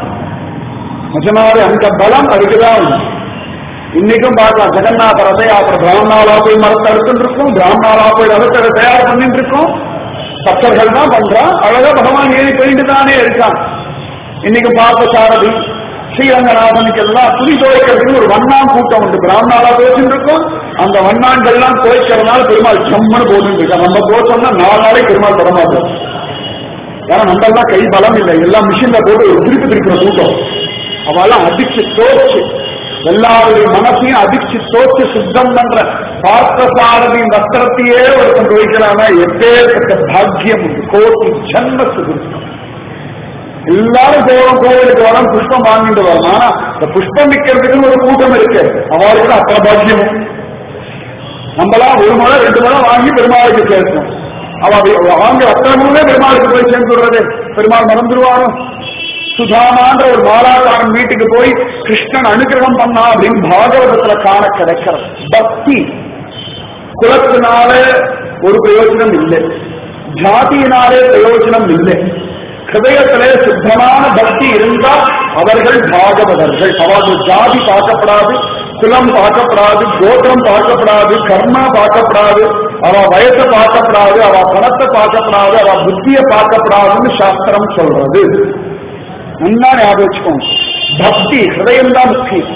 [SPEAKER 1] நிஜமாவே அந்த பலம் அதுக்குதான் உண்டு இன்னைக்கும் பார்க்கலாம் ஜெகநாத ரத யாத்திரை பிராமணாலா போய் மரத்தை அறுத்துட்டு இருக்கும் பிராமணாலா போய் ரதத்தை தயார் பண்ணிட்டு இருக்கோம் பக்தர்கள் தான் பண்றான் அழகா பகவான் ஏறி போயிட்டு தானே இருக்கான் இன்னைக்கு பார்த்த சாரதி ஸ்ரீரங்கநாதனுக்கு எல்லாம் துணி துவைக்கிறதுக்கு ஒரு வண்ணான் கூட்டம் உண்டு பிராமணாலா துவைச்சுட்டு இருக்கும் அந்த வண்ணான்கள்லாம் துவைக்கிறதுனால பெருமாள் சம்மனு போட்டு இருக்கா நம்ம போட்டோம்னா நாலு நாளைக்கு பெருமாள் தொடமாட்டோம் ஏன்னா நம்மெல்லாம் கை பலம் இல்லை எல்லாம் மிஷின்ல போட்டு ஒரு திருப்பி திருப்பிற கூட்டம் அவெல்லாம் அடிச்சு தோச்சு எல்லாருடைய மனசையும் அடிச்சு தோச்சு சுத்தம் பண்ற பார்த்த சாரதியின் வஸ்திரத்தையே ஒருத்தன் துவைக்கிறானா எப்பேற்பட்ட பாக்கியம் உண்டு கோட்டி ஜன்ம சுகிருத்தம் எல்லாரும் போவோம் கோவிலுக்கு வரோம் புஷ்பம் வாங்கிட்டு வரோம் ஆனா இந்த புஷ்பம் விற்கிறதுக்குன்னு ஒரு கூட்டம் இருக்கு அவளுக்கு அத்தனை பாக்கியமும் நம்மளாம் ஒரு முறை ரெண்டு முறை வாங்கி பெருமாளுக்கு சேர்க்கணும் அவ வி- வாங்கி அத்தனை முறை பெருமாளுக்கு போய் சேர்ந்து விடுறது பெருமாள் மறந்துடுவாரோ சுதாமான்ற ஒரு மாலாக்காரன் வீட்டுக்கு போய் கிருஷ்ணன் அனுகிரகம் பண்ணா அப்படின்னு பாகவதத்துல காண கிடைக்கிறது பக்தி குலத்தினால ஒரு பிரயோஜனம் இல்லை ஜாதியினாலே பிரயோஜனம் இல்லை ஹிருதயத்திலே சுத்தமான பக்தி இருந்தால் அவர்கள் பாகவதர்கள் அவர்கள் ஜாதி பார்க்கப்படாது குலம் பார்க்கப்படாது கோத்திரம் பார்க்கப்படாது கர்மா பார்க்கப்படாது அவ வயசை பார்க்கப்படாது அவ பணத்தை பார்க்கப்படாது அவ புத்தியை பார்க்கப்படாதுன்னு சாஸ்திரம் சொல்றது நல்லா ஞாபகம் வச்சுக்கோங்க பக்தி ஹிருதயம் தான் முக்கியம்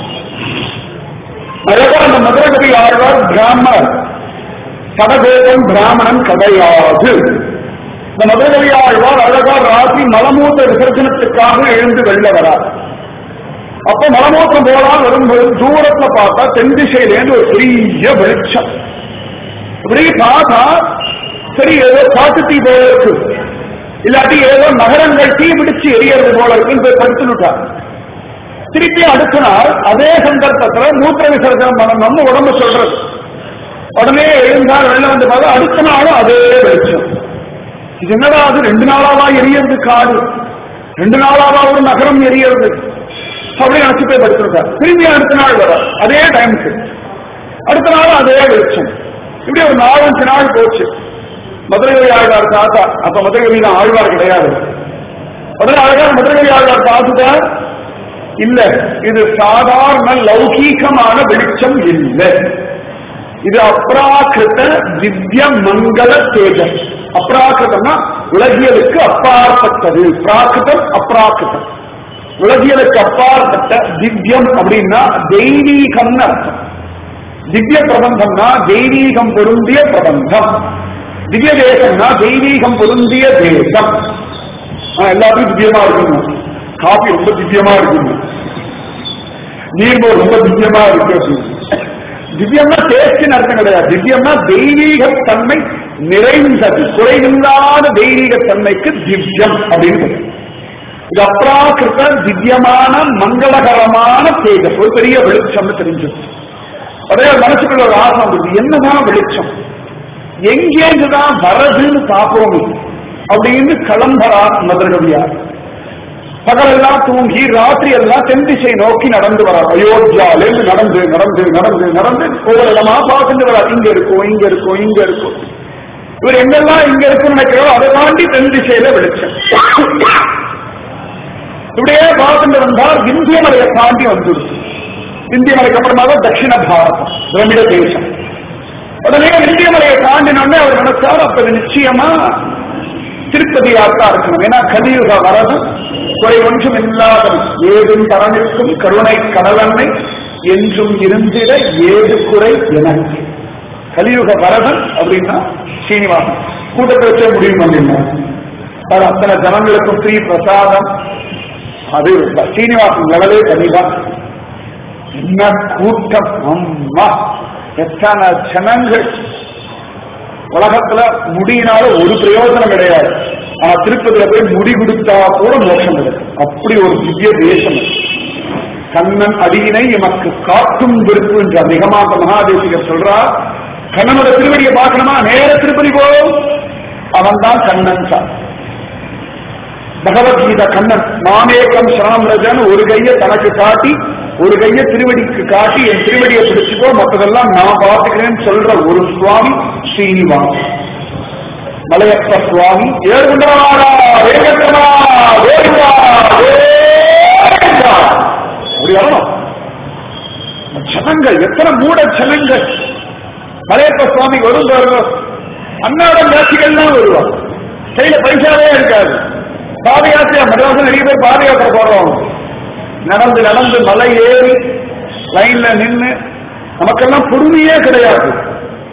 [SPEAKER 1] அழகா அந்த மதுரகவி ஆழ்வார் பிராமணர் சடகோபம் பிராமணன் கிடையாது இந்த மதுரகவி ஆழ்வார் அழகா ராசி மலமூத்த விசர்ஜனத்துக்காக எழுந்து வெளில வரார் அப்ப மலமூத்திரம் போலாம் வரும்போது தூரத்துல பார்த்தா தென் திசையிலேருந்து ஒரு பெரிய வெளிச்சம் இப்படி பார்த்தா சரி ஏதோ காட்டு தீ போல இருக்கு இல்லாட்டி ஏதோ நகரங்கள் தீ பிடிச்சு எரியறது போல இருக்குன்னு போய் படுத்துட்டார் திருப்பி அடுத்த நாள் அதே சந்தர்ப்பத்துல மூத்திர விசர்ஜனம் பண்ணணும்னு உடம்பு சொல்றது உடனே எழுந்தால் வெளில வந்து பார்த்தா அடுத்த நாளும் அதே வெளிச்சம் இது என்னடா அது ரெண்டு நாளாவா எரியறது காடு ரெண்டு நாளாவா ஒரு நகரம் எரியறது அப்படியே நினைச்சு போய் படுத்திருக்கார் திரும்பி அடுத்த நாள் வர அதே டைமுக்கு அடுத்த நாள் அதே வெளிச்சம் இப்படி ஒரு நாலஞ்சு நாள் போச்சு மதுரை ஆழ்வார் தாத்தா அப்ப மதுரை தான் ஆழ்வார் கிடையாது மதுரை ஆழ்வார் மதுரை ஆழ்வார் பார்த்துட்டார் இல்ல இது சாதாரண லௌகீகமான வெளிச்சம் இல்லை இது அப்ராக்கிருத திவ்ய மங்கள தேஜஸ் அப்ராக்கிருதம்னா உலகியலுக்கு அப்பாற்பட்டது பிராகிருதம் அப்ராக்கிருதம் உலகியலுக்கு அப்பாற்பட்ட திவ்யம் அப்படின்னா தெய்வீகம்னு அர்த்தம் திவ்ய பிரபந்தம்னா தெய்வீகம் பொருந்திய பிரபந்தம் திவ்ய தேசம்னா தெய்வீகம் பொருந்திய தேசம் ஆனா எல்லாத்தையும் திவ்யமா இருக்குங்க காபி ரொம்ப திவ்யமா இருக்குங்க நீர்மோர் ரொம்ப திவ்யமா இருக்கு அப்படின்னு திவ்யம்னா டேஸ்டின் அர்த்தம் கிடையாது திவ்யம்னா தெய்வீக தன்மை நிறைந்தது குறைவில்லாத தெய்வீக தன்மைக்கு திவ்யம் அப்படின்னு பெயர். இது அப்ராக்கிருத திவ்யமான மங்களகரமான தேஜஸ் ஒரு பெரிய வெளிச்சம்னு தெரிஞ்சது அதே மனசுக்குள்ள ஒரு ஆசை வந்தது என்னதான் வெளிச்சம் எங்கேருந்துதான் வரதுன்னு பார்ப்போமே அப்படின்னு கிளம்புறா மதுரகவியார் பகலெல்லாம் தூங்கி ராத்திரி எல்லாம் தென் திசை நோக்கி நடந்து வரார் அயோத்தியாலேருந்து நடந்து நடந்து நடந்து நடந்து ஒவ்வொரு இடமா பார்த்துட்டு வரார் இங்க இருக்கும் இங்க இருக்கும் இங்க இருக்கும் இவர் எங்கெல்லாம் இங்க இருக்குன்னு நினைக்கிறோம் அதை தாண்டி தென் திசையில வெளிச்சம் இப்படியே பார்த்துட்டு வந்தால் இந்திய மலையை தாண்டி வந்துடுச்சு இந்திய மலைக்கு அப்புறமா தான் தட்சிண பாரதம் திரமிட தேசம் உடனே இந்திய மலையை தாண்டினோடனே அவர் நினைச்சார் அப்ப இது நிச்சயமா திருப்பதி யாத்திரா இருக்கணும் ஏன்னா கலியுக வரதும் குறை ஒன்றும் இல்லாதவன் ஏதும் தரனிற்கும் கருணை கடலன்னை என்றும் இருந்திட ஏது குறை எனக்கு கலியுக வரதன் அப்படின்னா சீனிவாசன் கூட்டத்தை வச்சே முடிவு பண்ணிருந்தார் அது அத்தனை ஜனங்களுக்கும் ஃப்ரீ பிரசாதம் அது சீனிவாசன் லெவலே தனிதான் என்ன கூட்டம் அம்மா எத்தனை ஜனங்கள் உலகத்துல முடியினால ஒரு பிரயோஜனம் கிடையாது ஆனா திருப்பதியில போய் முடி கொடுத்தா கூட மோட்சம் கிடைக்கும் அப்படி ஒரு திவ்ய தேசம் அது. கண்ணன் அடியினை எமக்கு காட்டும் விருப்பு என்று அதிகமாக மகாதேசிகர் சொல்றார் கண்ணனோட திருவடியை பார்க்கணுமா நேர திருப்பதி போகும் அவன் தான் கண்ணன் சார் பகவத்கீதா கண்ணன் மாமேகம் சரணம் ரஜன் ஒரு கையை தனக்கு காட்டி ஒரு கையை திருவடிக்கு காட்டி என் திருவடியை பிடிச்சுக்கோ மற்றதெல்லாம் நான் பார்த்துக்கிறேன்னு சொல்ற ஒரு சுவாமி ஸ்ரீனிவாசன் மலையப்ப சுவாமி ஏழுகுண்டவாரா வேகத்தமா வேகுவா வேகா. அப்படி வரணும் ஜனங்கள் எத்தனை மூட ஜனங்கள் மலையப்ப சுவாமி வரும் பாருங்க அன்னாடம் யாத்திரைகள்லாம் வருவாங்க கையில பைசாவே இருக்காது பாத யாத்திரை மெட்ராஸ் நிறைய பேர் பாத யாத்திரை போடுறோம் நடந்து நடந்து மலை ஏறி லைன்ல நின்னு நமக்கெல்லாம் பொறுமையே கிடையாது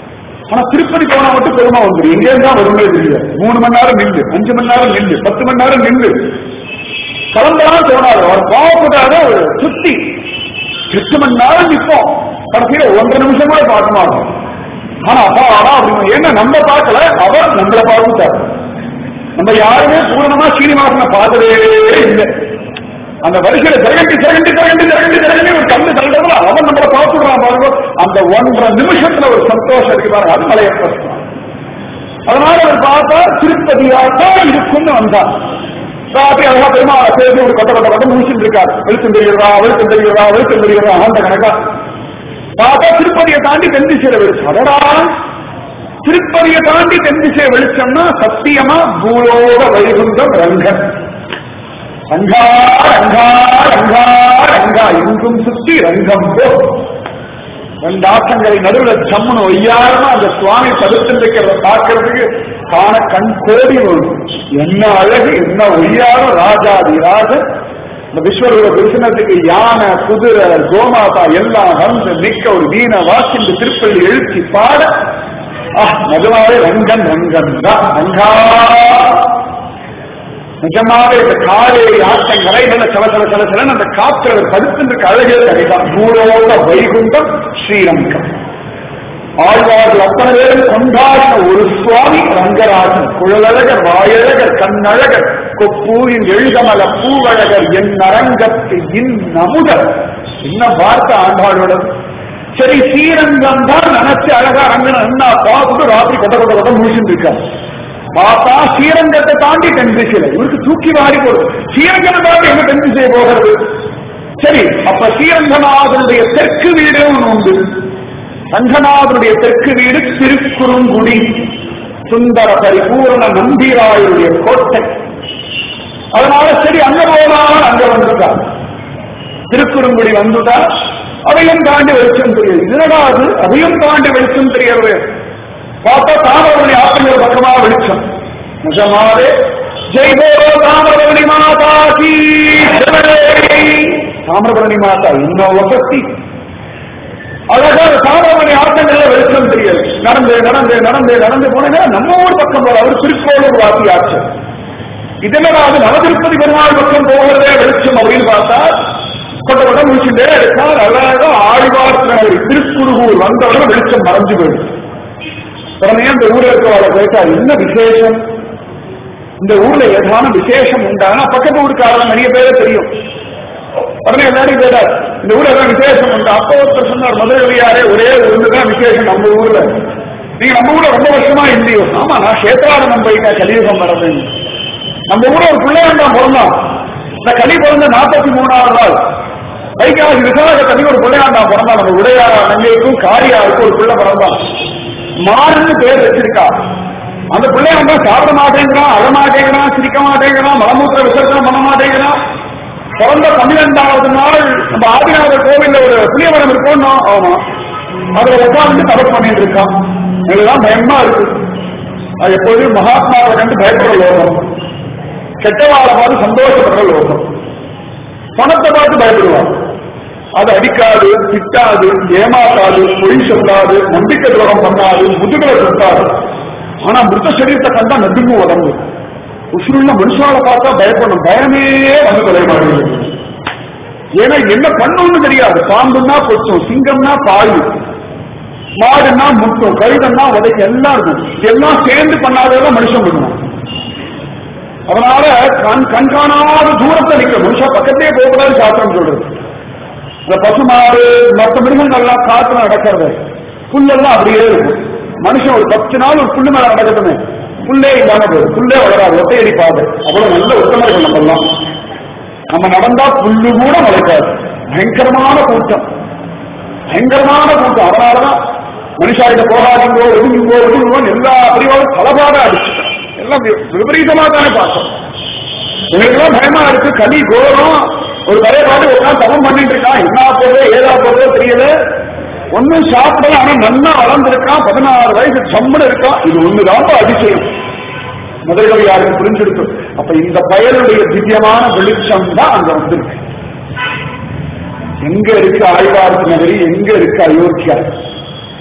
[SPEAKER 1] ஆனா திருப்பதி போனா மட்டும் பெருமா வந்துடும் எங்க இருந்தா வருமே தெரியல மூணு மணி நேரம் நில்லு அஞ்சு மணி நேரம் நில்லு பத்து மணி நேரம் நில்லு கிளம்பலாம் தோணாது அவர் பாவப்படாத ஒரு சுத்தி எட்டு மணி நேரம் நிற்போம் கடைசியில ஒன்றரை நிமிஷம் கூட பார்க்க மாட்டோம் ஆனா அப்பா ஆனா அப்படின்னு ஏன்னா நம்ம பார்க்கல அவர் நம்மளை பார்த்துட்டார் நம்ம யாருமே பூரணமா சீனிவாசனை பார்த்ததே இல்லை அந்த வரிசையில திரகண்டி திரகண்டி திரகண்டி திரகண்டி திரகண்டி ஒரு கண்ணு தள்ளுறதுல அவன் நம்மளை பார்த்துடுறான் பாருங்க அந்த ஒன்றரை நிமிஷத்துல ஒரு சந்தோஷம் இருக்கு பாருங்க அது மலையப்பட்டான் அதனால அவர் பார்த்தா திருப்பதியாத்தான் இருக்கும்னு வந்தார் ராத்திரி அழகா பெருமாளை பேசி ஒரு கொட்ட கொட்ட கொட்ட முடிச்சுட்டு இருக்காரு வெளுத்தம் தெரிகிறா வெளுத்தம் தெரிகிறா வெளுத்தம் தெரிகிறா அந்த கணக்கா பார்த்தா திருப்பதியை தாண்டி தென் திசையில வெளிச்சம் அடடா திருப்பதியை தாண்டி தென் திசையை வெளிச்சம்னா சத்தியமா பூலோக வைகுண்டம் ரங்கன் ரங்கா ரங்கா ரங்கா ரங்கா எங்கும் சுத்தி ரங்கம் போ ரெண்டு ஆசங்களை நடுவுல சம்முன்னு ஒய்யாரமா அந்த சுவாமி படுத்திருக்கிறத பார்க்கறதுக்கு காண கண் கோடி வரும் என்ன அழகு என்ன ஒய்யாரம் ராஜாதி ராஜன் இந்த விஸ்வரூப தரிசனத்துக்கு யானை குதிரை கோமாதா எல்லாம் வந்து நிக்க ஒரு வீண வாசிந்து திருப்பள்ளி எழுச்சி பாட ஆஹ் நிஜமாவே ரங்கன் ரங்கன் தான் ரங்கா நிஜமாவே இந்த காலை ஆட்டம் கரைகள சல சல சல சலன்னு அந்த காற்று படுத்திருக்க அழகே கரைதான் பூலோக வைகுண்டம் ஸ்ரீரங்கம் ஆழ்வார்கள் அத்தனை பேரும் கொண்டாடின ஒரு சுவாமி ரங்கராஜன் குழலழகர் வாயழகர் கண்ணழகர் கொப்பூரின் எழுதமல பூவழகர் என் அரங்கத்து இன் நமுதர் என்ன வார்த்தை ஆண்டாளோட சரி ஸ்ரீரங்கம் தான் நினைச்சு அழகா ரங்கன் என்ன பார்த்துட்டு ராத்திரி கொட்ட கொட்ட கொட்ட முடிச்சுட்டு இருக்காரு பார்த்தா ஸ்ரீரங்கத்தை தாண்டி தென் திசையில இவருக்கு தூக்கி வாரி போடுது ஸ்ரீரங்கத்தை தாண்டி எங்க தென் திசை போகிறது சரி அப்ப ஸ்ரீரங்கநாதனுடைய தெற்கு வீடு ஒன்று உண்டு ரங்கநாதனுடைய தெற்கு வீடு திருக்குறுங்குடி சுந்தர பரிபூர்ண நம்பிராயருடைய கோட்டை அதனால சரி அங்க போனால் அங்க வந்துட்டார் திருக்குறுங்குடி வந்துட்டா அதையும் தாண்டி வெளிச்சம் தெரியாது இதுலடா அது அதையும் தாண்டி வெளிச்சம் தெரியாது பார்த்தா தாமரவழி ஆற்றங்கள் பக்கமா வெளிச்சம் நிஜமாவே ஜெய் போலோ தாமரவழி மாதா கீ ஜெய். தாமிரபரணி மாதா இன்னும் வசதி அழகா தாமிரபரணி ஆற்றங்கள்ல வெளிச்சம் தெரியாது நடந்து நடந்து நடந்து நடந்து போனேன்னா நம்ம ஊர் பக்கம் போல அவர் திருக்கோளூர் வாசி ஆச்சு இதெல்லாம் அது நவதிருப்பதி பெருமாள் பக்கம் போகிறதே வெளிச்சம் அப்படின்னு பார்த்தா கொட்ட கொட்ட முடிச்சுட்டே இருக்கார் அழகா ஆழ்வார்த்தினர் திருக்குறுகூர் வந்தவர்கள் வெளிச்சம் மறைஞ்சு போயிடுச்சு உடனே அந்த ஊர்ல இருக்கிறவளை கேட்டா என்ன விசேஷம் இந்த ஊர்ல ஏதான விசேஷம் உண்டானா பக்கத்து ஊருக்காரங்க நிறைய பேரே தெரியும் உடனே எல்லாரும் கேட்டார் இந்த ஊர்ல ஏதாவது விசேஷம் உண்டா அப்போ ஒருத்தர் சொன்னார் மதுரையாரே ஒரே ஊர்ல தான் விசேஷம் நம்ம ஊர்ல நீங்க நம்ம ஊர்ல ரொம்ப வருஷமா இல்லையோ ஆமா நான் சேத்ராடனம் போயிட்டேன் கலியுகம் வரதுன்னு நம்ம ஊர்ல ஒரு பிள்ளையாண்டாம் பிறந்தான் இந்த கலி பிறந்த நாற்பத்தி மூணாவது நாள் வைகாசி விசாக கலி ஒரு பிள்ளையாண்டாம் பிறந்தான் நம்ம உடையாரா நங்கைக்கும் காரியாருக்கும் ஒரு பிள்ளை பிறந்தான் மாறுன்னு பேர் வச்சிருக்கா அந்த பிள்ளையாண்டா சாப்பிட மாட்டேங்கிறான் அழ மாட்டேங்கிறான் சிரிக்க மாட்டேங்கிறான் மலமூத்திர விசர்ஜனம் பண்ண மாட்டேங்கிறான் பிறந்த பன்னிரெண்டாவது நாள் நம்ம ஆதிநாதர் கோவில்ல ஒரு புளியமரம் இருக்கோம்னா ஆமா அதுல உட்கார்ந்து தபஸ் பண்ணிட்டு இருக்கான் இதுதான் பயமா இருக்கு அது எப்போதும் மகாத்மாவை கண்டு பயப்படுற லோகம் கெட்டவாளை பார்த்து சந்தோஷப்படுற லோகம் பணத்தை பார்த்து பயப்படுவான் அது அடிக்காது திட்டாது ஏமாத்தாது பொய் சொல்லாது நம்பிக்கை துரோகம் பண்ணாது முதுகலை சுத்தாது ஆனா மிருத சரீரத்தை கண்டா நடுங்கும் உடம்பு உசுருள்ள மனுஷால பார்த்தா பயப்படணும் பயமே வந்து தொலை மாட்டேங்குது ஏன்னா என்ன பண்ணுன்னு தெரியாது பாம்புன்னா கொச்சும் சிங்கம்னா பாயும் மாடுன்னா முட்டும் கழுதன்னா உதைக்கு எல்லாம் இருக்கும் எல்லாம் சேர்ந்து பண்ணாததான் மனுஷன் பண்ணுவான் அதனால கண் கண்காணாத தூரத்தை நிற்க மனுஷா பக்கத்திலே போகக்கூடாது சாஸ்திரம் சொல்றது இந்த பசுமாடு மற்ற மிருகங்கள்லாம் காத்துல நடக்கிறது புல்லெல்லாம் அப்படியே இருக்கும் மனுஷன் ஒரு பத்து நாள் ஒரு புல்லு மேல நடக்கட்டுமே புல்லே இல்லாம போயிடும் புல்லே வளராது ஒத்தையடி பாதை அவ்வளவு நல்ல உத்தமர்கள் நம்ம எல்லாம் நம்ம நடந்தா புல்லு கூட முளைக்காது பயங்கரமான கூட்டம் பயங்கரமான கூட்டம் அதனாலதான் மனுஷா இதை போகாதீங்கோ ஒதுங்குங்கோ ஒதுங்குங்கோ எல்லா பிரிவாலும் தலபாட அடிச்சுட்டான் எல்லாம் வி- விபரீதமா தானே பார்த்தோம் எங்களுக்கெல்லாம் பயமா இருக்கு கலி கோரம் ஒரு கரையை பார்த்து உட்காந்து தவம் பண்ணிட்டு இருக்கான் என்ன போதோ ஏதா போதோ தெரியல ஒன்னும் சாப்பிடல ஆனா நன்னா வளர்ந்துருக்கான் பதினாறு வயசு சம்மன் இருக்கான் இது ஒண்ணுதான் அதிசயம் முதல்கள் யாருக்கு புரிஞ்சிருக்கு அப்ப இந்த பயனுடைய திவ்யமான வெளிச்சம் தான் அங்க வந்திருக்கு எங்க இருக்கு ஆழ்வார்த்து நகரி எங்க இருக்கு அயோத்தியா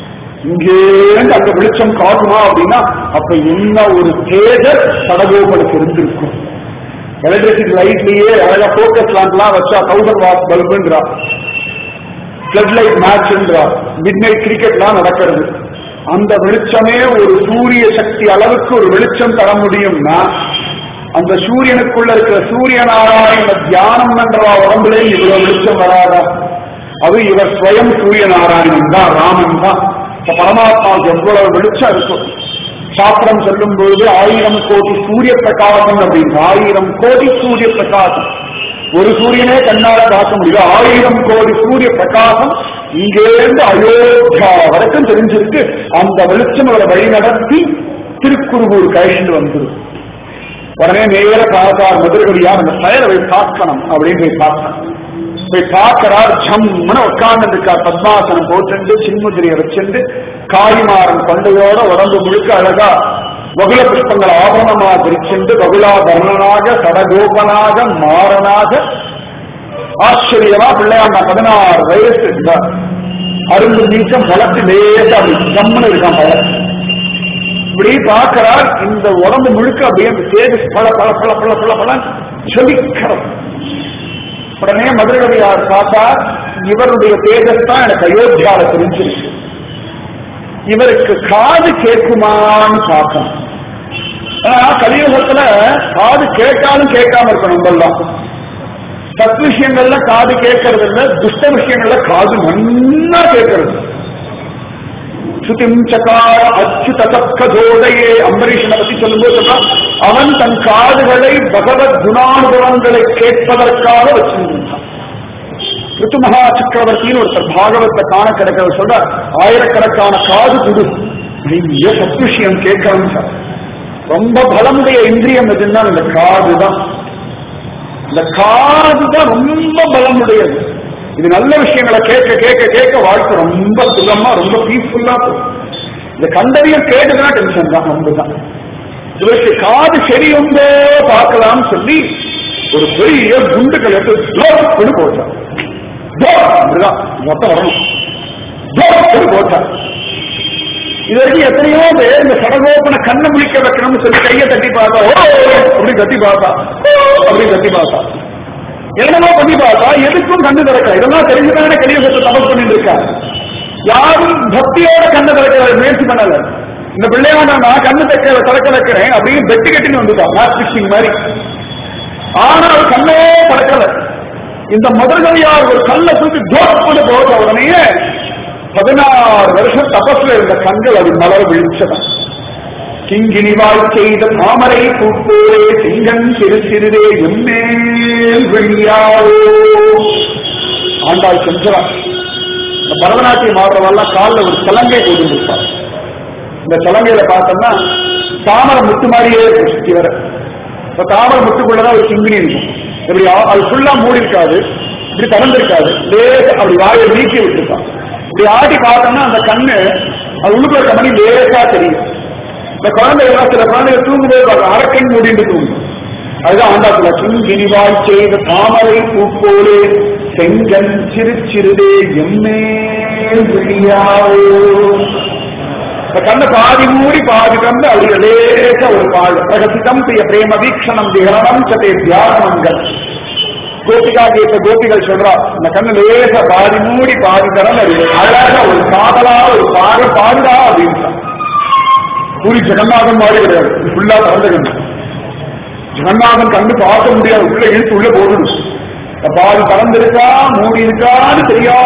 [SPEAKER 1] இங்கேருந்து அந்த வெளிச்சம் காட்டுமா அப்படின்னா அப்ப என்ன ஒரு தேஜர் சடகோபனுக்கு இருந்திருக்கும் எலக்ட்ரிசிட்டி லைட்லயே அழகா போக்கஸ் லாம்ப்லாம் வச்சா தௌசண்ட் வாட் பல்புன்றா பிளட் லைட் மேட்ச்ன்றா மிட் நைட் கிரிக்கெட்லாம் நடக்கிறது அந்த வெளிச்சமே ஒரு சூரிய சக்தி அளவுக்கு ஒரு வெளிச்சம் தர முடியும்னா அந்த சூரியனுக்குள்ள இருக்கிற சூரிய நாராயண தியானம் என்றவா உடம்புல இவ்வளவு வெளிச்சம் வராதா அது இவர் ஸ்வயம் சூரிய நாராயணன் தான் ராமன் தான் இப்ப பரமாத்மாவுக்கு எவ்வளவு வெளிச்சம் இருக்கும் சாஸ்திரம் சொல்லும் பொழுது ஆயிரம் கோடி சூரிய பிரகாசம் அப்படின்னு ஆயிரம் கோடி சூரிய பிரகாசம் ஒரு சூரியனே கண்ணால பார்க்க முடியும் ஆயிரம் கோடி சூரிய பிரகாசம் இங்கேருந்து அயோத்தியா வரைக்கும் தெரிஞ்சிருக்கு அந்த வெளிச்சம் அவரை வழி நடத்தி திருக்குறுகூர் கழிந்து வந்துடும் உடனே நேர பார்த்தார் மதுரகடியா அந்த செயலை போய் பார்க்கணும் அப்படின்னு போய் பார்க்கணும் போய் பார்க்கிறார் ஜம்முன்னு உட்கார்ந்து இருக்கார் பத்மாசனம் போட்டு சின்முதிரியை வச்சிருந்து காளிமாறன் பண்டையோட உடம்பு முழுக்க அழகா வகுல புஷ்பங்கள் ஆபரணமா பிரிச்சுண்டு வகுலாபரணனாக சடகோபனாக மாறனாக ஆச்சரியமா பிள்ளையாண்ட பதினாறு வயசு இருந்தார் அரும்பு நீச்சம் பலத்து லேசா அப்படி ஜம்முன்னு இருக்கான் பழம் இப்படி பார்க்கிறார் இந்த உடம்பு முழுக்க அப்படியே அந்த தேஜஸ் பல பல பல பல பல பல சொலிக்கிறது உடனே மதுரகவியார் பார்த்தா இவருடைய தேஜஸ் தான் எனக்கு அயோத்தியால தெரிஞ்சிருக்கு இவருக்கு காது கேட்குமான்னு பார்க்கணும் ஆனா கலியுகத்துல காது கேட்டாலும் கேட்காம இருக்கணும் நம்மெல்லாம் சத் விஷயங்கள்ல காது கேட்கறது இல்ல துஷ்ட விஷயங்கள்ல காது நன்னா கேட்கறது சுதிம் சகார அச்சுத தக்கதோதையே அம்பரீஷனை பத்தி சொல்லும்போது சொல்றான் அவன் தன் காதுகளை பகவத் குணானுபவங்களை கேட்பதற்காக வச்சிருந்தான் ரித்து மகா சக்கரவர்த்தின்னு ஒருத்தர் பாகவத்தை காண கிடைக்கிறவர் சொல்ற ஆயிரக்கணக்கான காது குடு நிறைய சத் விஷயம் கேட்கணும் சார் ரொம்ப பலமுடைய இந்திரியம் எதுன்னா இந்த காது தான் இந்த காது தான் ரொம்ப பலமுடையது இது நல்ல விஷயங்களை கேட்க கேட்க கேட்க வாழ்க்கை ரொம்ப சுகமா ரொம்ப பீஸ்ஃபுல்லா போகும் இந்த கண்டறியம் கேட்டுதான் டென்ஷன் தான் ரொம்ப தான் இவருக்கு காது சரியுண்டோ பார்க்கலாம்னு சொல்லி ஒரு பெரிய குண்டுகள் எடுத்து போட்டார் அப்படிதான் மொத்தம் வரணும் போட்டார் இது வரைக்கும் எத்தனையோ பேர் இந்த சடகோப்பனை கண்ணை முழிக்க வைக்கணும்னு சொல்லி கையை தட்டி பார்த்தா ஓ அப்படி கத்தி பார்த்தா அப்படி கத்தி பார்த்தா என்னமோ பண்ணி பார்த்தா எதுக்கும் கண்ணு திறக்க இதெல்லாம் தெரிஞ்சுதானே கலியுகத்தை தபஸ் பண்ணிட்டு இருக்கா யாரும் பக்தியோட கண்ணு திறக்க முயற்சி பண்ணல இந்த பிள்ளையான நான் கண்ணு திறக்க திறக்க வைக்கிறேன் அப்படின்னு பெட்டு கட்டின்னு வந்துட்டான் மேட்ச் பிக்சிங் மாதிரி ஆனால் கண்ணே பறக்கல இந்த முதல்களையார் ஒரு கல்ல தூக்கி தோப்பது போட்ட உடனே பதினாறு வருஷம் தபஸ்ல இருந்த கண்கள் அது மலர் விழிச்சதான் கிங்கினிவாய் செய்த தாமரை பூப்போரே சிங்கன் சிறு சிறிதே எம்மேல் வெளியாவோ ஆண்டாள் செஞ்சரா இந்த பரதநாட்டியம் ஆடுறவெல்லாம் காலில் ஒரு சலங்கை கொண்டு இருப்பார் இந்த சலங்கையில பார்த்தோம்னா தாமரை முத்து மாதிரியே இருக்கும் சுத்தி வர இப்ப தாமரை முத்துக்குள்ளதான் ஒரு கிங்கினி இருக்கும் இப்படி ஆ- அது ஃபுல்லா மூடி இருக்காது இப்படி திறந்திருக்காது லேசா அப்படி வாயை நீக்கி விட்டுருக்கான் இப்படி ஆட்டி பார்த்தோம்னா அந்த கண்ணு அது உள்ளுக்குள்ள இருக்க மணி லேசா தெரியும் இந்த குழந்தைகள் சில குழந்தைகள் தூங்கும்போது பார்க்க அரக்கன் மூடிட்டு தூங்கும் அதுதான் ஆண்டாத்துல கிங்கினிவாய் செய்த தாமரை பூப்போலே செங்கன் சிறு சிறுதே எம்மே விழியாவோ இந்த கண்ணை பாதி மூடி பாதி கண்டு அப்படி லேச ஒரு பால் பிரகசிதம் பிரிய பிரேம வீக்ஷணம் திகரணம் சதே தியானங்கள் கோபிகா கேட்ட கோபிகள் சொல்றா இந்த கண்ணு லேச பாதி மூடி பாதி தரம் அழகா ஒரு காதலா ஒரு பாட பாடுடா அப்படின்னு பூரி ஜெகநாதன் மாதிரி கிடையாது ஃபுல்லா திறந்த கண்ணு ஜெகநாதன் கண்டு பார்க்க முடியாது உள்ள இழுத்து உள்ள போடணும் பாதி திறந்திருக்கா மூடி இருக்கான்னு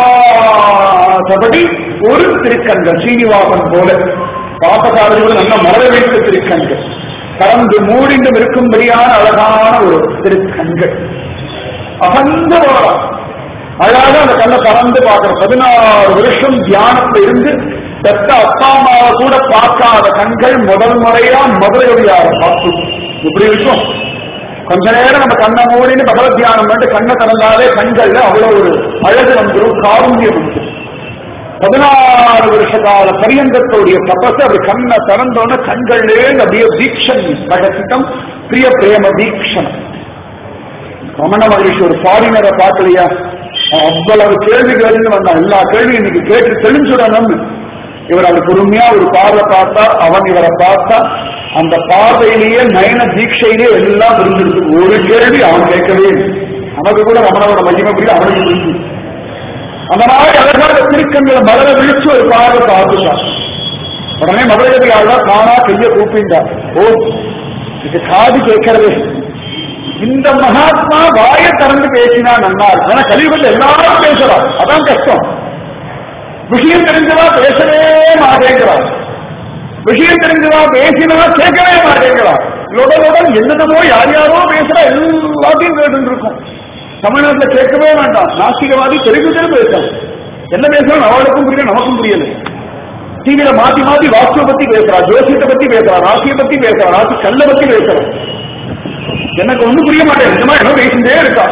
[SPEAKER 1] தெரியாதபடி ஒரு திருக்கண்கள் சீனிவாசன் போல பாப்பகாரர்கள் நல்ல மரத வைத்த திருக்கண்கள் திறந்து மூடிண்டும் இருக்கும்படியான அழகான ஒரு திருக்கண்கள் அகந்த வரலாம் அழகாக அந்த கண்ணை திறந்து பார்க்கிற பதினாறு வருஷம் தியானத்துல இருந்து பெத்த அப்பா அம்மாவை கூட பார்க்காத கண்கள் முதல் முறையா மதுரையுடையார பார்த்து இப்படி இருக்கும் கொஞ்ச நேரம் நம்ம கண்ணை மூடின்னு பகவத் தியானம் பண்ணிட்டு கண்ணை திறந்தாலே கண்கள்ல அவ்வளவு ஒரு அழகு வந்துடும் காருண்யம் வந்துடும் பதினாறு வருஷ கால பரியந்தத்துடைய தபஸ் அப்படி கண்ணை திறந்தோன்னு கண்கள்லே அப்படியே தீக்ஷன் பிரகசித்தம் பிரிய பிரேம தீக்ஷணம் ரமண மகரிஷி ஒரு ஃபாரினரை பார்க்கலையா அவ்வளவு கேள்வி கேள்வி வந்தான் எல்லா கேள்வியும் இன்னைக்கு கேட்டு தெளிஞ்சுடணும்னு இவர் அவர் பொறுமையா ஒரு பார்வை பார்த்தா அவன் இவரை பார்த்தா அந்த பார்வையிலேயே நயன தீட்சையிலேயே எல்லாம் இருந்திருக்கு ஒரு கேள்வி அவன் கேட்கவே இல்லை. நமக்கு கூட ரமணோட மகிமை புரியல அவனுக்கு புரிஞ்சு அந்த மாதிரி அழகான திருக்கங்களை மலர விழிச்சு ஒரு பார்வை பார்த்துட்டான் உடனே மதுரையாளர் தானா கைய கூப்பிட்டார் ஓ இது காது கேட்கறது இந்த மகாத்மா வாய திறந்து பேசினா நன்னா இருக்கும் ஆனா கலியுகத்தில் எல்லாரும் பேசுறார் அதான் கஷ்டம் விஷயம் தெரிஞ்சவா பேசவே மாட்டேங்கிறார் விஷயம் தெரிஞ்சவா பேசினா கேட்கவே மாட்டேங்கிறார் உடனுடன் என்னென்னமோ யார் யாரோ பேசுறா எல்லாத்தையும் கேட்டு இருக்கும் தமிழ்நாட்டுல கேட்கவே வேண்டாம் நாஸ்திகவாதி தெரிஞ்சு தெரிஞ்சு பேசுறான் என்ன பேசுறான் அவளுக்கும் புரியல நமக்கும் புரியல டிவியில மாத்தி மாத்தி வாஸ்துவ பத்தி பேசுறா ஜோசியத்தை பத்தி பேசுறா ராசியை பத்தி பேசுறா ராசி கல்ல பத்தி பேசுறா எனக்கு ஒண்ணும் புரிய மாட்டேன் நிஜமா என்ன பேசிட்டே இருக்கா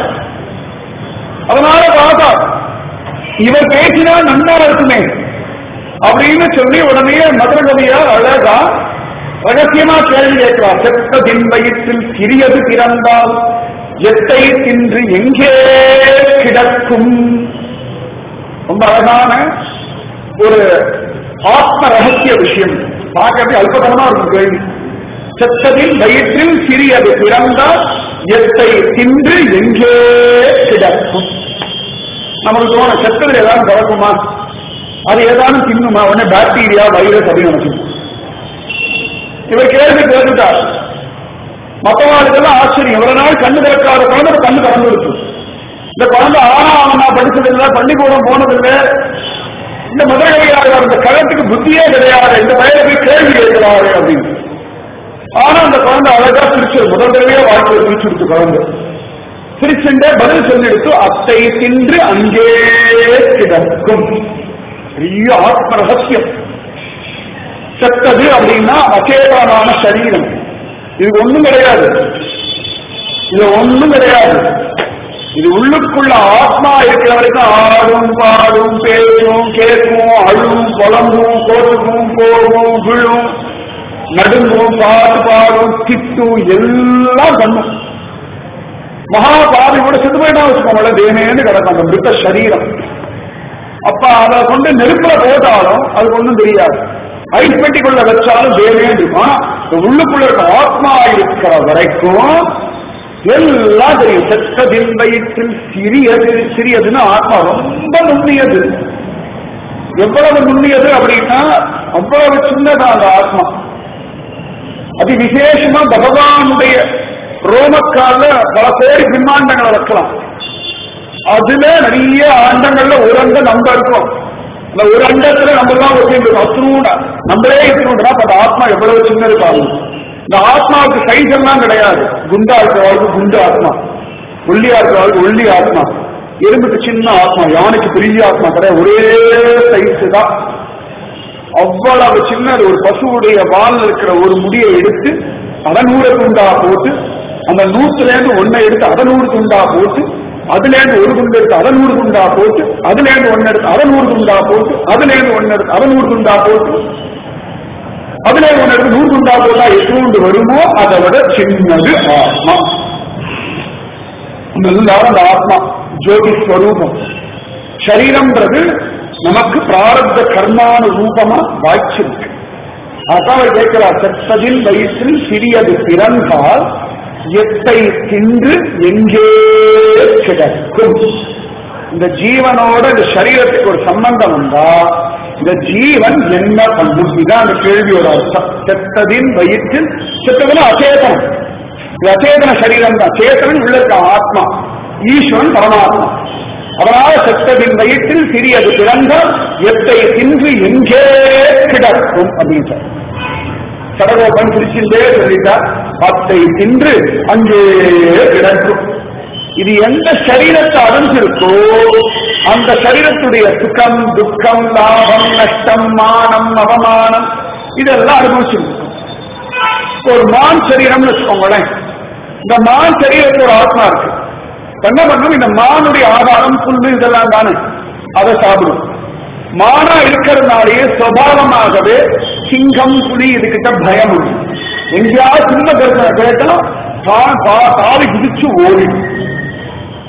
[SPEAKER 1] அதனால பார்த்தா இவர் பேசினா நன்னா இருக்குமே அப்படின்னு சொல்லி உடனே மதுரகவியார் அழகா ரகசியமா கேள்வி கேட்கிறார் செத்த தின்வயிற்றில் சிறியது பிறந்தால் எத்தை தின்று எங்கே கிடக்கும் ரொம்ப அழகான ஒரு ஆத்ம ரகசிய விஷயம் பார்க்கறது அல்பதனமா இருக்கும் கேள்வி செத்ததின் வயிற்றில் சிறியது பிறந்தால் எத்தை தின்று எங்கே கிடக்கும் நமக்கு தோண செத்ததில் ஏதாவது பிறக்குமா அது ஏதாவது தின்னுமா உடனே பாக்டீரியா வைரஸ் அப்படின்னு நினைக்கும் இவர் கேள்வி கேட்டுட்டார் மற்றவாளுக்கெல்லாம் ஆச்சரியம் இவ்வளவு நாள் கண்ணு திறக்காத குழந்தை இப்ப கண்ணு திறந்து இருக்கு இந்த குழந்தை ஆனா அவனா படிச்சதில்லை பள்ளிக்கூடம் போனதில்லை இந்த மதுரையாளர் இந்த கழகத்துக்கு புத்தியே கிடையாது இந்த பையனை போய் கேள்வி கேட்கிறாரு அப்படின்னு ஆனா அந்த குழந்தை அழகா சிரிச்சு முதல் தடவையா வாழ்க்கையை சிரிச்சுடுச்சு குழந்தை சிரிச்சுண்டே பதில் சொல்லிடுத்து அத்தை தின்று அங்கே கிடக்கும் பெரிய ஆத்ம ரகசியம் செத்தது அப்படின்னா அச்சேதனமான சரீரம் இது ஒண்ணும் கிடையாது இது ஒண்ணும் கிடையாது இது உள்ளுக்குள்ள ஆத்மா இருக்கிற வரைக்கும் ஆடும் பாடும் பேசும் கேட்கும் அழும் புலம்பும் கோட்டுக்கும் போகும் விழும் நடுங்கும் பாட்டு பாடும் திட்டும் எல்லாம் பண்ணும் மகாபாவி கூட செத்து போயிட்டா வச்சுக்கோங்களேன் தேனேன்னு கிடக்கும் அந்த மிருத்த சரீரம் அப்ப அதை கொண்டு நெருப்புல போட்டாலும் அதுக்கு ஒண்ணும் தெரியாது ஐஸ் பெட்டிக்குள்ள வச்சாலும் தேவையே இருக்கும் இந்த உள்ளுக்குள்ள இருக்க ஆத்மா இருக்கிற வரைக்கும் எல்லாம் தெரியும் செத்ததின் வயிற்றில் சிறியது சிறியதுன்னு ஆத்மா ரொம்ப நுண்ணியது எவ்வளவு நுண்ணியது அப்படின்னா அவ்வளவு சின்னதா அந்த ஆத்மா அதி விசேஷமா பகவானுடைய ரோமக்கால பல கோடி பிரம்மாண்டங்களை வைக்கலாம் அதுல நிறைய ஆண்டங்கள்ல ஒரு அண்டம் நம்ம இருக்கோம் அந்த ஒரு அண்டத்துல நம்ம எல்லாம் ஒட்டிருக்கோம் அசுரூடா நம்மளே இருக்கணும்னா அப்ப அந்த ஆத்மா எவ்வளவு சின்னது பாருங்க இந்த ஆத்மாவுக்கு சைஸ் எல்லாம் கிடையாது குண்டா இருக்கிறவளுக்கு குண்டு ஆத்மா ஒல்லியா இருக்கிறவளுக்கு ஒல்லி ஆத்மா எறும்புக்கு சின்ன ஆத்மா யானைக்கு பெரிய ஆத்மா கிடையாது ஒரே சைஸ் தான் அவ்வளவு சின்னது ஒரு பசுவுடைய வால் இருக்கிற ஒரு முடியை எடுத்து அதை நூறு துண்டா போட்டு அந்த நூத்துல இருந்து ஒன்னை எடுத்து அதை நூறு துண்டா போட்டு அதுல இருந்து ஒரு துண்டு எடுத்து அதை நூறு துண்டா போட்டு அதுல இருந்து ஒன்னு எடுத்து அதை நூறு துண்டா போட்டு அதுல இருந்து ஒன்னு எடுத்து அதை நூறு துண்டா போட்டு அதுல இருந்து ஒன்னு எடுத்து நூறு துண்டா போட்டா எத்தூண்டு வருமோ அதை விட சின்னது ஆத்மா எல்லாரும் அந்த ஆத்மா ஜோதி ஸ்வரூபம் சரீரம்ன்றது நமக்கு பிராரப்த கர்மான ரூபமா வாய்ச்சிருக்கு அதான் அவர் கேட்கிறார் செத்ததின் வயிற்றில் சிறியது பிறந்தால் எத்தை தின்று எங்கே கிடக்கும் இந்த ஜீவனோட இந்த சரீரத்துக்கு ஒரு சம்பந்தம் வந்தா இந்த ஜீவன் என்ன பண்ணும் இதான் அந்த கேள்வியோட அர்த்தம் செத்ததின் வயிற்றில் செத்ததுன்னா அச்சேதனம் இது அச்சேதன சரீரம் தான் சேத்தனன் உள்ள இருக்க ஆத்மா ஈஸ்வரன் பரமாத்மா அதனால செத்ததின் வயிற்றில் சிறியது பிறந்த எத்தை தின்று எங்கே கிடக்கும் அப்படின்னு சொல்ற. சடகோபன் திருச்சிந்தே சொல்லிட்டா அத்தை தின்று அங்கே கிடக்கும் இது எந்த சரீரத்தை அடைஞ்சிருக்கோ அந்த சரீரத்துடைய சுகம் துக்கம் லாபம் நஷ்டம் மானம் அவமானம் இதெல்லாம் அனுபவிச்சிருக்கும் ஒரு மான் சரீரம்னு வச்சுக்கோங்களேன் இந்த மான் சரீரத்துல ஒரு ஆத்மா இருக்கு என்ன பண்ணும் இந்த மானுடைய ஆகாரம் புல்லு இதெல்லாம் தானே அதை சாப்பிடும் மானா இருக்கிறதுனாலேயே சுவாவமாகவே சிங்கம் புலி இதுகிட்ட பயம் உண்டு எங்கேயாவது சின்ன கருத்தை கேட்டா தான் தா- தாவி குதிச்சு ஓடிடும்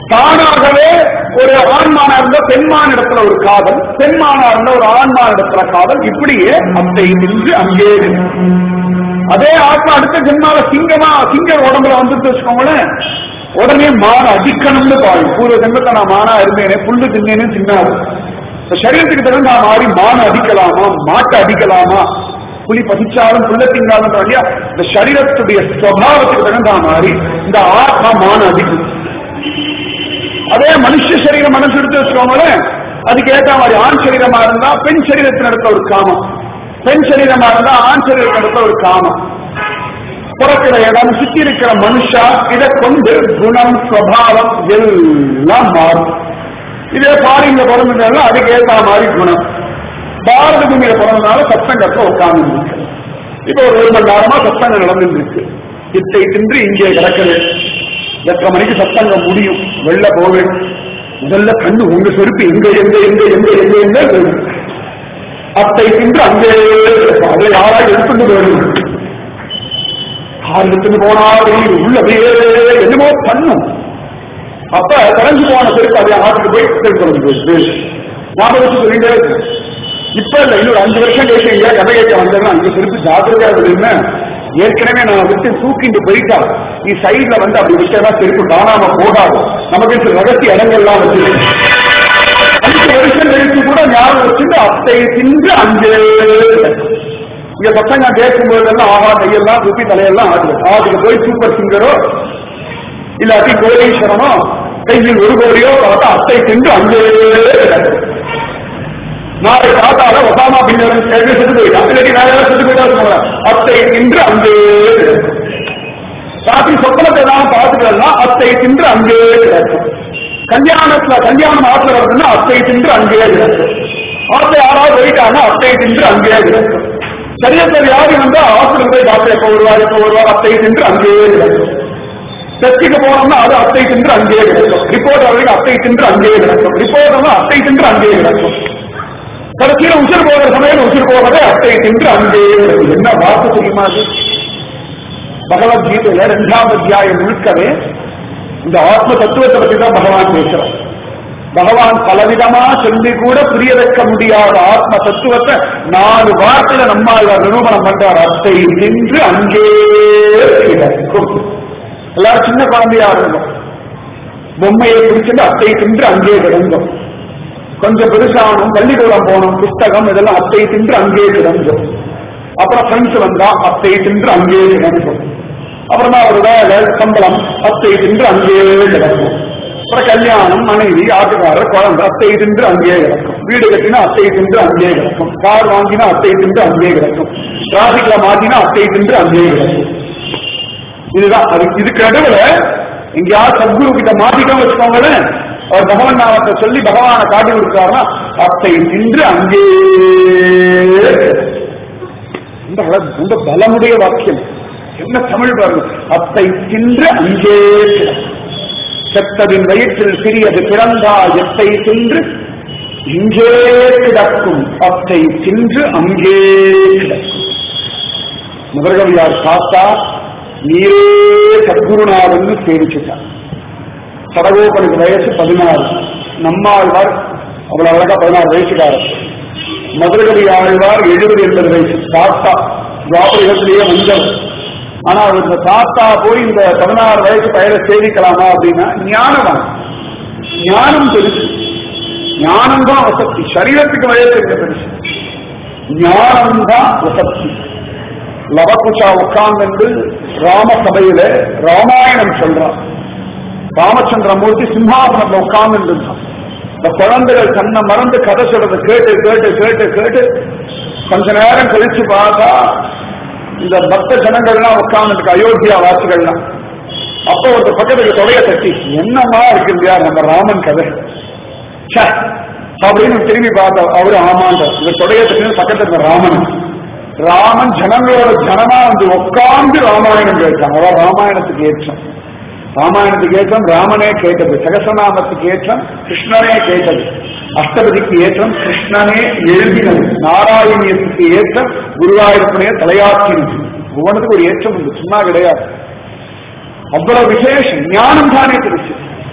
[SPEAKER 1] தானாகவே ஒரு ஆண்மானா இருந்த பெண்மான் இடத்துல ஒரு காதல் பெண்மானா இருந்த ஒரு ஆண்மான் இடத்துல காதல் இப்படியே அத்தை நின்று அங்கே நின்று. அதே ஆத்மா அடுத்த ஜென்மால சிங்கமா சிங்க உடம்புல வந்துட்டு வச்சுக்கோங்களேன் உடனே மான அடிக்கணும்னு பாயும் பூர்வ ஜென்மத்தை நான் மானா இருந்தேனே புல்லு தின்னேன்னு தின்னாரு இப்ப சரீரத்துக்கு தகுந்த நான் மாறி மான அடிக்கலாமா மாட்டை அடிக்கலாமா புலி பதிச்சாலும் புல்ல திங்காலும் இல்லையா இந்த சரீரத்துடைய சுவாவத்துக்கு தகுந்த மாறி இந்த ஆத்மா மான அடிக்கும் அதே மனுஷ சரீரம் மனசு எடுத்து வச்சுக்கோங்களேன் அதுக்கு ஏத்த மாதிரி ஆண் சரீரமா இருந்தா பெண் சரீரத்தில் நடத்த ஒரு காமம் பெண் சரீரமா இருந்தா ஆண் சரீரத்தில் நடத்த ஒரு காமம் பிறக்கிற இடம் சுத்தி இருக்கிற மனுஷா இதை கொண்டு குணம் சுவாவம் எல்லாம் மாறும் இதே பாரிங்க பிறந்ததுனால அதுக்கு ஏத்த மாதிரி குணம் பாரத பூமியில பிறந்ததுனால சத்தங்கத்துல உட்கார்ந்து இருக்கு இப்ப ஒரு ஒரு மணி நேரமா சத்தங்கம் நடந்துட்டு இருக்கு இத்தை தின்று இங்கே கிடக்குது எட்டரை மணிக்கு சத்தங்கம் முடியும் வெளில போவேன் முதல்ல கண்ணு உங்க செருப்பு எங்க எங்க எங்க எங்க எங்க எங்க வேணும். அத்தை தின்று அங்கே இருக்கும். அதுல யாரா எடுத்துட்டு போயிடும் கார் எடுத்துட்டு போனா வெளியே உள்ள அப்படியே என்னமோ பண்ணும் அப்ப கரைஞ்சு போன செருப்பு அதே ஆட்டுக்கு போய் திருப்பி கொண்டு போயிடுது ஞாபகம் வச்சு சொல்லிட்டே இருக்கு இப்ப இல்ல இன்னொரு அஞ்சு வருஷம் கழிச்சு எங்கேயா கதை கேட்க வந்தேன்னா அஞ்சு செருப்பு ஜாக்கிரதையா விடுன்னு ஏற்கனவே நான் விட்டு தூக்கிட்டு போயிட்டா நீ சைட்ல வந்து அப்படி விட்டா செருப்பு காணாம போகாது நமக்கு சில ரகசிய இடங்கள்லாம் வச்சு அஞ்சு வருஷம் கழிச்சு கூட ஞாபகம் வச்சுட்டு அத்தை தின்று அஞ்சு இங்க பசங்க கேட்கும் போதெல்லாம் ஆஹா கையெல்லாம் குப்பி தலையெல்லாம் ஆடுது அதுக்கு போய் சூப்பர் சிங்கரோ இல்லாட்டி கோடீஸ்வரனோ கையில் ஒரு கோடியோ பார்த்தா அத்தை தின்று அஞ்சு நாளை தாத்தால ஒசாமா பின் கேள்வி செத்து போயிட்டான் இல்லாட்டி வேற யாராவது செத்து போயிட்டா சொல்லுவாங்க அத்தை தின்று அங்கே ராத்திரி சொப்பனத்தை தான் பார்த்துக்கலாம் அத்தை தின்று அங்கே கிடக்கும் கல்யாணத்துல கல்யாணம் ஆத்துல வருதுன்னா அத்தை தின்று அங்கே கிடக்கும் ஆத்தை யாராவது போயிட்டாங்கன்னா அத்தை தின்று அங்கே கிடக்கும் சரியத்தில் யாரு வந்தா ஹாஸ்பிட்டல் போய் டாக்டர் எப்ப வருவார் எப்ப வருவார் அத்தை தின்று அங்கே கிடக்கும் டெஸ்டுக்கு போனோம்னா அது அத்தை தின்று அங்கே கிடக்கும் ரிப்போர்ட் வரைக்கும் அத்தை தின்று அங்கே கிடக்கும் ரிப்போர்ட் வந்து அத்தை தின்று அங்கே கிடக்கும் கடைசியில உசுர் போகிற சமயம் உசுர் போவதே அத்தை தின்று அங்கே கிடக்கும் என்ன வார்த்தை தெரியுமா அது பகவத்கீதையில இரண்டாம் அத்தியாயம் முழுக்கவே இந்த ஆத்ம தத்துவத்தை பத்தி தான் பகவான் பேசுறார் பகவான் பலவிதமா சொல்லி கூட புரிய வைக்க முடியாத ஆத்ம தத்துவத்தை நாலு வார்த்தையில நம்மால் நிரூபணம் பண்றார் அத்தை நின்று அங்கே கிடக்கும் எல்லாரும் சின்ன குழந்தையா இருந்தோம் பொம்மையை பிடிச்சிட்டு அத்தை தின்று அங்கே கிடந்தோம் கொஞ்சம் பெருசானும் பள்ளிக்கூடம் போனோம் புஸ்தகம் இதெல்லாம் அத்தை தின்று அங்கே கிடந்தோம் அப்புறம் ஃப்ரெண்ட்ஸ் வந்தா அத்தை தின்று அங்கே கிடந்தோம் அப்புறமா ஒரு வேலை சம்பளம் அத்தை தின்று அங்கே கிடக்கும் அப்புறம் கல்யாணம் மனைவி ஆட்டுக்காரர் குழந்தை அத்தை தின்று அங்கே கிடக்கும் வீடு கட்டினா அத்தை தின்று அங்கே கிடக்கும் கார் வாங்கினா அத்தை தின்று அங்கே கிடக்கும் டிராபிக்ல மாட்டினா அத்தை தின்று அங்கே கிடக்கும் இதுதான் அது இதுக்கு நடுவுல எங்கேயாவது சத்குரு கிட்ட மாட்டிட்டோம் வச்சுக்கோங்களேன் அவர் பகவான் நாமத்தை சொல்லி பகவானை காட்டி கொடுத்தாருன்னா அத்தை தின்று அங்கே இந்த அழகு, ரொம்ப பலமுடைய வாக்கியம் என்ன தமிழ் பாருங்க அத்தை தின்று அங்கே கிடக்கும். செத்ததின் வயிற்றில் சிறியது பிறந்தா எத்தை தின்று இங்கே கிடக்கும் அத்தை தின்று அங்கே கிடக்கும் முதல்கவியார் பார்த்தா நீரே சத்குருநாதன் சேவிச்சுட்டார் சடகோபனுக்கு வயசு பதினாறு நம்மாழ்வார் அவ்வளவு அழகா பதினாறு வயசுக்காரர் மதுரகவி ஆழ்வார் எழுபது எண்பது வயசு தாத்தா துவாபரிகத்திலேயே வந்தவர் ஆனா அவர் இந்த தாத்தா போய் இந்த பதினாறு வயசு பயிரை சேவிக்கலாமா அப்படின்னா ஞானவான் ஞானம் பெருசு ஞானம் தான் வசதி சரீரத்துக்கு வயசு இருக்க பெருசு ஞானம் தான் வசதி லவகுஷா உட்கார்ந்து ராமசபையில ராமாயணம் சொல்றான் ராமச்சந்திரமூர்த்தி சிம்ஹாசனத்துல உட்கார்ந்து இருந்தான் இந்த குழந்தைகள் தன்னை மறந்து கதை சொல்றதை கேட்டு கேட்டு கேட்டு கேட்டு கொஞ்ச நேரம் கழிச்சு பார்த்தா இந்த பக்த ஜனங்கள்லாம் உட்கார்ந்துருக்கு அயோத்தியா வாசிகள்லாம் அப்போ ஒரு பக்கத்துக்கு தொடைய தட்டி என்னமா இருக்கு இல்லையா நம்ம ராமன் கதை ச்சே, அப்படின்னு திரும்பி பார்த்தா அவரு ஆமாண்ட இந்த தொடைய தட்டி பக்கத்துல இருந்த ராமன் ராமன் ஜனங்களோட ஜனமா வந்து உட்கார்ந்து ராமாயணம் கேட்டான் அதான் ராமாயணத்துக்கு ஏற்றம் ராமாயணத்துக்கு ஏற்றம் ராமனே கேட்டது சகசநாமத்துக்கு ஏற்றம் கிருஷ்ணனே கேட்டது அஷ்டபதிக்கு ஏற்றம் கிருஷ்ணனே எழுதினது நாராயணியத்துக்கு ஏற்றம் குருவாயூரப்பனே தலையாற்றினது ஒவ்வொன்றுக்கு ஒரு ஏற்றம் உண்டு சும்மா கிடையாது அவ்வளவு விசேஷம் ஞானம் தானே பெருசு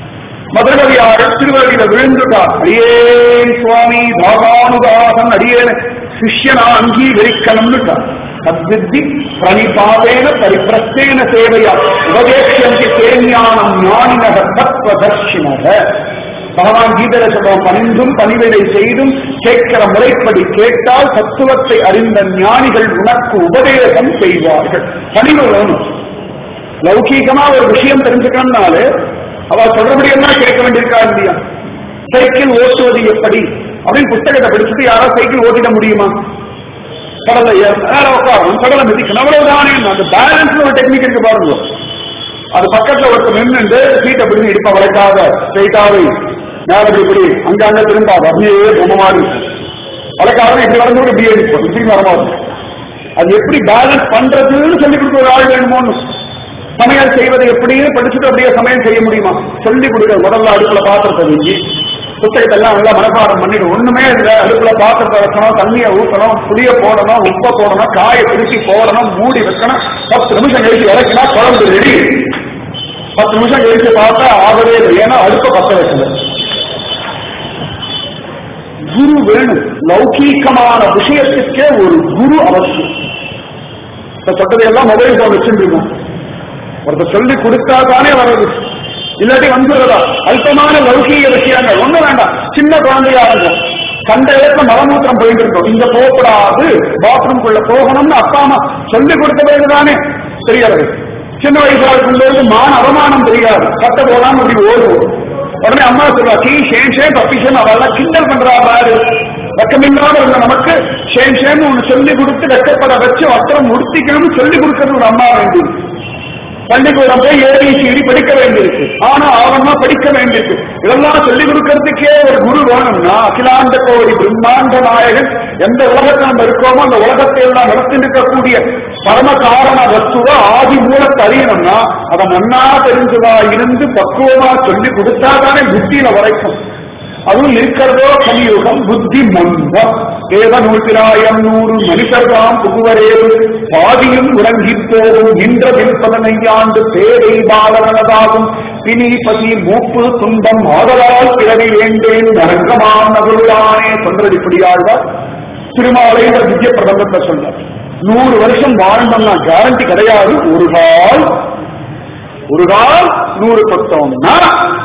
[SPEAKER 1] மதுரகவியார் திருவள்ளியில விழுந்துட்டார் அடியேன் சுவாமி பாகானுதாசன் அடியேன் சிஷ்யனா அங்கீகரிக்கணும்னுட்டார் தத்வித்தி பிரணிபாதேன பரிப்பிரஸ்தேன சேவையா உபதேசியந்தி தேஞானம் ஞானினக தத்வதர்ஷினக பகவான் கீதையில சொல்றோம் பணிந்தும் பணிவிடை செய்தும் கேட்கிற முறைப்படி கேட்டால் தத்துவத்தை அறிந்த ஞானிகள் உனக்கு உபதேசம் செய்வார்கள் பணிவு வேணும் லௌகீகமா ஒரு விஷயம் தெரிஞ்சுக்கணும்னாலே அவ சொல்றபடி எல்லாம் கேட்க வேண்டியிருக்கா இல்லையா சைக்கிள் ஓட்டுவது எப்படி அப்படின்னு புத்தகத்தை படிச்சுட்டு யாரோ சைக்கிள் ஓட்டிட முடியுமா கடலை ஏற- மேல உட்காரணும் கடலை மிதிக்கணும் அவ்வளவுதானே அந்த பேலன்ஸ் ஒரு டெக்னிக் இருக்கு பாருங்க அது பக்கத்துல ஒருத்தர் நின்று சீட்டை பிடிச்சு இடுப்ப வளைக்காத ஸ்ட்ரைட்டாவே மேல இப்படி இப்படி அங்க அங்க திரும்பாது அப்படியே ரொம்ப மாதிரி வளைக்காத இப்படி வரணும் இப்படியே இருக்கும் இப்படி வரமாது அது எப்படி பேலன்ஸ் பண்றதுன்னு சொல்லி கொடுக்க ஒரு ஆள் வேணுமோன்னு சமையல் செய்வது எப்படின்னு படிச்சுட்டு அப்படியே சமையல் செய்ய முடியுமா சொல்லி கொடுக்க முதல்ல அடுப்புல பாத்திரத்தை வச்சு புத்தகத்தை எல்லாம் நல்லா மனப்பாடம் பண்ணிட்டு ஒண்ணுமே இல்லை அடுப்புல பாத்திரத்தை வைக்கணும் தண்ணியை ஊற்றணும் புளிய போடணும் உப்பை போடணும் காயை திருச்சி போடணும் மூடி வைக்கணும் பத்து நிமிஷம் கழிச்சு இறக்கினா குழம்பு ரெடி பத்து நிமிஷம் கழிச்சு பார்த்தா ஆகவே இல்லை ஏன்னா அடுப்பை பத்த வைக்கல குரு வேணும் லௌகீகமான விஷயத்துக்கே ஒரு குரு அவசியம் இப்ப சொன்னதையெல்லாம் மொபைல் போன் வச்சுருக்கோம் ஒருத்தர் சொல்லி கொடுத்தா தானே வர்றது இல்லாட்டி வந்துடுறதா அல்பமான லௌகீக விஷயங்கள் ஒண்ணு வேண்டாம் சின்ன குழந்தையா இருக்கும் கண்ட இடத்துல மலமூத்திரம் போயிட்டு இருக்கும் இங்க போகக்கூடாது பாத்ரூம்குள்ள போகணும்னு அப்பா அம்மா சொல்லி கொடுத்த பிறகுதானே தெரியாது சின்ன வயசா இருக்கும்போது மான அவமானம் தெரியாது சட்ட போடாம இப்படி ஓடுவோம் உடனே அம்மா சொல்றா சீ ஷேம் ஷேம் பப்பி ஷேம் அவெல்லாம் கிண்டல் பண்றா பாரு வெக்கமில்லாம இருந்த நமக்கு ஷேம் ஷேம் ஒண்ணு சொல்லி கொடுத்து வெக்கப்பட வச்சு வஸ்திரம் உடுத்திக்கணும்னு சொல்லி கொடுக்கறது ஒரு அம்மா வேண்டியது பள்ளிக்கூடம் போய் ஏபிசிடி படிக்க வேண்டியிருக்கு ஆனா ஆவணமா படிக்க வேண்டியிருக்கு இதெல்லாம் சொல்லிக் கொடுக்கறதுக்கே ஒரு குரு வேணும்னா அகிலாண்ட கோடி பிரம்மாண்ட நாயகன் எந்த உலகத்தில் நம்ம இருக்கோமோ அந்த உலகத்தை எல்லாம் நடத்திருக்கக்கூடிய பரம காரண வஸ்துவ ஆதி மூலத்தை அறியணும்னா அதை நன்னா தெரிஞ்சதா இருந்து பக்குவமா சொல்லி கொடுத்தா தானே புத்தியில வரைக்கும் அதுவும் இருக்கிறதோ கலியுகம் புத்தி மந்தம் வேத நூற்றிராயம் நூறு மனிதர்தாம் புகுவரேறு பாதியும் உறங்கிப் போகும் நின்ற விற்பதனையாண்டு பேரை பாலனதாகும் பிணி பசி மூப்பு துன்பம் ஆதலால் பிறவி வேண்டேன் நரங்கமான் நகுலானே சொல்றது இப்படியாழ்வார் திருமாலையில விஜய பிரபந்தத்தை சொல்ற நூறு வருஷம் வாழ்ந்தோம்னா கேரண்டி கிடையாது ஒரு கால் ஒரு கால் நூறு பத்தோம்னா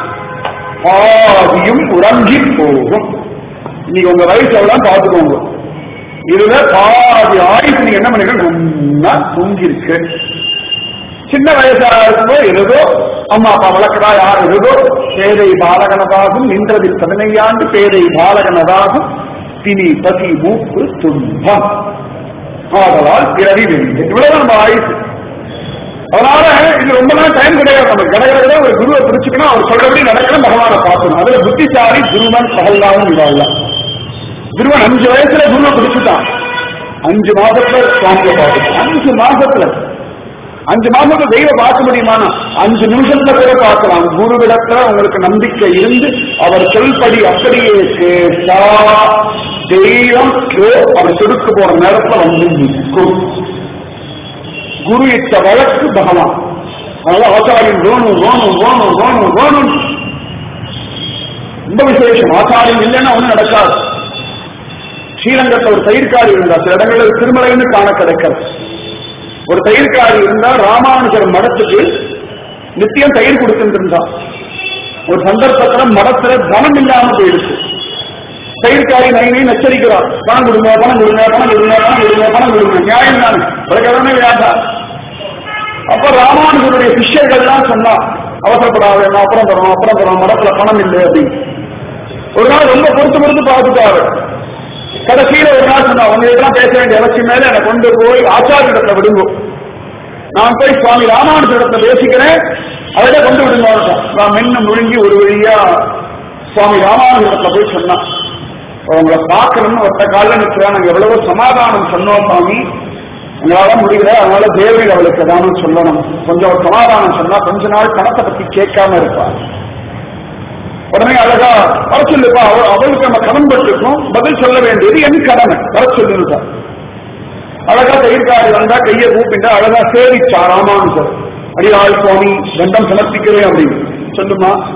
[SPEAKER 1] பாதியும் உறங்கி போகும் இன்னைக்கு உங்க வயசு எவ்வளவு பார்த்துக்கோங்க இதுல பாதி ஆயுசு நீங்க என்ன பண்ணீங்க நல்லா தூங்கிருக்கு சின்ன வயசா இருக்கும்போது ஏதோ அம்மா அப்பா வளர்க்கிறா யார் ஏதோ பேதை பாலகனதாகும் நின்றதில் பதினையாண்டு பேதை பாலகனதாகும் பிணி பசி மூப்பு துன்பம் ஆதலால் பிறவி வேண்டும் இவ்வளவு நம்ம ஆயுசு அதனால இது ரொம்ப நாள் டைம் கிடையாது நம்ம கடற்கரை ஒரு குருவை பிடிச்சுக்கணும் அவர் சொல்றபடி நடக்கணும் பகவானை பார்க்கணும் அதுல புத்திசாலி குருவன் பகல்லாவும் இதாகலாம் குருவன் அஞ்சு வயசுல குருவை பிடிச்சுட்டான் அஞ்சு மாசத்துல சுவாமியை பார்த்துட்டான் அஞ்சு மாசத்துல அஞ்சு மாசத்துல தெய்வம் பார்க்க முடியுமானா அஞ்சு நிமிஷத்துல கூட பார்க்கலாம் குருவிடத்துல உங்களுக்கு நம்பிக்கை இருந்து அவர் சொல்படி அப்படியே கேட்டா தெய்வம் அவர் சொடுக்க போற நேரத்துல வந்து நிற்கும் குரு இட்ட வழக்கு பகவான் அதனால ஆச்சாரியன் வேணும் வேணும் வேணும் வேணும் வேணும் ரொம்ப விசேஷம் ஆச்சாரியம் இல்லைன்னா ஒண்ணும் நடக்காது ஸ்ரீரங்கத்தில் ஒரு தயிர்காரி இருந்தா சில இடங்களில் திருமலைன்னு காண கிடைக்கிறது ஒரு தயிர்காரி இருந்தா ராமானுஜர் மடத்துக்கு நித்தியம் தயிர் கொடுத்துட்டு இருந்தா ஒரு சந்தர்ப்பத்துல மடத்துல தனம் இல்லாம போயிடுச்சு தயிர்காரி நைனை நச்சரிக்கிறார் பணம் கொடுங்க பணம் கொடுங்க பணம் கொடுங்க பணம் கொடுங்க பணம் கொடுங்க நியாயம் தானே பிரகடனே வேண்டாம் அப்ப ராமானுஜருடைய சிஷ்யர்கள்லாம் சொன்னா அவசரப்படாத நான் அப்புறம் தரோம் அப்புறம் தரோம் மடத்துல பணம் இல்லை அப்படின்னு ஒரு நாள் ரொம்ப பொறுத்து பொறுத்து பார்த்துட்டாரு கடைசியில ஒரு நாள் சொன்னா உங்களுக்கெல்லாம் பேச வேண்டிய அவசியம் மேல என்னை கொண்டு போய் ஆச்சாரியத்தை விடுங்க நான் போய் சுவாமி ராமானுஜரிடத்துல பேசிக்கிறேன் அவரை கொண்டு விடுங்க நான் மென்னு முழுங்கி ஒரு வழியா சுவாமி ராமானுஜரத்துல போய் சொன்னான் உங்களை பார்க்கணும்னு ஒத்த காலில் நிற்கிறேன் நாங்க எவ்வளவோ சமாதானம் சொன்னோம் சுவாமி உங்களால முடியல அதனால தேவை அவளுக்கு ஏதாவது சொல்லணும் கொஞ்சம் ஒரு சமாதானம் சொன்னா கொஞ்ச நாள் பணத்தை பத்தி கேட்காம இருப்பா உடனே அழகா வர சொல்லுப்பா அவ அவளுக்கு நம்ம கடன் பட்டிருக்கோம் பதில் சொல்ல வேண்டியது என் கடமை வர சொல்லுப்பா அழகா தயிர்காரி வந்தா கையை கூப்பிட்டு அழகா சேவிச்சா ராமானுஜர் அடியாள் சுவாமி தண்டம் சமர்ப்பிக்கிறேன் அப்படின்னு சொல்லுமா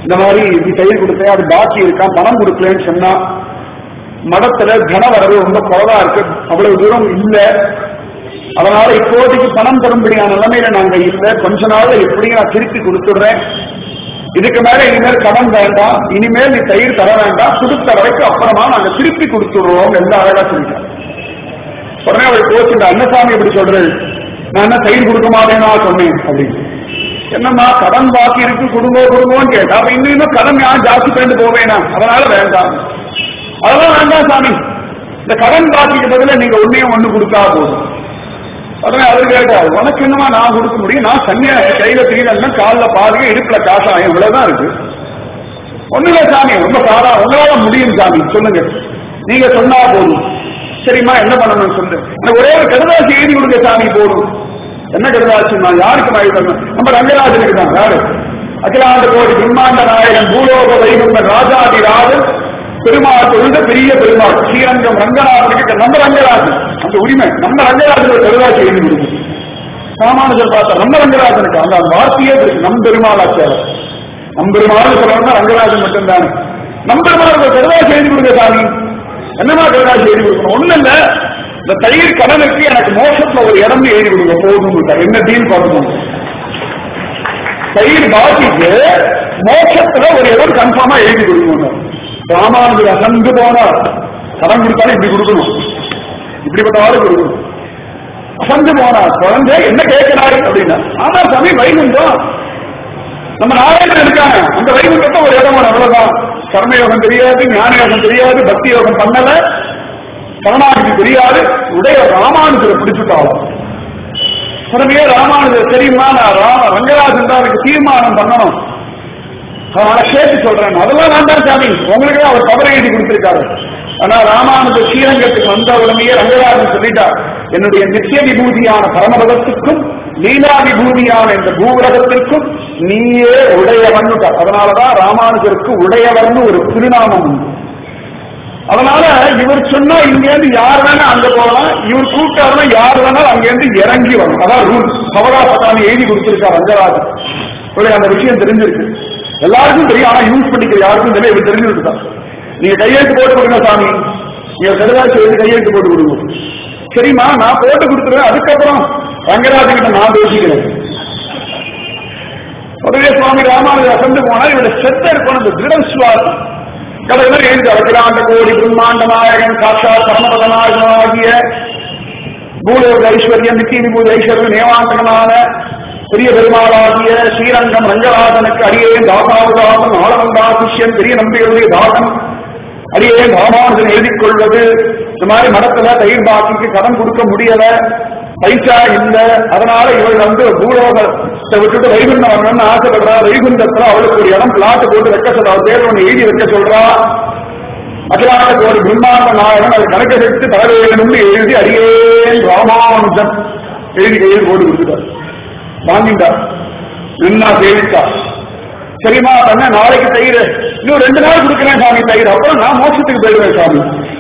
[SPEAKER 1] இந்த மாதிரி இப்படி தயிர் கொடுத்தேன் அது பாக்கி இருக்கான் பணம் கொடுக்கலன்னு சொன்னா மடத்துல தன வரவு ரொம்ப குறவா இருக்கு அவ்வளவு தூரம் இல்ல அதனால இப்போதைக்கு பணம் தரும்படியான நிலைமையில நாங்க இல்ல கொஞ்ச நாள்ல எப்படியும் நான் திருப்பி கொடுத்துடுறேன் இதுக்கு மேல இனிமேல் கடன் வேண்டாம் இனிமேல் நீ தயிர் தர வேண்டாம் கொடுத்த வரைக்கும் அப்புறமா நாங்க திருப்பி கொடுத்துடுறோம் எல்லாம் அழகா சொல்லிட்டேன் உடனே அவர் கோச்சுட்ட அன்னசாமி எப்படி சொல்றது நான் என்ன தயிர் கொடுக்க மாட்டேனா சொன்னேன் அப்படின்னு என்னம்மா கடன் பாக்கி இருக்கு குடும்போ குடும்பம்னு கேட்டா அப்ப இன்னும் இன்னும் கடன் யாரும் ஜாஸ்தி பண்ணிட்டு போவேனா அதனால வேண்டாம் அதெல்லாம் வேண்டாம் சாமி இந்த கடன் பாக்கிக்கு பதிலா நீங்க ஒன்னையும் ஒண்ணு கொடுத்தா போதும் உடனே அவர் கேட்டார் உனக்கு என்னமா நான் கொடுக்க முடியும் நான் சன்னியாசி கையில தீரன்னா காலில் பாருங்க இடுப்புல காசாயம் இவ்வளவுதான் இருக்கு ஒண்ணுல சாமி ரொம்ப சாதா உங்களால முடியும் சாமி சொல்லுங்க நீங்க சொன்னா போதும் சரிம்மா என்ன பண்ணணும்னு சொல்லு எனக்கு ஒரே ஒரு கடுதாசி எழுதி கொடுங்க சாமி போதும் என்ன கடுதாசி நான் யாருக்கு நான் எழுதணும் நம்ம ரங்கராஜனுக்கு தான் யாரு அகிலாண்ட கோடி பிரம்மாண்ட நாயகன் பூலோக வைகுண்டன் ராஜாதி ராஜன் பெருமாள் தொழுத பெரிய பெருமாள் ஸ்ரீரங்கம் ரங்கநாதனுக்கு நம்ம ரங்கராஜன் அந்த உரிமை நம்ம ரங்கராஜன் ஒரு கடுதாசி எழுதி கொடுக்கும் ராமானுஜர் பார்த்தா நம்ம ரங்கராஜனுக்கு அந்த வார்த்தையே இருக்கு நம் பெருமாளாச்சார் நம் பெருமாள் சொல்லணும்னா ரங்கராஜன் மட்டும்தானே நம் பெருமாள் ஒரு கடுதாசி எழுதி கொடுங்க சாமி என்னமா கடுதாசி எழுதி கொடுக்கணும் ஒண்ணு இல்ல இந்த தயிர் கடனுக்கு எனக்கு மோசத்துல ஒரு இடம் எழுதி கொடுங்க போதும் என்ன டீல் பார்க்கணும் தயிர் பாக்கிக்கு மோட்சத்துல ஒரு இடம் கன்ஃபார்மா எழுதி கொடுக்கணும் ராமானுஜர் அசந்து போனார் கடன் கொடுத்தாலும் இப்படி கொடுக்கணும் இப்படிப்பட்ட ஆளு கொடுக்கணும் அசந்து போனார் குழந்தை என்ன கேட்கிறாரு அப்படின்னா ஆமா சாமி வைகுண்டம் நம்ம நாராயணன் இருக்காங்க அந்த வைகுண்டத்தை ஒரு இடம் வேணும், அவ்வளவுதான் கர்மயோகம் தெரியாது ஞான யோகம் தெரியாது பக்தி யோகம் பண்ணல கருணாநிதி தெரியாது உடைய ராமானுஜரை பிடிச்சுட்டாலும் உடனே ராமானுஜர் தெரியுமா நான் ராம ரங்கராஜன் தான் எனக்கு தீர்மானம் பண்ணணும் அதனால கேட்டு சொல்றேன் அதெல்லாம் வேண்டாம் சாமி உங்களுக்கு அவர் தவறு எழுதி கொடுத்திருக்காரு ஆனா ராமானுஜர் ஸ்ரீரங்கத்துக்கு வந்த உடனேயே ரங்கராஜன் சொல்லிட்டார் என்னுடைய நித்திய விபூதியான பரமபதத்துக்கும் லீலா விபூதியான இந்த பூவுலகத்திற்கும் நீயே உடையவன் அதனாலதான் ராமானுஜருக்கு உடையவர்னு ஒரு திருநாமம் உண்டு அதனால இவர் சொன்னா இங்க இருந்து யார் வேணா அங்க போகலாம் இவர் கூப்பிட்டாருன்னா யார் வேணாலும் அங்க இருந்து இறங்கி வரணும் அதான் ரூல் சவகாசத்தானி எழுதி கொடுத்திருக்கார் ரங்கராஜன் இவருக்கு அந்த விஷயம் தெரிஞ்சிருக்கு எல்லாருக்கும் தெரியும் ஆனா யூஸ் பண்ணிக்கிற யாருக்கும் தெரியும் இவர் தெரிஞ்சிருக்குதான் நீங்க கையெழுத்து போட்டு கொடுங்க சாமி நீங்க கடுதாசி எழுதி கையெழுத்து போட்டு கொடுங்க சரிம்மா நான் போட்டு கொடுத்துருவேன் அதுக்கப்புறம் ரங்கராஜன் கிட்ட நான் பேசிக்கிறேன் உடனே சுவாமி ராமானுஜர் அசந்து போனா இவருடைய செத்த இருக்கணும் இந்த திருடஸ்வாசம் கடையில் எழுந்து அகிலாண்ட கோடி பிரம்மாண்ட நாயகன் சாட்சாத் பரமபதநாயகனாகிய பூலோக ஐஸ்வர்யம் நித்திய விபூதி ஐஸ்வர்யம் நியமாந்தகனான பெரிய பெருமாளாகிய ஸ்ரீரங்கம் ரங்கராஜனுக்கு அடியேன் தாசாவுதாசன் ஆளவந்தா சிஷ்யன் பெரிய நம்பிகளுடைய தாசன் அடியேன் ராமானுஜன் எழுதிக் கொள்வது இந்த மாதிரி மடத்துல தயிர் பாக்கிக்கு கடன் கொடுக்க முடியல பைசா இல்ல அதனால இவள் வந்து பூலோகத்தை விட்டுட்டு வைகுண்டம் வரணும்னு ஆசைப்படுறா வைகுண்டத்துல அவளுக்கு ஒரு இடம் பிளாட் போட்டு வைக்க சொல்றா அவள் பேர் ஒண்ணு எழுதி வைக்க சொல்றா அகிலாண்ட கோடி பிரம்மாண்ட நாயகன் அது கணக்கு எடுத்து தர வேணும்னு எழுதி அடியேன் ராமானுஜன் எழுதி கையில் போட்டு கொடுத்துட்டார் வாங்கிட்டார் நின்னா சேவித்தா சரிம்மா பண்ண நாளைக்கு தயிர் இன்னும் ரெண்டு நாள் கொடுக்குறேன் சாமி தயிர் அப்புறம் நான் மோட்சத்துக்கு போயிடுவேன் சாமி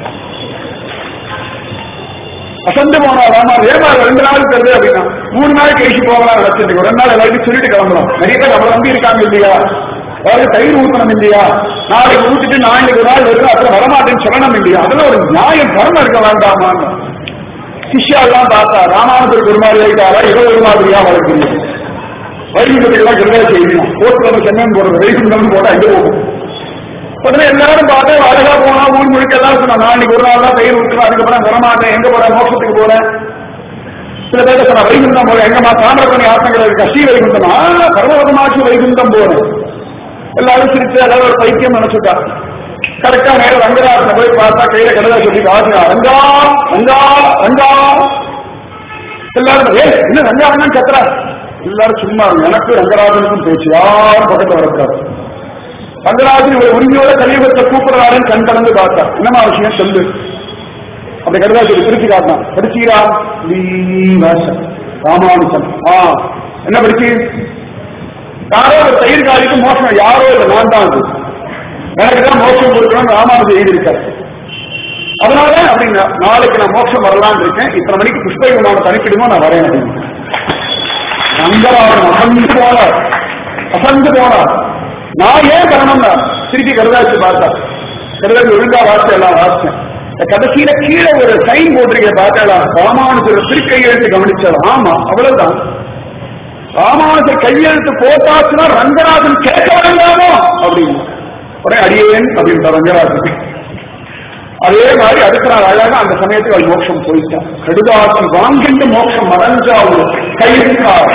[SPEAKER 1] அசந்து போனா ராமா ஏமா ரெண்டு நாள் தருது அப்படின்னா மூணு நாள் கழிச்சு போகலாம் நினைச்சிட்டு ரெண்டு நாள் எல்லாருக்கும் சொல்லிட்டு கிளம்பலாம் நிறைய பேர் நம்மள நம்பி இருக்காங்க இல்லையா அதாவது தயிர் ஊத்தணும் இல்லையா நாளைக்கு ஊத்திட்டு நாளைக்கு ஒரு நாள் வருது அப்புறம் வரமாட்டேன்னு சொல்லணும் இல்லையா அதெல்லாம் ஒரு நியாயம் தர்மம் இருக்க வேண்டாமான்னு சிஷ்யா எல்லாம் பார்த்தா ராமானுஜருக்கு ஒரு மாதிரி ஆயிட்டாரா இவ ஒரு மாதிரியா வளர்க்கிறீங்க வைகுண்டத்துக்கெல்லாம் கிருதா செய்யணும் போட்டு நம்ம சென்னை போடுறது வைகுண்டம் போட்டா எங்க போகும் உடனே எல்லாரும் பார்த்தா அழகா போனா ஊர் முழுக்க எல்லாம் சொன்னா நாளைக்கு ஒரு நாள் தான் தயிர் ஊற்றணும் அதுக்கப்புறம் வரமாட்டேன் எங்க போறேன் மோட்சத்துக்கு போறேன் சில பேர் சொன்னா வைகுண்டம் போறேன் எங்கம்மா தாமிரபணி ஆசங்கள் இருக்கு ஸ்ரீ வைகுண்டமா பரமபதமாச்சு வைகுண்டம் போறேன் எல்லாரும் சிரிச்சு அதாவது ஒரு பைத்தியம் நினைச்சுட்டா கரெக்டா நேரம் ரங்கராஜனை போய் பார்த்தா கையில கடலை சொல்லி வாசினா ரங்கா ரங்கா ரங்கா எல்லாரும் ஏ இன்னும் ரங்கராஜன் கத்துறா எல்லாரும் சும்மா இருங்க. எனக்கு ரங்கராஜனுக்கும் பேச்சு யாரும் பக்கத்துல வரக்கூடாது ரங்கராஜன் இவர் உரிமையோட கலியுகத்தை கூப்பிடுறாருன்னு கண் கலந்து பார்த்தா என்னமா விஷயம் சொல்லு அப்படி கடுதாசி திருச்சி காட்டினான் படிச்சீரா லீவாசன் ராமானுசன் ஆ என்ன படிச்சு யாரோ ஒரு தயிர் காலிக்கு மோசம் யாரோ இல்லை நான் தான் அது எனக்கு தான் மோட்சம் கொடுக்கணும்னு ராமானுஜன் எழுதியிருக்காரு அதனால அப்படின்னா நாளைக்கு நான் மோட்சம் வரலாம்னு இருக்கேன் இத்தனை மணிக்கு புஷ்ப விமானம் தனிப்பிடுமோ நான் வரேன் அப்படின்னு ரங்கராஜன் அசந்து போனார் அசந்து போனார் நான் ஏன் வரணும்னா திருப்பி கருதாச்சு பார்த்தா கருதாச்சு ஒழுங்கா வார்த்தை எல்லாம் வாசிச்சேன் இந்த கடைசியில கீழே ஒரு சைன் போட்டிருக்க பார்த்தாலாம் ராமானுஜர் திருக்கையெழுத்து கவனிச்சால் ஆமா அவ்வளவுதான் ராமானுஜர் கையெழுத்து போட்டாச்சுன்னா ரங்கராஜன் கேட்க வேண்டாமோ அப்படின்னு உடனே அடியேன் அப்படின்ற ரங்கராஜன் அதே மாதிரி அடுத்த நாள் அழகா அந்த சமயத்துக்கு அவள் மோட்சம் போயிட்டான் கடுதாசி வாங்கிட்டு மோட்சம் மறைஞ்சா அவள் கையிருக்கார்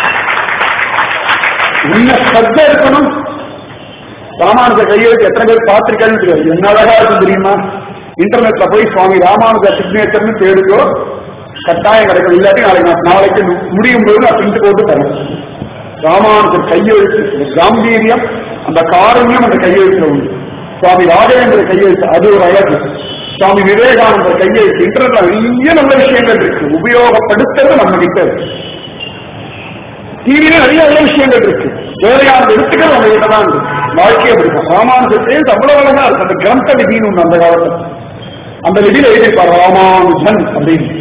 [SPEAKER 1] உன்ன சத்த இருக்கணும் ராமானுஜர் கையெழுத்து எத்தனை பேர் பார்த்திருக்கேன்னு தெரியாது என்ன அழகா இருக்கும் தெரியுமா இன்டர்நெட்ல போய் சுவாமி ராமானுஜர் சிக்னேச்சர்னு தேடுதோ கட்டாயம் கிடைக்கும் இல்லாட்டி நாளைக்கு நான் நாளைக்கு முடியும் போது நான் பிரிண்ட் போட்டு தரேன் ராமானுஜர் கையெழுத்து இந்த காம்பீரியம் அந்த காரண்யம் அந்த கையெழுத்துல உண்டு சுவாமி ராஜேந்திர கையெழுத்து அது ஒரு அழகு சுவாமி விவேகானந்தர் கையெழுத்து இன்டர்நெட்ல நிறைய நல்ல விஷயங்கள் இருக்கு உபயோகப்படுத்துறது நம்ம கிட்ட இருக்கு டிவியில நிறைய நல்ல விஷயங்கள் இருக்கு வேறையான எழுத்துக்கள் நம்ம கிட்ட தான் இருக்கு வாழ்க்கையை பிடிக்கும் ராமானுஜத்தையும் அவ்வளவு அழகா இருக்கு அந்த கிரந்த லிபின்னு ஒண்ணு அந்த காலத்துல அந்த லிபியில எழுதியிருப்பார் ராமானுஜன் அப்படின்னு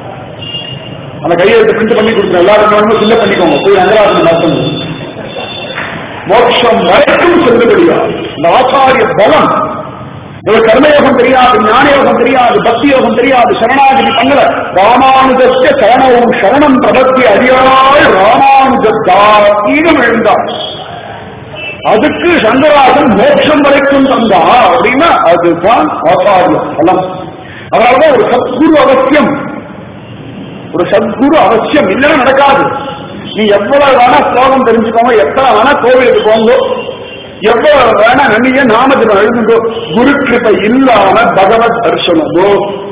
[SPEAKER 1] அந்த கையெழுத்து பிரிண்ட் பண்ணி கொடுக்குற எல்லாரும் ஃபில்ல பண்ணிக்கோங்க போய் ரங்கராஜன் நடத்தணும் மோட்சம் வரைக்கும் செல்லுபடியா இந்த ஆச்சாரிய பலம் இவர் கர்மயோகம் தெரியாது ஞானயோகம் தெரியாது பக்தி யோகம் தெரியாது சரணாகதி பண்ணல ராமானுஜஸ்ய சரணவும் சரணம் பிரபத்தி அறியாய் ராமானுஜாத்தீனம் எழுந்தார் அதுக்கு சங்கராஜன் மோட்சம் வரைக்கும் தந்தா அப்படின்னா அதுதான் ஆச்சாரிய பலம் அதனாலதான் ஒரு சத்குரு அவசியம் ஒரு சத்குரு அவசியம் இல்லைன்னா நடக்காது நீ எவ்வளவு வேணா ஸ்லோகம் தெரிஞ்சுக்கோங்க எத்தனை வேணா கோவிலுக்கு போங்க எவ்வளவு வேணா நன்னிய நாமத்தில் எழுதுங்கோ குரு கிருபை இல்லாம பகவத் தரிசனமோ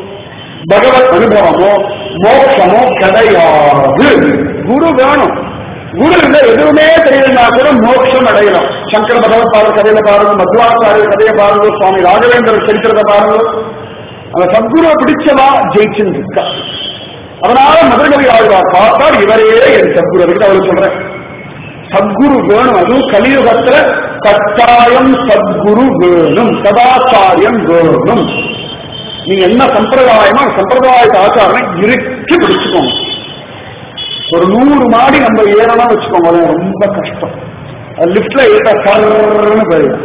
[SPEAKER 1] பகவத் அனுபவமோ மோட்சமோ கிடையாது குரு வேணும் குரு இல்ல எதுவுமே தெரியலன்னா கூட மோட்சம் அடையலாம் சங்கர பகவத் பாடல் கதையில பாருங்க மத்வாச்சாரிய கதையை பாருங்க சுவாமி ராகவேந்திர சரித்திரத்தை பாருங்க அந்த சத்குருவை பிடிச்சவா ஜெயிச்சுன்னு இருக்கா அதனால மதுரகவி ஆழ்வார் பார்த்தார் இவரே என் சத்குரு அதுக்கு அவரு சொல்றேன் சத்குரு வேணும் அதுவும் கலியுகத்துல கட்டாயம் சத்குரு வேணும் சதாச்சாரியம் வேணும் நீங்க என்ன சம்பிரதாயமோ அந்த சம்பிரதாயத்தை ஆச்சாரம் இறுக்கி பிடிச்சுக்கோங்க ஒரு நூறு மாடி நம்ம ஏறணும் வச்சுக்கோங்க அது ரொம்ப கஷ்டம் லிப்ட்ல ஏற்ற சர்ன்னு போயிடும்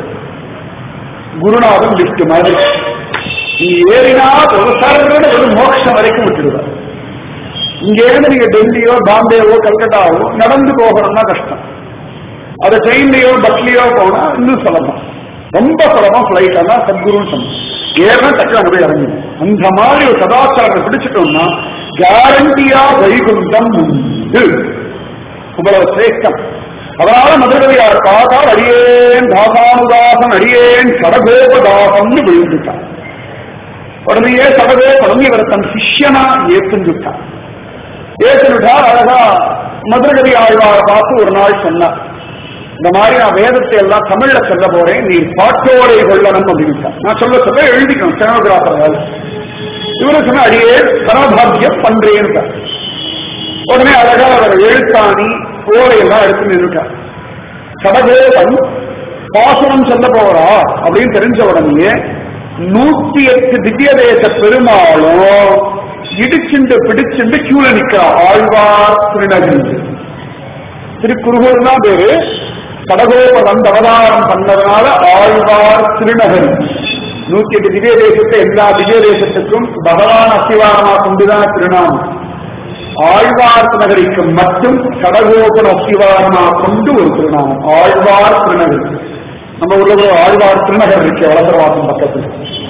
[SPEAKER 1] குருநாதன் லிப்ட் மாதிரி நீ ஏறினா ஒரு சர்ன்னு ஒரு மோட்சம் வரைக்கும் விட்டுடுவார் இங்க இருந்து நீங்க டெல்லியோ பாம்பேவோ கல்கட்டாவோ நடந்து போகணும்னா கஷ்டம் அது ட்ரெயின்லயோ பஸ்லயோ போனா இன்னும் சுலபம் ரொம்ப சுலபம் பிளைட் ஆனா சத்குருன்னு சொன்னோம் ஏன்னா டக்கு அங்க போய் இறங்கி அந்த மாதிரி ஒரு சதாச்சாரத்தை பிடிச்சிட்டோம்னா கேரண்டியா வைகுண்டம் உண்டு இவ்வளவு சிரேஷ்டம் அதனால மதுரவையார் பார்த்தால் அடியேன் தாசானுதாசன் அடியேன் சடகோபதாசம்னு விழுந்துட்டான் உடனேயே சடகோபடம் இவரை தன் சிஷ்யனா ஏற்றுந்துட்டான் ஏற்றுட்டா அழகா மதுரகவி ஆழ்வாரை பார்த்து ஒரு நாள் சொன்னார் இந்த மாதிரி நான் வேதத்தை எல்லாம் தமிழ்ல சொல்ல போறேன் நீ பாட்டோரை கொள்ளணும் அப்படின்னு நான் சொல்ல சொல்ல எழுதிக்கணும் ஸ்டெனோகிராஃபர் வேலை இவரு சொன்ன அடியே சரபாக்கியம் பண்றேன்னு உடனே அழகா அவர் எழுத்தாணி ஓரையெல்லாம் எடுத்து நின்றுட்டார் சடகோபன் பாசுரம் சொல்ல போறா அப்படின்னு தெரிஞ்ச உடனே நூத்தி எட்டு திவ்ய தேச பெருமாளும் இடிச்சுண்டு பிடிச்சுண்டு கியூல நிக்கிறா ஆழ்வார் திருநகரி திருக்குறுகூர் தான் பேரு கடகோபதந்த அவதாரம் பண்ணதுனால ஆழ்வார் திருநகரி நூத்தி எட்டு திவ்ய தேசத்தை எல்லா திவ்ய தேசத்துக்கும் பகவான் அஸ்திவாரமா கொண்டுதான் திருநாமம் ஆழ்வார் திருநகரிக்கு மட்டும் கடகோபன் அஸ்திவாரமா கொண்டு ஒரு திருநாமம் ஆழ்வார் திருநகரி நம்ம ஊர்ல ஒரு ஆழ்வார் திருநகர் இருக்கு வளசரவாசம் பக்கத்தில்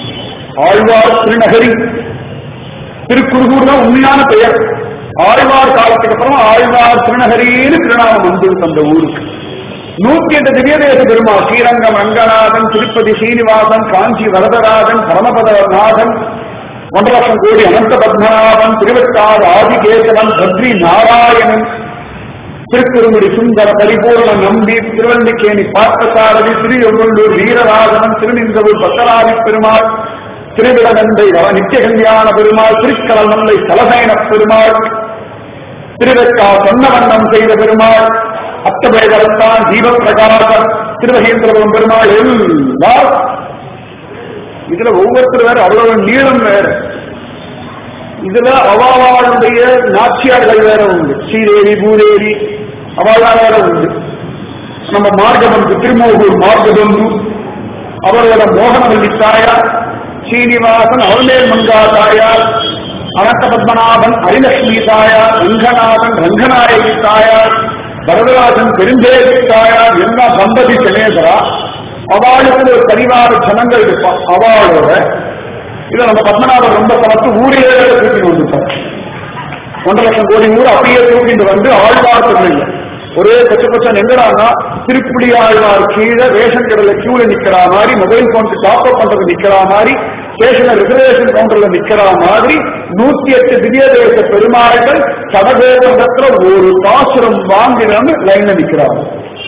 [SPEAKER 1] ஆழ்வார் திருநகரி திருக்குறுகூர் தான் உண்மையான பெயர் ஆழ்வார் காலத்துக்கு அப்புறம் ஆழ்வார் திருநகரின்னு திருநாமம் வந்து அந்த ஊருக்கு நூத்தி எட்டு திவ்யதேச பெருமா ஸ்ரீரங்கம் ரங்கநாதன் திருப்பதி சீனிவாசன் காஞ்சி வரதராஜன் பரமபதநாதன் ஒன்றரை லட்சம் கோடி அனந்த பத்மநாபன் திருவட்டார் ஆதிகேசவன் பத்ரி நாராயணன் திருக்குறுங்குடி சுந்தர பரிபூர்ண நம்பி திருவல்லிக்கேணி பார்த்தசாரதி திருவள்ளூர் வீரராஜவன் திருநின்றவூர் பத்தராதி பெருமாள் திருவிடநந்தை நித்தியகல்யாண பெருமாள் திருக்கடல் நந்தை சலசைன பெருமாள் திருவெக்கா சொன்னவண்ணம் செய்த பெருமாள் அத்தபேதரத்தான் தீபப்பிரகாசர் திருவகேந்திரபுரம் பெருமாள் எல்லாம் இதுல ஒவ்வொருத்தர் வேற அவ்வளவு நீளம் வேற இதுல அவாவாளுடைய நாச்சியார்கள் வேற உண்டு ஸ்ரீதேவி பூதேவி அவாளா வேற உண்டு நம்ம மார்கபந்து திருமோகூர் மார்கபந்து அவரோட மோகனவல்லி தாயார் சீனிவாசன் அவர்மேல் மங்கா தாயார் அனந்த பத்மநாபன் ஹரிலட்சுமி தாயார் ரங்கநாதன் ரங்கநாயகி தாயார் வரதராஜன் பெருந்தேவி தாயார் எல்லா தம்பதி கணேசரா அவளுக்கு ஒரு பரிவார ஜனங்கள் இருப்பான் அவளோட இதை நம்ம பத்மநாபன் ரொம்ப பார்த்து ஊரிலே தூக்கிட்டு வந்துட்டார் ஒன்றரை லட்சம் கோடி ஊர் அப்படியே தூக்கிட்டு வந்து ஆழ்வார் திருநெல்லை ஒரே பச்சை பச்சை எங்கடான்னா திருப்புடி ஆழ்வார் கீழே ரேஷன் கடையில கியூல நிக்கிற மாதிரி மொபைல் போனுக்கு டாப் அப் பண்றது நிக்கிற மாதிரி ஸ்டேஷன்ல ரிசர்வேஷன் கவுண்டர்ல நிக்கிற மாதிரி நூத்தி எட்டு திவ்ய தேச பெருமாள்கள் சடகோபுரத்துல ஒரு பாசுரம் வாங்கினு லைன்ல நிக்கிறாங்க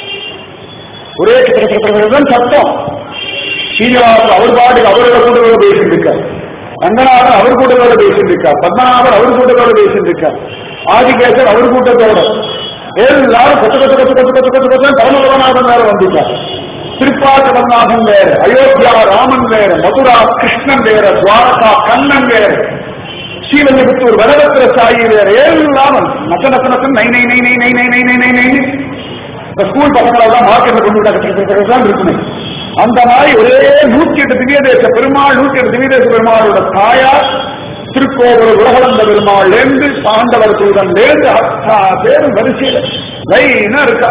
[SPEAKER 1] ஒரே கிட்டத்தட்ட சத்தம் சீனிவாசன் அவர் பாட்டுக்கு அவரோட கூட்டத்தோட பேசிட்டு இருக்கார் ரங்கநாதன் அவர் கூட்டத்தோட பேசிட்டு இருக்கார் பத்மநாபன் அவர் கூட்டத்தோட பேசிட்டு இருக்கார் ஆதிகேசர் அவர் கூட்டத்தோட எல்லாரும் கொத்து கொத்து கொத்து கொத்து கொத்து கொத்து கொத்து பரமபதநாதன் வேற வந்துட்டார் திருப்பாச்சவநாதன் வேற அயோத்தியா ராமன் வேற மதுரா கிருஷ்ணன் வேற துவாரகா கண்ணன் வேற ஸ்ரீவல்லிபுத்தூர் வரதத்திர சாயி வேற எல்லாம் நச நச நசன் நை நை நை நை நை நை நை நை நை நை இந்த ஸ்கூல் பசங்களெல்லாம் மார்க்கெட்ல கொண்டு விட்டாங்க இருக்குமே அந்த மாதிரி ஒரே நூத்தி எட்டு திவ்ய தேச பெருமாள் நூத்தி எட்டு திவ்ய தேச பெருமாளோட தாயார் திருக்கோவில் உலகளந்த பெருமாள் இருந்து பாண்டவர் தூதன் இருந்து அத்தா பேரும் வரிசையில லைனா இருக்கா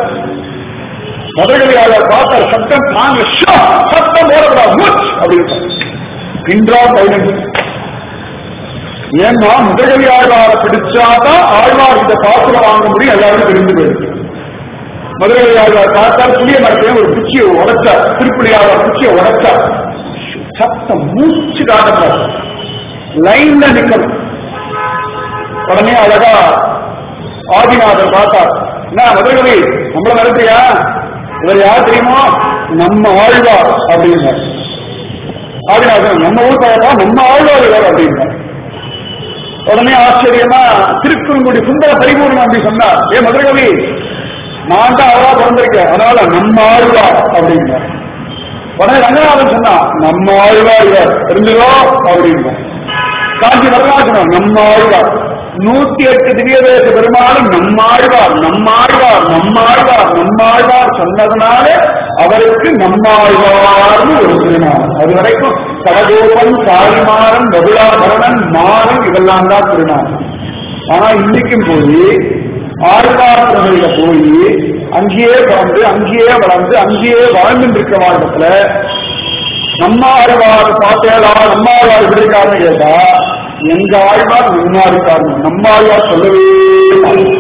[SPEAKER 1] மதுரையாளர் பார்த்தார் சத்தம் நாங்க ஷா, சத்தம் போடக்கூடாது மூச் அப்படின்னு பின்றா பதினஞ்சு ஏன்னா முதலி ஆழ்வாரை பிடிச்சாதான் ஆழ்வார் இந்த பாத்திரம் வாங்க முடியும் எல்லாரும் தெரிந்து போயிருக்கு மதுரை ஆழ்வார் பார்த்தால் புளிய மரத்தையும் ஒரு குச்சியை உடைச்சார் திருப்பதி ஆழ்வார் குச்சியை உடைச்சார் சத்தம் மூச்சு காட்டப்பார் லைன்ல நிக்கணும் உடனே அழகா ஆதிநாதர் பார்த்தார் என்ன மதுரை நம்மள மறந்துறியா இவர் யார் தெரியுமோ நம்ம ஆழ்வார் அப்படின்னார் ஆதிநாதன் நம்ம ஊர் பழக்கா நம்ம ஆழ்வார் இவர் அப்படின்னார் உடனே ஆச்சரியமா திருக்குறுங்குடி சுந்தர பரிபூர்ணம் அப்படி சொன்னார் ஏ மதுரகவி நான் தான் அவரா பிறந்திருக்கேன் அதனால நம்ம ஆழ்வார் அப்படின்னார் உடனே ரங்கநாதன் சொன்னா நம்ம ஆழ்வார் இவர் தெரிஞ்சுதோ அப்படின்னார் காஞ்சி வரலாசனம் நம்ம ஆழ்வார் நூத்தி எட்டு திவ்யதேச பெருமாளும் நம்மாழ்வார் நம்மாழ்வார் நம்மாழ்வார் நம்மாழ்வார் சொன்னதுனால அவருக்கு நம்மாழ்வார்னு ஒரு திருநாமம் அது வரைக்கும் கடகோபன் சாரிமாறன் பகுலாபரணன் மாறன் இதெல்லாம் தான் திருநாமம் ஆனா இன்னைக்கும் போய் ஆழ்வார் துறையில போய் அங்கேயே பிறந்து அங்கேயே வளர்ந்து அங்கேயே வாழ்ந்துட்டு இருக்க வாழ்க்கத்துல நம்ம ஆழ்வார் பார்த்தேடா நம்ம ஆழ்வார் இப்படி இருக்காருன்னு கேட்டா எங்க ஆழ்வார் நம்ம இருக்காரு நம்ம ஆழ்வார் சொல்லவே மாட்டார்.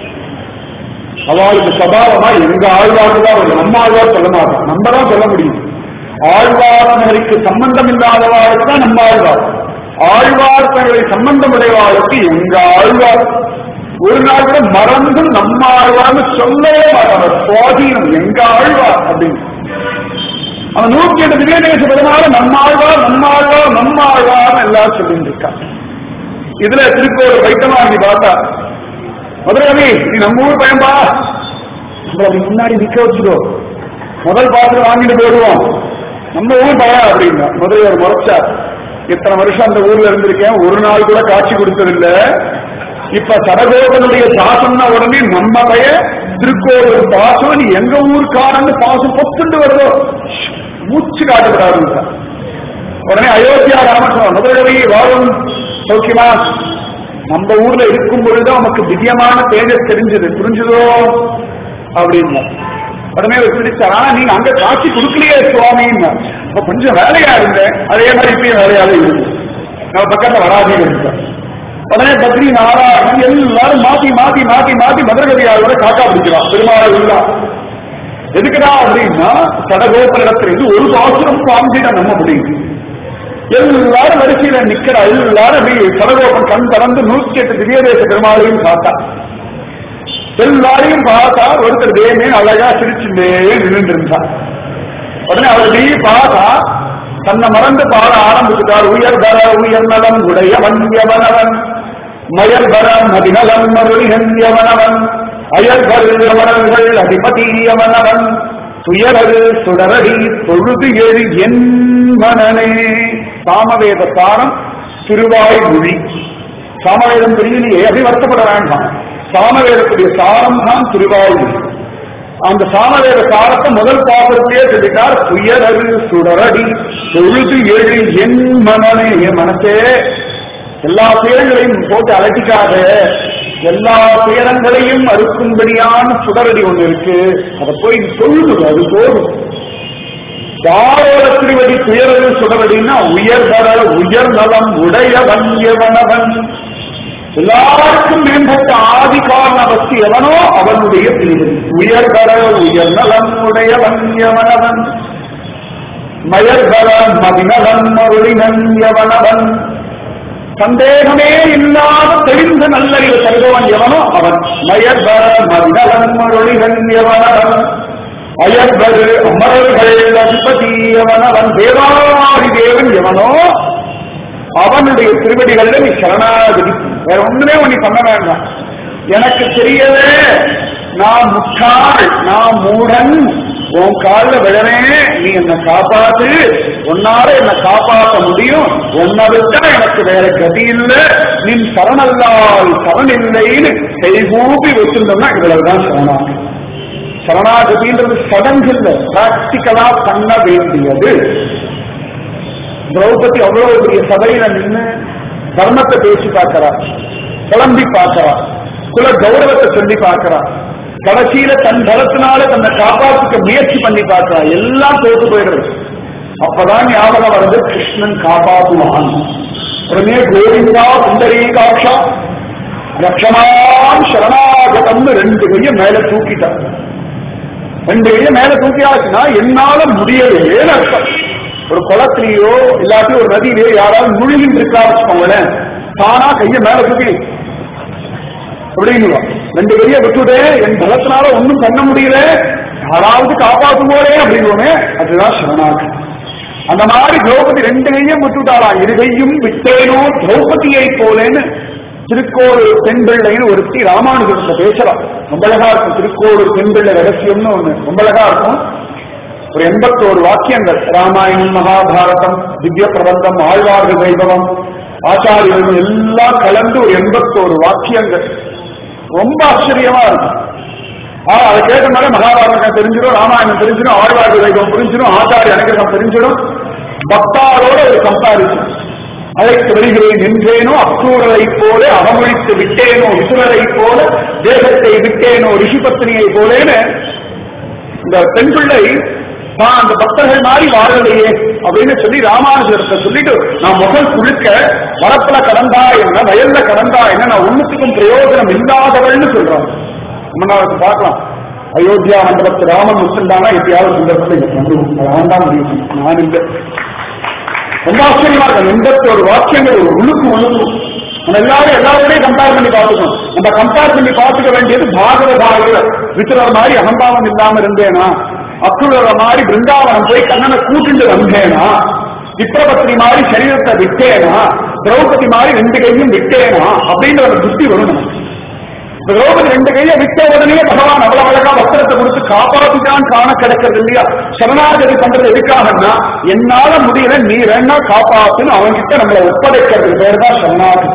[SPEAKER 1] அவளுக்கு சபாவமா எங்க ஆழ்வார் தான் வரும் நம்ம ஆழ்வார் சொல்ல மாட்டோம் நம்ம தான் சொல்ல முடியும் ஆழ்வார்களுக்கு சம்பந்தம் இல்லாதவாளுக்கு தான் நம்ம ஆழ்வார் ஆழ்வார் தங்களை சம்பந்தம் உடையவாளுக்கு எங்க ஆழ்வார் ஒரு நாள் கூட மறந்தும் நம்ம ஆழ்வார்னு சொல்லவே மாட்டார் சுவாதீனம் எங்க ஆழ்வார் அப்படின்னு அவன் நூற்றி எட்டு திவ்யதேச பெருமாள் நம்மாழ்வார் நம்மாழ்வார் நம்மாழ்வார் எல்லாரும் சொல்லிட்டு இருக்கான் இதுல திருப்பூர் வைத்தமாகி பார்த்தா மதுரவி நீ நம்ம ஊர் பயன்பா நம்மள அப்படி முன்னாடி நிக்க வச்சுக்கோ முதல் பாத்திரம் வாங்கிட்டு போயிடுவோம் நம்ம ஊர் பயம் அப்படின்னா மதுரையோர் முறைச்சார் இத்தனை வருஷம் அந்த ஊர்ல இருந்திருக்கேன் ஒரு நாள் கூட காட்சி கொடுத்ததில்லை இப்ப சடகோபனுடைய பாசம்னா உடனே நம்ம பய திருக்கோவில் பாசம் நீ எங்க ஊருக்காரன்னு பாசம் பொத்துண்டு வருதோ மூச்சு காட்டப்படாது உடனே அயோத்தியா ராமகிருஷ்ணன் முதலவை வாழும் சௌக்கியமா நம்ம ஊர்ல இருக்கும் பொழுது நமக்கு திவ்யமான தேஜஸ் தெரிஞ்சது புரிஞ்சுதோ அப்படின்னா உடனே அவர் பிடிச்சா நீங்க அங்க காட்சி கொடுக்கலையே சுவாமின்னு அப்ப கொஞ்சம் வேலையா இருந்தேன் அதே மாதிரி இப்பயும் வேலையாவே இருக்கு நம்ம பக்கத்துல வராதீங்க இருந்தார் உடனே பத்ரி நாராயணன் எல்லாரும் மாத்தி மாத்தி மாத்தி மாத்தி மதுரகதியாரோட காக்கா பிடிக்கிறான் பெருமாள் இல்லா எதுக்குடா அப்படின்னா சடகோபுரத்துல இருந்து ஒரு பாசுரம் வாங்கிட்ட நம்ம முடியும் எல்லாரும் வரிசையில நிக்கிறா எல்லாரும் அப்படி சடகோபன் கண் திறந்து நூத்தி எட்டு திவ்யதேச பெருமாளையும் பார்த்தா எல்லாரையும் பார்த்தா ஒருத்தர் தேமே அழகா சிரிச்சுட்டே நின்று இருந்தா உடனே அவர் நீ பார்த்தா தன்னை மறந்து பாட ஆரம்பிச்சுட்டார் உயர் பர உயர் நலம் உடைய வந்தியவனவன் மயல் பர மதிநலம் மருளிகந்தியவனவன் அயல் பருவனர்கள் அதிபதியவனவன் துயரது சுடரடி தொழுது எழு என் மனனே சாமவேத சாரம் திருவாய் மொழி சாமவேதம் தெரியலையே அப்படி வருத்தப்பட வேண்டாம் சாமவேதத்துடைய சாரம் தான் திருவாய் மொழி அந்த சாமவேத சாரத்தை முதல் பாசத்தையே சொல்லிட்டார் துயரரு சுடரடி தொழுது எழு என் மனமே என் மனசே எல்லா துயரங்களையும் போட்டு அலட்டிக்காத எல்லா துயரங்களையும் அறுக்கும்படியான சுடரடி ஒண்ணு இருக்கு அதை போய் சொல்லுது அது போதும் யாரோட திருவடி துயரது சுடரடின்னா உயர்தர உயர் நலம் உடையவன் எவனவன் எல்லாருக்கும் மேம்பட்ட ஆதி காரண வஸ்து எவனோ அவனுடைய திருவடி உயர்தர உயர் நலம் உடையவன் எவனவன் மயர்தர மதிநலன் மருளினன் எவனவன் சந்தேகமே இல்லாத தெளிந்த நல்லறிவு தருபவன் எவனோ அவன் மயர்தர மதிநலன் மருளினன் எவனவன் அயர்வது அமரர்கள் அதிபதி எவனவன் தேவாதி தேவன் எவனோ அவனுடைய திருவடிகள்ல நீ சரணாகதி வேற ஒண்ணுமே நீ பண்ண வேண்டாம் எனக்கு தெரியவே நான் முட்டாள் நான் மூடன் உன் காலில் விழறேன் நீ என்னை காப்பாத்து உன்னால என்னை காப்பாற்ற முடியும் உன்னை விட்டா எனக்கு வேற கதி இல்லை நீ சரணல்லால் சரண் இல்லைன்னு கைகூப்பி வச்சிருந்தோம்னா இவ்வளவுதான் சரணாகதி சரணாகதின்றது சடங்கு இல்லை பிராக்டிக்கலா பண்ண வேண்டியது திரௌபதி அவ்வளவு பெரிய சபையில நின்று தர்மத்தை பேசி பார்க்கிறா கிளம்பி பார்க்கிறா குல கௌரவத்தை சொல்லி பார்க்கிறா கடைசியில தன் பலத்தினால தன்னை காப்பாற்றுக்க முயற்சி பண்ணி பார்க்கிறா எல்லாம் தோத்து போயிடுறது அப்பதான் ஞாபகம் வருது கிருஷ்ணன் காப்பாற்றுவான் உடனே கோவிந்தா சுந்தரீகாட்சா லட்சணாம் சரணாகதம்னு ரெண்டு கைய மேல தூக்கிட்டான் ரெண்டு கைய மேல தூக்கியாச்சுன்னா என்னால முடியவே அர்த்தம் ஒரு குளத்திலேயோ இல்லாட்டி ஒரு நதியிலேயோ யாராவது முழுகின்னு இருக்கா வச்சுக்கோங்களேன் தானா கைய மேல தூக்கி அப்படின்னு ரெண்டு கைய விட்டுட்டேன் என் பலத்தினால ஒன்றும் பண்ண முடியல யாராவது காப்பாற்றுவோரே அப்படிங்குவோமே அதுதான் சரணாகி அந்த மாதிரி திரௌபதி ரெண்டு கையும் விட்டுட்டாளா இரு கையும் விட்டேனோ திரௌபதியை போலேன்னு திருக்கோளூர் பெண்பிள்ளைன்னு ஒருத்தி ராமானுஜத்துல பேசலாம் ரொம்ப அழகா இருக்கும் திருக்கோளூர் பெண்பிள்ளை ரகசியம்னு ஒண்ணு ரொம்ப அழகா இருக்கும் ஒரு எண்பத்தோரு வாக்கியங்கள் ராமாயணம் மகாபாரதம் திவ்ய பிரபந்தம் ஆழ்வார்கள் வைபவம் ஆச்சாரியர்கள் எல்லாம் கலந்து ஒரு எண்பத்தோரு வாக்கியங்கள் ரொம்ப ஆச்சரியமா இருக்கும் ஆனா அதை கேட்ட மாதிரி மகாபாரதம் தெரிஞ்சிடும் ராமாயணம் தெரிஞ்சிடும் ஆழ்வார்கள் வைபவம் புரிஞ்சிடும் ஆச்சாரிய அனுகிரகம் தெரிஞ்சிடும் பக்தாரோட ஒரு கம்பாரிசன் அழைத்து வருகிறேன் நின்றேனோ அக்ரூரரை போல அவமொழித்து விட்டேனோ விசுவரை போல தேசத்தை விட்டேனோ ரிஷிபத்னியை போலேன்னு இந்த பெண் பிள்ளை நான் அந்த பக்தர்கள் மாதிரி வாழலையே அப்படின்னு சொல்லி ராமானுஜரத்தை சொல்லிட்டு நான் முதல் குழுக்க வரப்புல கடந்தா என்ன வயல்ல கடந்தா என்ன நான் ஒண்ணுத்துக்கும் பிரயோஜனம் இல்லாதவள்னு சொல்றாங்க நம்ம நாளைக்கு பார்க்கலாம் அயோத்தியா மண்டபத்து ராமன் முத்துண்டானா எப்பயாவது சந்தர்ப்பத்தில் எனக்கு வந்து நான் தான் முடியும் நான் இல்லை ரொம்ப ஆச்சரியமா இருக்கும் எண்பத்தி ஒரு வாக்கியங்கள் ஒரு உள்ளுக்கு உள்ளுக்கு நம்ம எல்லாரும் எல்லாரோடையும் கம்பேர் பண்ணி பார்த்துக்கணும் நம்ம கம்பேர் பண்ணி பார்த்துக்க வேண்டியது பாகவ பாகவ வித்துறர் மாதிரி அகம்பாவம் இல்லாம இருந்தேனா அக்ரூரர் மாதிரி பிருந்தாவனம் போய் கண்ணனை கூட்டிட்டு வந்தேனா விப்ரபத்ரி மாதிரி சரீரத்தை விட்டேனா திரௌபதி மாதிரி ரெண்டு கையும் விட்டேனா அப்படின்ற ஒரு புத்தி வரும் நமக்கு திரௌபதி ரெண்டு கையை விட்ட உடனே பகவான் அவ்வளவு அழகா வஸ்திரத்தை கொடுத்து காப்பாத்திதான் காண கிடக்கிறது இல்லையா சரணாகதி பண்றது எதுக்காகன்னா என்னால முடியல நீ வேணா காப்பாத்துன்னு அவன்கிட்ட நம்மளை ஒப்படைக்கிறது பேர் தான் சரணாகதி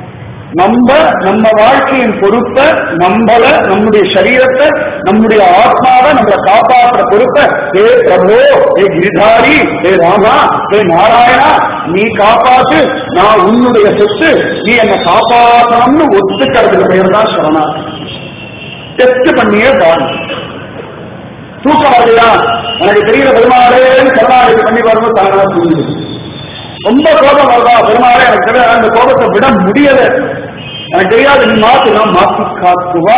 [SPEAKER 1] நம்ம நம்ம வாழ்க்கையின் பொறுப்பை நம்மள நம்முடைய சரீரத்தை நம்முடைய ஆத்மாவை நம்மளை காப்பாற்றுற பொறுப்பை ஏ பிரபோ ஏ கிரிதாரி ஏ ராமா ஏ நாராயணா நீ காப்பாத்து நான் உன்னுடைய சொத்து நீ என்னை காப்பாற்றணும்னு ஒத்துக்கிறதுக்கு பேர் தான் சரணாகதி டெஸ்ட் பண்ணியே பாருங்க தூக்கம் வரலையா எனக்கு தெரியல பெருமாளேன்னு சரணாகதி பண்ணி பாருங்க தானா புரியுது ரொம்ப கோபம் வருதா பெருமாளே எனக்கு தெரியல அந்த கோபத்தை விட முடியல எனக்கு தெரியாது நீ மாத்து நான் மாத்தி காத்துவா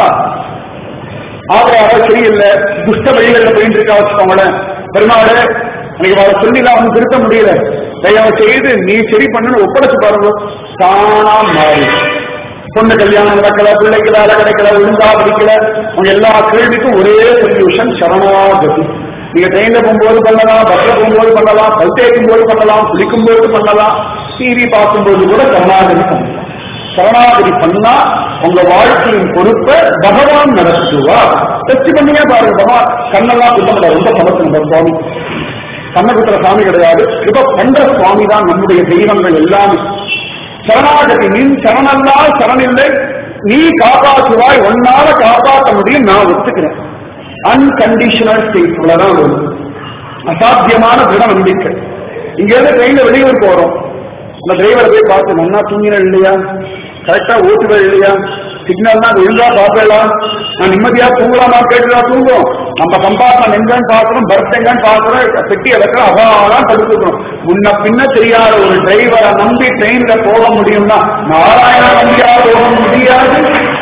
[SPEAKER 1] ஆதரவாக சரியில்லை துஷ்ட வழிகளில் போயிட்டு இருக்கா வச்சுக்கோங்களேன் பெருமாளே எனக்கு அவளை சொல்லி நான் வந்து திருத்த முடியல தயவு செய்து நீ சரி பண்ணு ஒப்படைச்சு பாருங்க தானா மாறி பொண்ணு கல்யாணம் நடக்கல பிள்ளைக்கு வேலை கிடைக்கல ஒழுங்கா படிக்கல உங்க எல்லா கேள்விக்கும் ஒரே சொல்யூஷன் சரணாகதி நீங்க ட்ரெயின்ல போகும்போது பண்ணலாம் பஸ்ல போகும்போது பண்ணலாம் பல் தேய்க்கும் போது பண்ணலாம் குளிக்கும் போது பண்ணலாம் டிவி பார்க்கும்போது கூட சரணாகதி பண்ணலாம் சரணாகதி பண்ணா உங்க வாழ்க்கையின் பொறுப்பை பகவான் நடத்துவா டெஸ்ட் பண்ணியே பாருங்க பகவான் கண்ணெல்லாம் குத்த முடியாது ரொம்ப சமத்து நம்ம சுவாமி கண்ண குத்துற சாமி கிடையாது கிருப பண்ற சுவாமி தான் நம்முடைய தெய்வங்கள் எல்லாமே சரணாகதி நீ சரணல்லா சரணில்லை நீ காப்பாற்றுவாய் ஒன்னால காப்பாற்ற முடியும் நான் ஒத்துக்கிறேன் அன்கண்டிஷனல் ஸ்டேட் இவ்வளவுதான் வரும் அசாத்தியமான திட நம்பிக்கை இங்க இருந்து ட்ரெயின்ல வெளியூர் போறோம் அந்த டிரைவரை போய் பார்த்து நன்னா தூங்கின இல்லையா கரெக்டா ஓட்டுவேன் இல்லையா சிக்னல்னா ஒழுங்கா பார்க்கலாம் நான் நிம்மதியா தூங்கலாமா கேட்டுதான் தூங்கும் நம்ம கம்பார்ட்மெண்ட் எங்கன்னு பார்க்கணும் பர்த் எங்கன்னு பார்க்கணும் பெட்டி இலக்கம் அவாலாம் தடுத்துக்கணும் முன்ன பின்ன தெரியாத ஒரு டிரைவரை நம்பி ட்ரெயின்ல போக முடியும்னா நாராயண நம்பியா போக முடியாது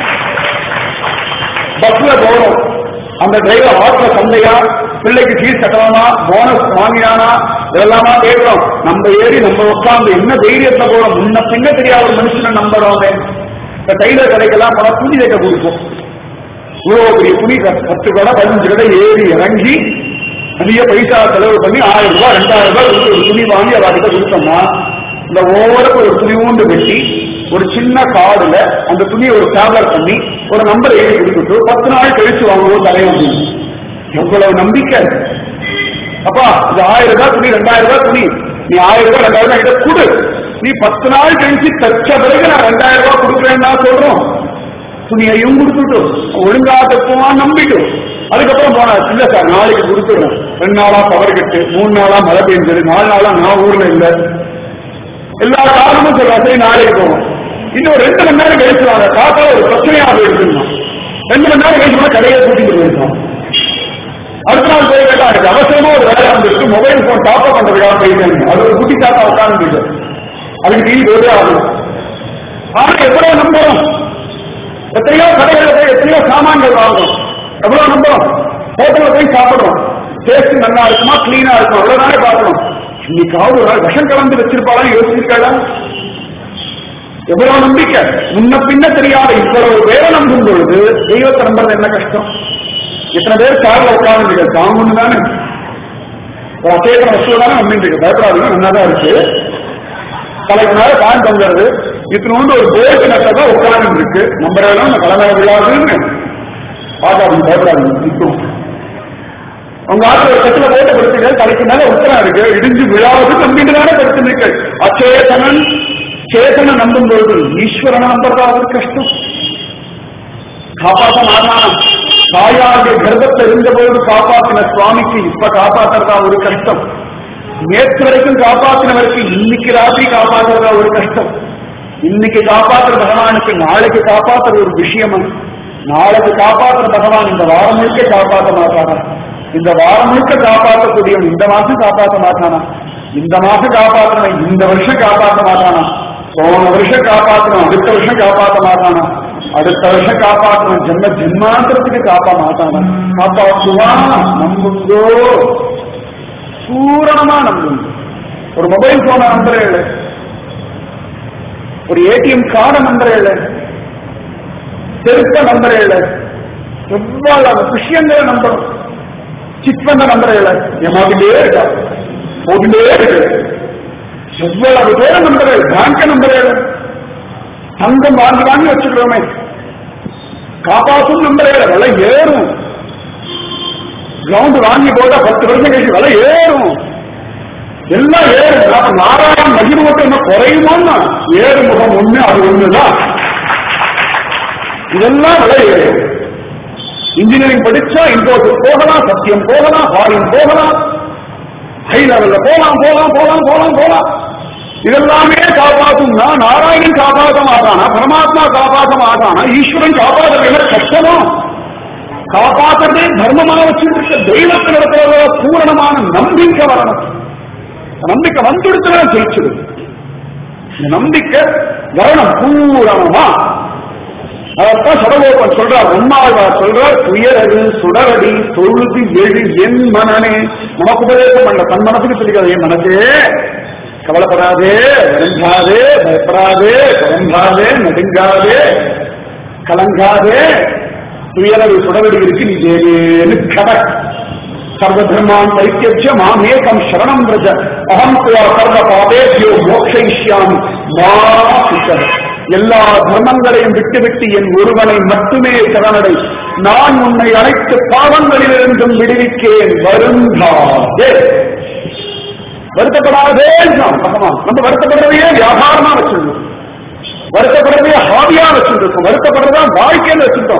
[SPEAKER 1] பஸ்ல போறோம் அந்த டிரைவர் ஆட்ல சந்தையா பிள்ளைக்கு ஃபீஸ் கட்டலாமா போனஸ் வாங்கினானா இதெல்லாமா கேட்கிறோம் நம்ம ஏறி நம்ம உட்கார்ந்து என்ன தைரியத்துல போறோம் முன்ன பின்ன தெரியாத ஒரு மனுஷனை நம்புறோமே இந்த டைலர் கடைக்கெல்லாம் போனா துணி தைக்க கொடுப்போம் இவ்வளவு பெரிய துணி க- பத்து கடை பதினஞ்சு கடை ஏறி இறங்கி நிறைய பைசா செலவு பண்ணி ஆயிரம் ரூபாய் ரெண்டாயிரம் ரூபாய் கொடுத்து ஒரு துணி வாங்கி அவர்கிட்ட கொடுத்தோம்னா இந்த ஒவ்வொருக்கு ஒரு துணி ஊண்டு வெட்டி ஒரு சின்ன கார்டுல அந்த துணியை ஒரு டேப்லெட் பண்ணி ஒரு நம்பர் எழுதி கொடுத்துட்டு பத்து நாள் கழிச்சு வாங்குவோம் தலையை அப்படின்னு எவ்வளவு நம்பிக்கை அப்பா இது ஆயிரம் ரூபாய் துணி ரெண்டாயிரம் ரூபாய் துணி நீ ஆயிரம் ரூபாய் ரெண்டாயிரம் ரூபாய் கிட்ட கொடு நீ பத்து நாள் கழிச்சு தச்ச பிறகு நான் ரெண்டாயிரம் ரூபாய் கொடுக்குறேன்னா சொல்றோம் துணியையும் கொடுத்துட்டு ஒழுங்கா தப்புவான் நம்பிட்டு அதுக்கப்புறம் போனா இல்ல சார் நாளைக்கு கொடுத்துடுறேன் ரெண்டு நாளா பவர் கட்டு மூணு நாளா மழை பெஞ்சது நாலு நாளா நான் ஊர்ல இல்ல எல்லா காரணமும் சொல்றேன் சரி நாளைக்கு போவோம் இன்னும் ரெண்டு மணி நேரம் கழிச்சுவாங்க காத்தா ஒரு பிரச்சனையா போயிட்டு ரெண்டு மணி நேரம் கழிச்சு கூட கடையை கூட்டிட்டு போயிருந்தோம் அடுத்த நாள் போய் கேட்டா எனக்கு அவசரமா ஒரு வேலை வந்துருக்கு மொபைல் போன் டாப் அப் பண்றதுக்காக போயிருக்கேன் அது ஒரு குட்டி தாத்தா உட்கார்ந்து அதுக்கு டிவி போதே ஆகும் ஆனா எவ்வளவு நம்புறோம் எத்தனையோ கடைகளில் போய் எத்தனையோ சாமான்கள் வாங்குறோம் எவ்வளவு நம்புறோம் ஹோட்டல்ல போய் சாப்பிடுறோம் டேஸ்ட் நல்லா இருக்குமா கிளீனா இருக்கும் அவ்வளவுதானே பார்க்கணும் இன்னைக்காவது ஒரு நாள் விஷம் கலந்து வச்சிருப்பாலும் யோசிச்சிருக்காளா எவ்வளவு நம்பிக்கை முன்ன பின்ன தெரியாத இவ்வளவு பேரை நம்பும் பொழுது தெய்வத்தை நம்புறது என்ன கஷ்டம் இத்தனை பேர் கார்ல உட்கார்ந்து தாமுன்னு தானே ஒரு அசேகர வசூல் தானே நம்பிட்டு பயப்படாதீங்க நல்லா தான் இருக்கு தலைக்கு மேல ஃபேன் தொங்குறது இத்தினோண்டு ஒரு போட்டு நட்டதா உட்கார்ந்து இருக்கு நம்பரெல்லாம் இந்த தலைமை விழாதுன்னு பாக்காதீங்க பயப்படாதீங்க நிற்கும் உங்க ஆத்துல ஒரு கட்டில போட்டு படுத்துங்க தலைக்கு மேல உத்தரம் இருக்கு இடிஞ்சு விழாவது நம்பிட்டு தானே படுத்துருக்கு அச்சேதனன் சேதனை நம்பும் பொழுது ஈஸ்வரனை நம்புறதா ஒரு கஷ்டம் காப்பாற்ற மாட்டானா தாயாருடைய கர்ப்பத்தை இருந்த பொழுது காப்பாற்றின சுவாமிக்கு இப்ப காப்பாத்துறதா ஒரு கஷ்டம் நேற்று வரைக்கும் காப்பாத்தினவருக்கு இன்னைக்கு ராத்திரி காப்பாத்துறதா ஒரு கஷ்டம் இன்னைக்கு காப்பாத்துற பகவானுக்கு நாளைக்கு காப்பாத்துற ஒரு விஷயம் அது. நாளைக்கு காப்பாத்துற பகவான் இந்த வாரம் முழுக்க காப்பாற்ற மாட்டானா இந்த வாரம் முழுக்க காப்பாற்றக்கூடியவன் இந்த மாசம் காப்பாற்ற மாட்டானா இந்த மாசம் காப்பாற்றவன் இந்த வருஷம் காப்பாற்ற மாட்டானா போன வருஷம் காப்பாற்றணும் அடுத்த வருஷம் காப்பாற்ற மாட்டானா அடுத்த வருஷம் காப்பாற்றணும் ஜென்ம ஜென்மாந்திரத்துக்கு காப்பா மாட்டானா காப்பாற்றுவான் நம்புங்கோ பூரணமா நம்புங்க ஒரு மொபைல் போன நம்பரே இல்லை ஒரு ஏடிஎம் கார்டை நம்பரே இல்லை செருப்ப நம்பரே இல்லை எவ்வளவு விஷயங்களை நம்பணும் சிட் பண்ண நம்பரே இல்லை ஏமாத்திட்டே இருக்கா போட்டுட்டே இருக்கு எவ்வளவு பேரை நம்பரே பேங்க நம்பரே இல்லை தங்கம் வாங்கி வாங்கி வச்சுக்கிறோமே காப்பாற்றும் நம்பரே இல்லை விலை ஏறும் கிரவுண்ட் வாங்கி போட்டா பத்து வருஷம் கழிச்சு விலை ஏறும் எல்லாம் ஏறும் அப்ப நாராயணன் மகிழ் மட்டும் என்ன குறையுமான்னா ஏறு முகம் ஒண்ணு அது ஒண்ணுதான் இதெல்லாம் விலை ஏறும் இன்ஜினியரிங் படிச்சா இன்போசிஸ் போகலாம் சத்தியம் போகலாம் ஃபாரின் போகலாம் ஹை லெவல்ல போகலாம் போகலாம் போகலாம் போகலாம் போகலாம் இதெல்லாமே காப்பாத்தும்னா நாராயணன் காப்பாற்ற மாட்டானா பரமாத்மா காப்பாற்ற மாட்டானா ஈஸ்வரன் காப்பாற்றுறது கஷ்டமா காப்பாற்றுறதே தர்மமா வச்சிருக்க தெய்வத்தினிடத்துல பூரணமான நம்பிக்கை வரணும் நம்பிக்கை வந்துடுத்துனா ஜெயிச்சிடும் இந்த நம்பிக்கை வரணும் பூரணமா அதைத்தான் சடகோபன் சொல்றார் உம்மாழ்வார் சொல்றார் துயரது சுடரடி தொழுது எழு என் மனனே நமக்கு உபதேசம் பண்ண தன் மனசுக்கு சொல்லிக்கிறது என் மனசே கவலைப்படாதே வருந்தாதே பயப்படாதே குழம்பாதே நடுங்காதே கலங்காதே துயரது சுடரடி இருக்கு நீ தேவேனு கடக் சர்வதர்மான் பரித்தியஜ மாமேகம் சரணம் பிரஜ அகம் துவா சர்வ பாபேபியோ மோக்ஷயிஷ்யாமி மா சுஷர் எல்லா தர்மங்களையும் விட்டுவிட்டு என் ஒருவனை மட்டுமே சரணடை நான் உன்னை அனைத்து பாவங்களிலிருந்தும் விடுவிக்கேன் வருந்தாதே வருத்தப்படாதே பகவான் நம்ம வருத்தப்படுறதையே வியாபாரமா வச்சிருந்தோம் வருத்தப்படுறதையே ஹாபியா வச்சிருக்கோம் வருத்தப்படுறதா வாழ்க்கையில வச்சிருக்கோம்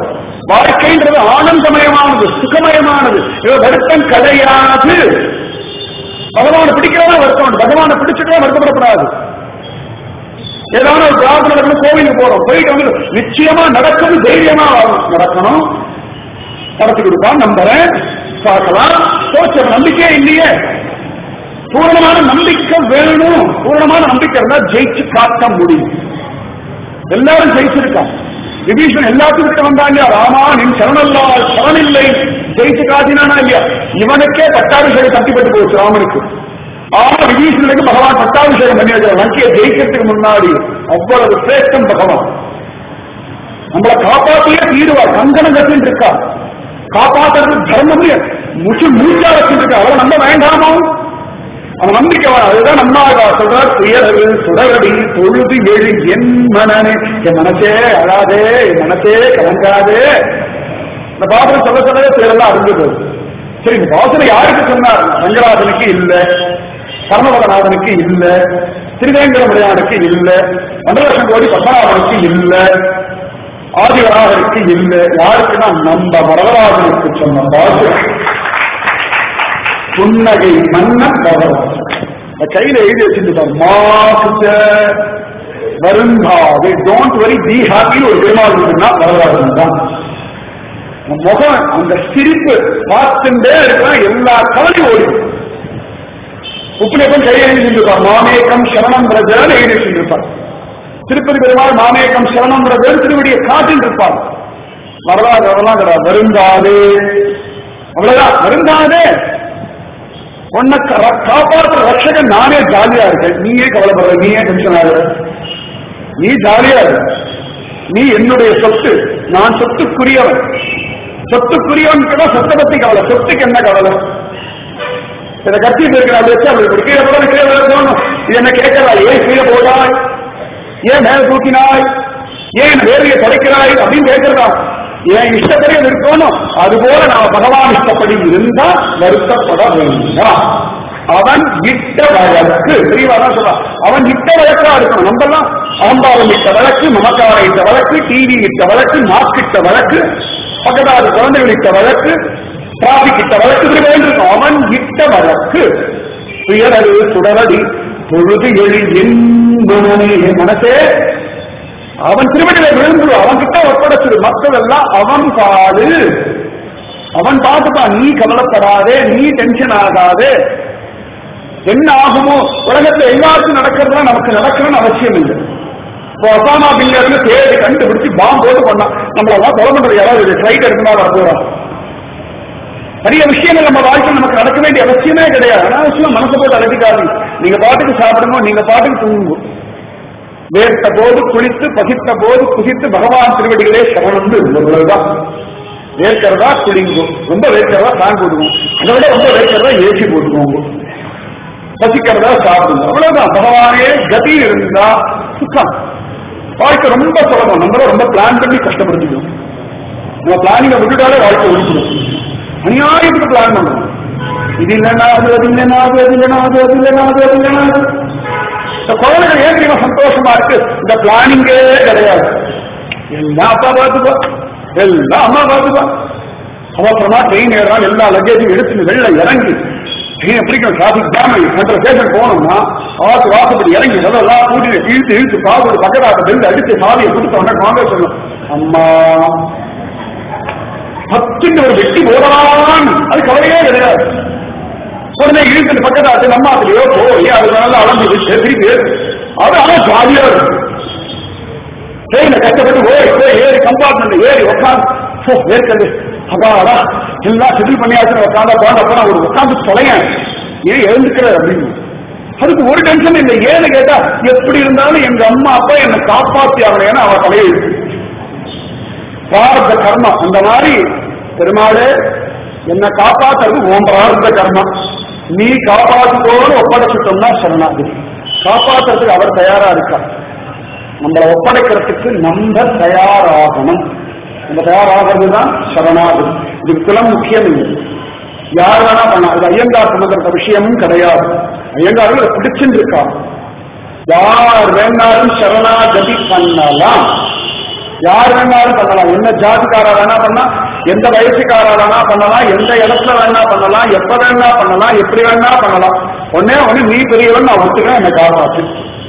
[SPEAKER 1] வாழ்க்கைன்றது ஆனந்தமயமானது சுகமயமானது இது வருத்தம் கிடையாது பகவானை பிடிக்கிறவங்க வருத்தம் பகவானை பிடிச்சிட்டா வருத்தப்படக்கூடாது ஏதாவது ஒரு பிரார்த்தனை நடக்கணும் கோவிலுக்கு போறோம் போயிட்டு வந்து நிச்சயமா நடக்கும் தைரியமா நடக்கணும் நடத்தி கொடுப்பான் நம்புறேன் பார்க்கலாம் சோச்ச நம்பிக்கையே இல்லையே பூர்ணமான நம்பிக்கை வேணும் பூர்ணமான நம்பிக்கை இருந்தா ஜெயிச்சு காட்ட முடியும் எல்லாரும் ஜெயிச்சிருக்கான் விபீஷன் எல்லாத்துக்கிட்ட வந்தாங்க ராமா நின் சரணல்லால் சரணில்லை ஜெயிச்சு காட்டினானா இல்லையா இவனுக்கே பட்டாபிஷேகம் தட்டிப்பட்டு போச்சு ராமனுக்கு ஆனா விபீஷனுக்கு பகவான் பட்டாபிஷேகம் பண்ணி வச்சார் லங்கையை ஜெயிக்கிறதுக்கு முன்னாடி அவ்வளவு சிரேஷ்டம் பகவான் நம்மளை காப்பாத்தியே தீருவார் கங்கணம் கட்டின்னு இருக்கா காப்பாத்துறது தர்மம் முச்சு மூச்சா வச்சுட்டு இருக்கா அவளை நம்ப வேண்டாமோ அவன் நம்பிக்கை வர அதுதான் நம்ம சொல்றார் துயரது சுடரடி தொழுது எழு என் மனனே என் மனசே அழாதே என் மனசே கலங்காதே இந்த பாசனை சொல்ல சொல்லவே சிலரெல்லாம் அறிஞ்சது சரி இந்த பாசனை யாருக்கு சொன்னார் ரங்கராஜனுக்கு இல்ல கர்மபதநாதனுக்கு இல்ல திருவேங்கடமுடையானுக்கு இல்ல மண்டலட்சம் கோடி பத்மநாபனுக்கு இல்ல ஆதிவராகருக்கு இல்ல யாருக்குன்னா நம்ம வரதராஜனுக்கு சொன்ன பாசனை புன்னகை மன்னன் வரதராஜன் இந்த கையில எழுதி வச்சிருந்தார் மாசுச்ச வருந்தாது டோன்ட் வரி பி ஹாப்பி ஒரு பெருமாள் இருக்குன்னா வரதராஜன் தான் உன் முகம் அந்த சிரிப்பு பார்த்துட்டே இருக்கலாம் எல்லா கவலையும் ஓடி உப்புலேப்பன் கையை எழுதி சென்றிருப்பார் மாமேகம் சரணம் பிரஜன் எழுதி சென்றிருப்பார் திருப்பதி பெருமாள் மாமேகம் சரணம் பிரஜன் திருவடியை காட்டில் இருப்பார் வரலாறு வரலாம் கிடையாது வருந்தாது அவ்வளவுதான் வருந்தாதே உன்னை க- காப்பாற்றுற ரட்சகன் நானே ஜாலியா இருக்கேன் நீயே கவலைப்படுற நீயே டென்ஷன் ஆகுற நீ ஜாலியா இரு நீ என்னுடைய சொத்து நான் சொத்துக்குரியவன் சொத்துக்குரியவன் சொத்தை பத்தி கவலை சொத்துக்கு என்ன கவலை இதை கத்தி இருக்கிறாள் வச்சு அவளுக்கு இப்படி கீழே போட கீழே போடணும் இது என்ன கேட்கிறா ஏன் கீழே போடாய் ஏன் மேல தூக்கினாய் ஏன் வேலையை தொலைக்கிறாய் அப்படின்னு கேட்கிறதா என் இஷ்டப்படி அது இருக்கணும் அதுபோல நான் பகவான் இஷ்டப்படி இருந்தா வருத்தப்பட வேண்டாம் அவன் இட்ட வழக்கு தெரியவாதான் சொல்றான் அவன் இட்ட வழக்கா இருக்கணும் நம்மெல்லாம் அகம்பாவம் இட்ட வழக்கு மமக்கார இட்ட வழக்கு டிவி இட்ட வழக்கு மாஸ்கிட்ட வழக்கு பக்கத்தாறு குழந்தைகள் இட்ட வழக்கு டிராபிக் இட்ட வழக்கு இப்படி வேண்டிருக்கும் அவன் இட்ட வழக்கு துயரது சுடரடி பொழுது எழு என் மனமே என் மனசே அவன் திருவடியில விழுந்து அவன் கிட்ட ஒப்படைச்சிரு மற்றதெல்லாம் அவன் பாடு அவன் பார்த்துப்பான் நீ கவலைப்படாதே நீ டென்ஷன் ஆகாதே என்ன ஆகுமோ உலகத்துல எல்லாருக்கும் நடக்கிறதா நமக்கு நடக்கணும்னு அவசியம் இல்லை இப்போ ஒசாமா பின் லேடன் தேடி கண்டுபிடிச்சு பாம்பு போட்டு பண்ணான் நம்மளெல்லாம் கொலை பண்றது யாராவது ஃபிளைட் எடுக்கணும் வர போறோம் நிறைய விஷயங்கள் நம்ம வாழ்க்கையில் நமக்கு நடக்க வேண்டிய அவசியமே கிடையாது அனாவசியம் மனசை போட்டு அழைச்சிக்காதீங்க நீங்க பாட்டுக்கு சாப்பிடுங்க நீங்க பாட்டுக்கு தூங்குங்க வேர்த்த போது குளித்து பசித்த போது குதித்து பகவான் திருவடிகளே சரணம் இவ்வளவுதான் வேர்க்கிறதா குளிங்கும் ரொம்ப வேர்க்கிறதா ஃபேன் போடுவோம் அதை விட ரொம்ப வேர்க்கிறதா ஏசி போட்டுக்கோங்க பசிக்கிறதா சாப்பிடுங்க அவ்வளவுதான் பகவானே கதி இருந்தா சுத்தம் வாழ்க்கை ரொம்ப சுலபம் நம்ம ரொம்ப பிளான் பண்ணி கஷ்டப்படுத்திக்கணும் நம்ம பிளானிங்க விட்டுட்டாலே வாழ்க்கை ஒழிக்கணும் அநியாயத்துக்கு பிளான் பண்ணணும் இது இல்லைன்னா அது அது இல்லைன்னா அது அது இல்லைன்னா அது அது இல்லைன்னா அது அது இல்லைன்னா அது. இந்த குழந்தைகள் ஏன் தெரியுமா சந்தோஷமா இருக்கு இந்த பிளானிங்கே கிடையாது எல்லாம் அப்பா பார்த்துப்பா எல்லாம் அம்மா பார்த்துப்பா அவசரமா ட்ரெயின் ஏறான் எல்லா லக்கேஜும் எடுத்து வெளில இறங்கி ட்ரெயினை பிடிக்கும் டிராபிக் ஜாம் சென்ட்ரல் ஸ்டேஷன் போகணும்னா ஆத்து வாசப்படி இறங்கி அதெல்லாம் கூட்டி இழுத்து இழுத்து பாவோடு பக்கத்தாட்ட பெல் அடித்து சாவியை கொடுத்தவொடனே காங்கிரஸ் சொல்லணும் அம்மா பத்துக்கு ஒரு வெட்டி போடலாம் அது கவலையே கிடையாது உடனே இழுத்து பக்கத்தாட்டு நம்ம அதுலயோ போய் அது நல்லா அளந்து வச்சு திருப்பி அது ஆனா ஜாலியா இருக்கும் ட்ரெயின கஷ்டப்பட்டு ஓய் போய் ஏறி கம்பார்ட்மெண்ட் ஏறி உட்காந்து ஏற்கனவே அப்பாடா எல்லாம் செட்டில் பண்ணியாச்சு உட்காந்தா போன அப்புறம் ஒரு உட்காந்து தொலையன் ஏன் எழுந்துக்கிற அப்படின்னு அதுக்கு ஒரு டென்ஷன் இல்லை ஏன்னு கேட்டா எப்படி இருந்தாலும் எங்க அம்மா அப்பா என்னை காப்பாத்தி ஆகலைன்னு அவ தலையெழுத்து பிராரப்த கர்மம் அந்த மாதிரி பெருமாளே என்னை காப்பாத்துறது உன் பிராரப்த கர்மம் நீ காப்பாத்துக்கோன்னு ஒப்படைச்சிட்டோம்னா சரணாகதி காப்பாத்துறதுக்கு அவர் தயாரா இருக்கா நம்மளை ஒப்படைக்கிறதுக்கு நம்ம தயாராகணும் நம்ம தயாராகிறது தான் சரணாகதி இதுக்கு குலம் முக்கியம் இல்லை யார் வேணா பண்ணலாம் இது ஐயங்கார் சம்பந்தப்பட்ட விஷயமும் கிடையாது ஐயங்கார்கள் இதை பிடிச்சுட்டு இருக்கா யார் வேணாலும் சரணாகதி பண்ணலாம் யார் வேணாலும் பண்ணலாம் என்ன ஜாதிக்காரா வேணா பண்ணலாம் எந்த வயசுக்காரா வேணா பண்ணலாம் எந்த இடத்துல வேணா பண்ணலாம் எப்ப வேணா பண்ணலாம் எப்படி வேணா பண்ணலாம் ஒன்னே ஒண்ணு நீ பெரியவன் நான் ஒத்துக்கிறேன் என்னை காப்பாத்து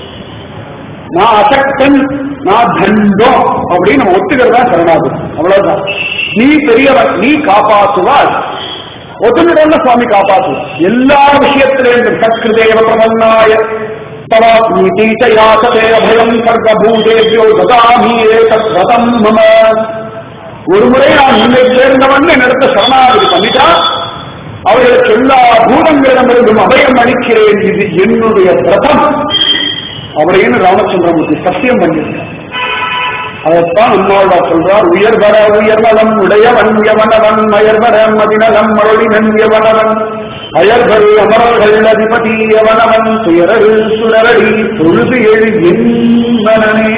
[SPEAKER 1] நான் அசக்தன் நான் தண்டம் அப்படின்னு நம்ம ஒத்துக்கிறதா சரணாகுது அவ்வளவுதான் நீ பெரியவன் நீ காப்பாற்றுவாய் ஒத்துக்கிட்ட சுவாமி காப்பாற்றுவார் எல்லா விஷயத்திலேயும் சத்கிருதேவ பிரமன்னாய தவாத்மீதீச்ச யாசதே அபயம் சர்வபூதேபியோ ததாமீரே தத்வதம் மம ஒரு முறை நான் உன்னை சேர்ந்தவன் என்னிடத்த சரணாகதி பண்ணிட்டா அவர்களுக்கு எல்லா பூதங்களிடமிருந்தும் அபயம் அளிக்கிறேன் இது என்னுடைய பிரதம் அப்படின்னு ராமச்சந்திரமூர்த்தி சத்தியம் பண்ணியிருக்கார் அதைத்தான் நம்மாழ்வார் சொல்றார் உயர்வர உயர்வலம் உடையவன் யவனவன் மயர்வர மதிநலம் மருளினன் யவனவன் அயர்வல் அமரர்கள் அதிபதி யவனவன் துயரரு சுடரடி தொழுது எழு என்மனே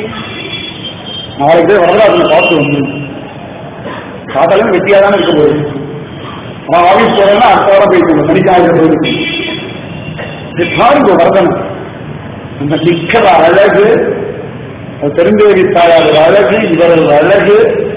[SPEAKER 1] நாளைக்கு வரலாறு பார்த்து வந்து காதலும் வெட்டியா தான் இருக்க போகுது அவன் ஆபீஸ் போறேன்னா அடுத்த வாரம் போயிட்டு மணிக்காக போயிருக்கு பாருங்க வரதன் அந்த நிக்கிற அழகு பெருந்தேவி தாயார் அழகு இவரது அழகு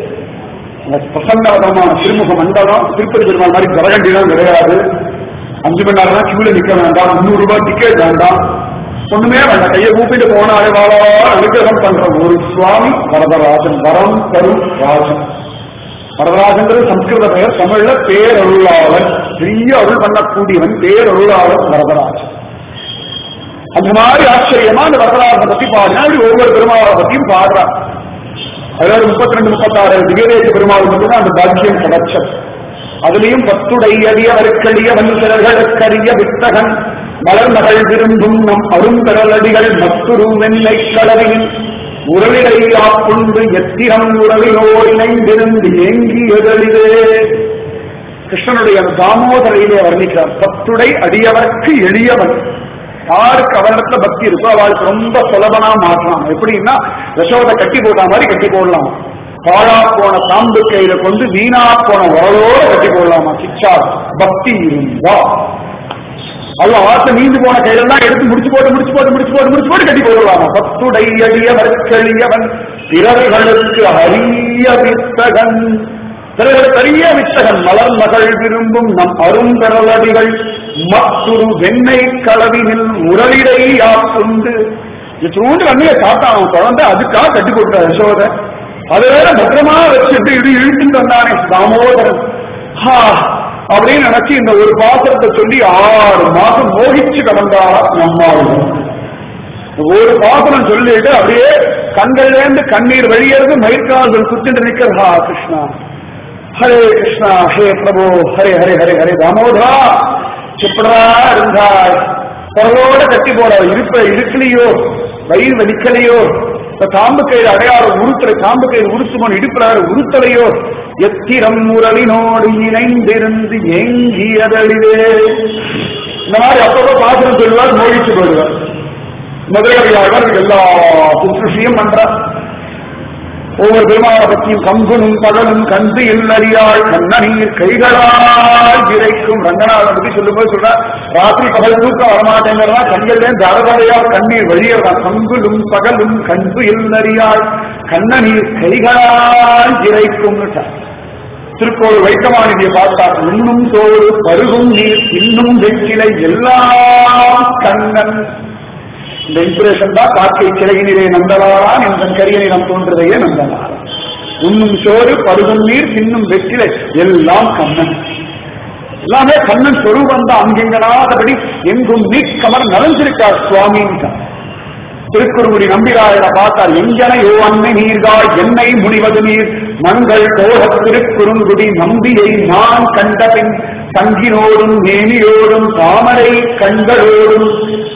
[SPEAKER 1] அந்த பிரசன்னவதமான திருமுக மண்டலம் திருப்பதி பெருமாள் மாதிரி கரகண்டிலாம் கிடையாது அஞ்சு மணி நேரம் கியூல நிக்க வேண்டாம் முந்நூறு ரூபாய் டிக்கெட் வேண்டாம் ஒண்ணுமே வேண்டாம் கையை கூப்பிட்டு போனாலே வாழா அனுகிரகம் பண்ற ஒரு சுவாமி வரதராஜன் வரம் தரும் ராஜன் வரதராஜன்றது சம்ஸ்கிருத பெயர் தமிழ்ல பேரருளாளன் பெரிய அருள் பண்ணக்கூடியவன் பேரருளாளன் வரதராஜன் அந்த மாதிரி ஆச்சரியமா அந்த வரலாறு பத்தி பாடினா இப்படி ஒவ்வொரு பெருமாளை பத்தியும் பாடுறான் அதாவது முப்பத்தி ரெண்டு முப்பத்தாறு திவ்யதேச பெருமாள் மட்டும்தான் அந்த பாக்கியம் கிடைச்சது அதுலயும் பத்துடை அடியவருக்கடிய வன்சிறர்களுக்கரிய வித்தகன் மலர்மகள் விரும்பும் நம் அரும்பெறலடிகள் மத்துரு வெண்ணை கலவையின் உறவிடை ஆப்புண்டு எத்திரம் உறவினோர் இணைந்திருந்து ஏங்கி எதழிதே கிருஷ்ணனுடைய தாமோதரையிலே வர்ணிக்கிறார் பத்துடை அடியவர்க்கு எளியவன் யாருக்கு அவரிடத்துல பக்தி இருக்கோ அவளுக்கு ரொம்ப சுலபனா மாற்றலாம் எப்படின்னா யசோத கட்டி போட்ட மாதிரி கட்டி போடலாம் பாழா போன சாம்பு கையில கொண்டு வீணா போன உரலோட கட்டி போடலாமா சிச்சா பக்தி இருந்தா அல்ல ஆசை நீந்து போன கையிலெல்லாம் எடுத்து முடிச்சு போட்டு முடிச்சு போட்டு முடிச்சு போட்டு முடிச்சு போட்டு கட்டி போடலாமா பத்துடை அடியவர்களியவன் பிறர்களுக்கு அரிய வித்தகன் பிறர்களுக்கு அரிய வித்தகன் மலர் மகள் விரும்பும் நம் அரும்பெறலடிகள் மற்றொரு வெண்ணெய் களவினில் உரலிடை யாப்புண்டு இத்தூண்டு வண்ணிய சாத்தான் அவன் குழந்தை அதுக்காக கட்டி போட்டுற யசோத அதை வேற பத்திரமா வச்சுட்டு இடி இழுத்துட்டு வந்தானே தாமோதரன் ஹா அப்படின்னு நினைச்சு இந்த ஒரு பாத்திரத்தை சொல்லி ஆறு மாசம் மோகிச்சு கடந்தாரா நம்மாளும் ஒரு பாத்திரம் சொல்லிட்டு அப்படியே கண்கள்ல இருந்து கண்ணீர் வெளியேறது மயிர்கால்கள் குத்திட்டு நிக்கிறதா கிருஷ்ணா ஹரே கிருஷ்ணா ஹே பிரபு ஹரே ஹரே ஹரே ஹரே தாமோதரா சுப்படா இருந்தாய் குரலோட கட்டி போட இருப்ப இருக்கலையோ வயிறு வலிக்கலையோ இப்ப தாம்பு கயிறு அடையாளம் உருத்துற தாம்பு கயிறு உருத்துமன் இடுப்புறாரு உருத்தலையோ எத்திரம் முரளினோடு இணைந்திருந்து ஏங்கியதழிவே இந்த மாதிரி அப்பப்போ பாசனம் சொல்லுவார் மோகிச்சு போடுவார் முதலியாளர் எல்லா சுற்றுஷியும் பண்றார் ஒவ்வொரு பெருமாளை பற்றியும் கம்பனும் பகலும் கந்து இல்லறியாள் கண்ணநீர் கைகளால் இறைக்கும் ரங்கநாதன் பத்தி சொல்லும்போது சொல்ற ராத்திரி பகல் தூக்கம் வரமாட்டேங்கிறதா கண்கள்ல தரதரையா கண்ணீர் வழியறா கம்புலும் பகலும் கண்பு இல்லறியாள் கண்ணநீர் கைகளால் இறைக்கும் திருக்கோள் வைக்கமானியை பார்த்தா உண்ணும் சோறு பருகும் நீர் இன்னும் வெற்றிலை எல்லாம் கண்ணன் இந்த இன்ஸ்பிரேஷன் தான் காக்கை சிறகினிலே நந்தவாரான் என்ற கரியனை நம் தோன்றதையே நந்தவாரான் உண்ணும் சோறு பருகும் நீர் தின்னும் வெற்றிலை எல்லாம் கண்ணன் எல்லாமே கண்ணன் சொரூபம் தான் அங்கெங்கனாதபடி எங்கும் நீக்கமர் நலஞ்சிருக்கார் சுவாமின்னு திருக்குறுங்குடி நம்பிராயரை பார்த்தார் எங்கன யோ அன்னை நீர்காய் என்னை முனிவது நீர் மங்கள் தோழ திருக்குறுங்குடி நம்பியை நான் கண்டபின் தங்கினோடும் நேமியோடும் தாமரை கண்களோடும்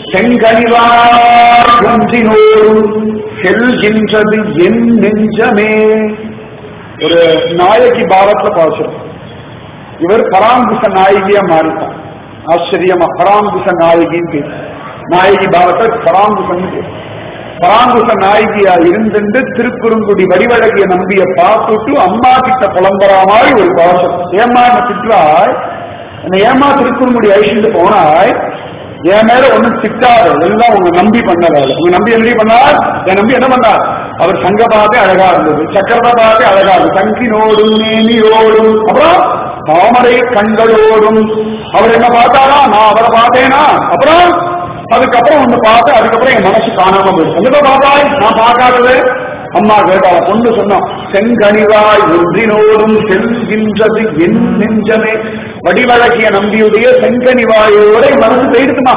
[SPEAKER 1] செங்கனிவார் குன்றினோடும் செல்கின்றது என் நெஞ்சமே ஒரு நாயகி பாரத்ல பாசுரம் இவர் பராங்குச நாயகியா மாறிட்டார் ஆச்சரியமா பராங்குச நாயகின்னு பேர் நாயகி பாவத்தை பராங்குசன் பேர் பராங்குச நாயகியா இருந்துட்டு திருக்குறுங்குடி வடிவழகிய நம்பிய பார்த்துட்டு அம்மா கிட்ட புலம்புறா மாதிரி ஒரு பாசம் ஏமா என்ன திட்டுவாய் என்ன ஏமா திருக்குறுங்குடி அழிச்சுட்டு போனாய் என் மேல ஒண்ணும் திட்டாது எல்லாம் உங்க நம்பி பண்ணதால உங்க நம்பி என்ன பண்ணார் என் நம்பி என்ன பண்ணார் அவர் சங்க பாதை அழகா இருந்தது சக்கரத பாதை அழகா இருந்தது சங்கினோடும் நேமியோடும் அப்புறம் தாமரை கண்களோடும் அவர் என்ன பார்த்தாரா நான் அவரை பார்த்தேனா அப்புறம் அதுக்கப்புறம் ஒண்ணு பார்த்து அதுக்கப்புறம் என் மனசு காணாம போயிடுச்சு எங்க பார்த்தாய் நான் பார்க்காதது அம்மா கேட்டாள் பொண்ணு சொன்னோம் செங்கனிவாய் ஒன்றினோடும் செல்கின்றது என் நெஞ்சமே வடிவழகிய நம்பியுடைய செங்கனிவாயோட என் மனசு போயிடுக்குமா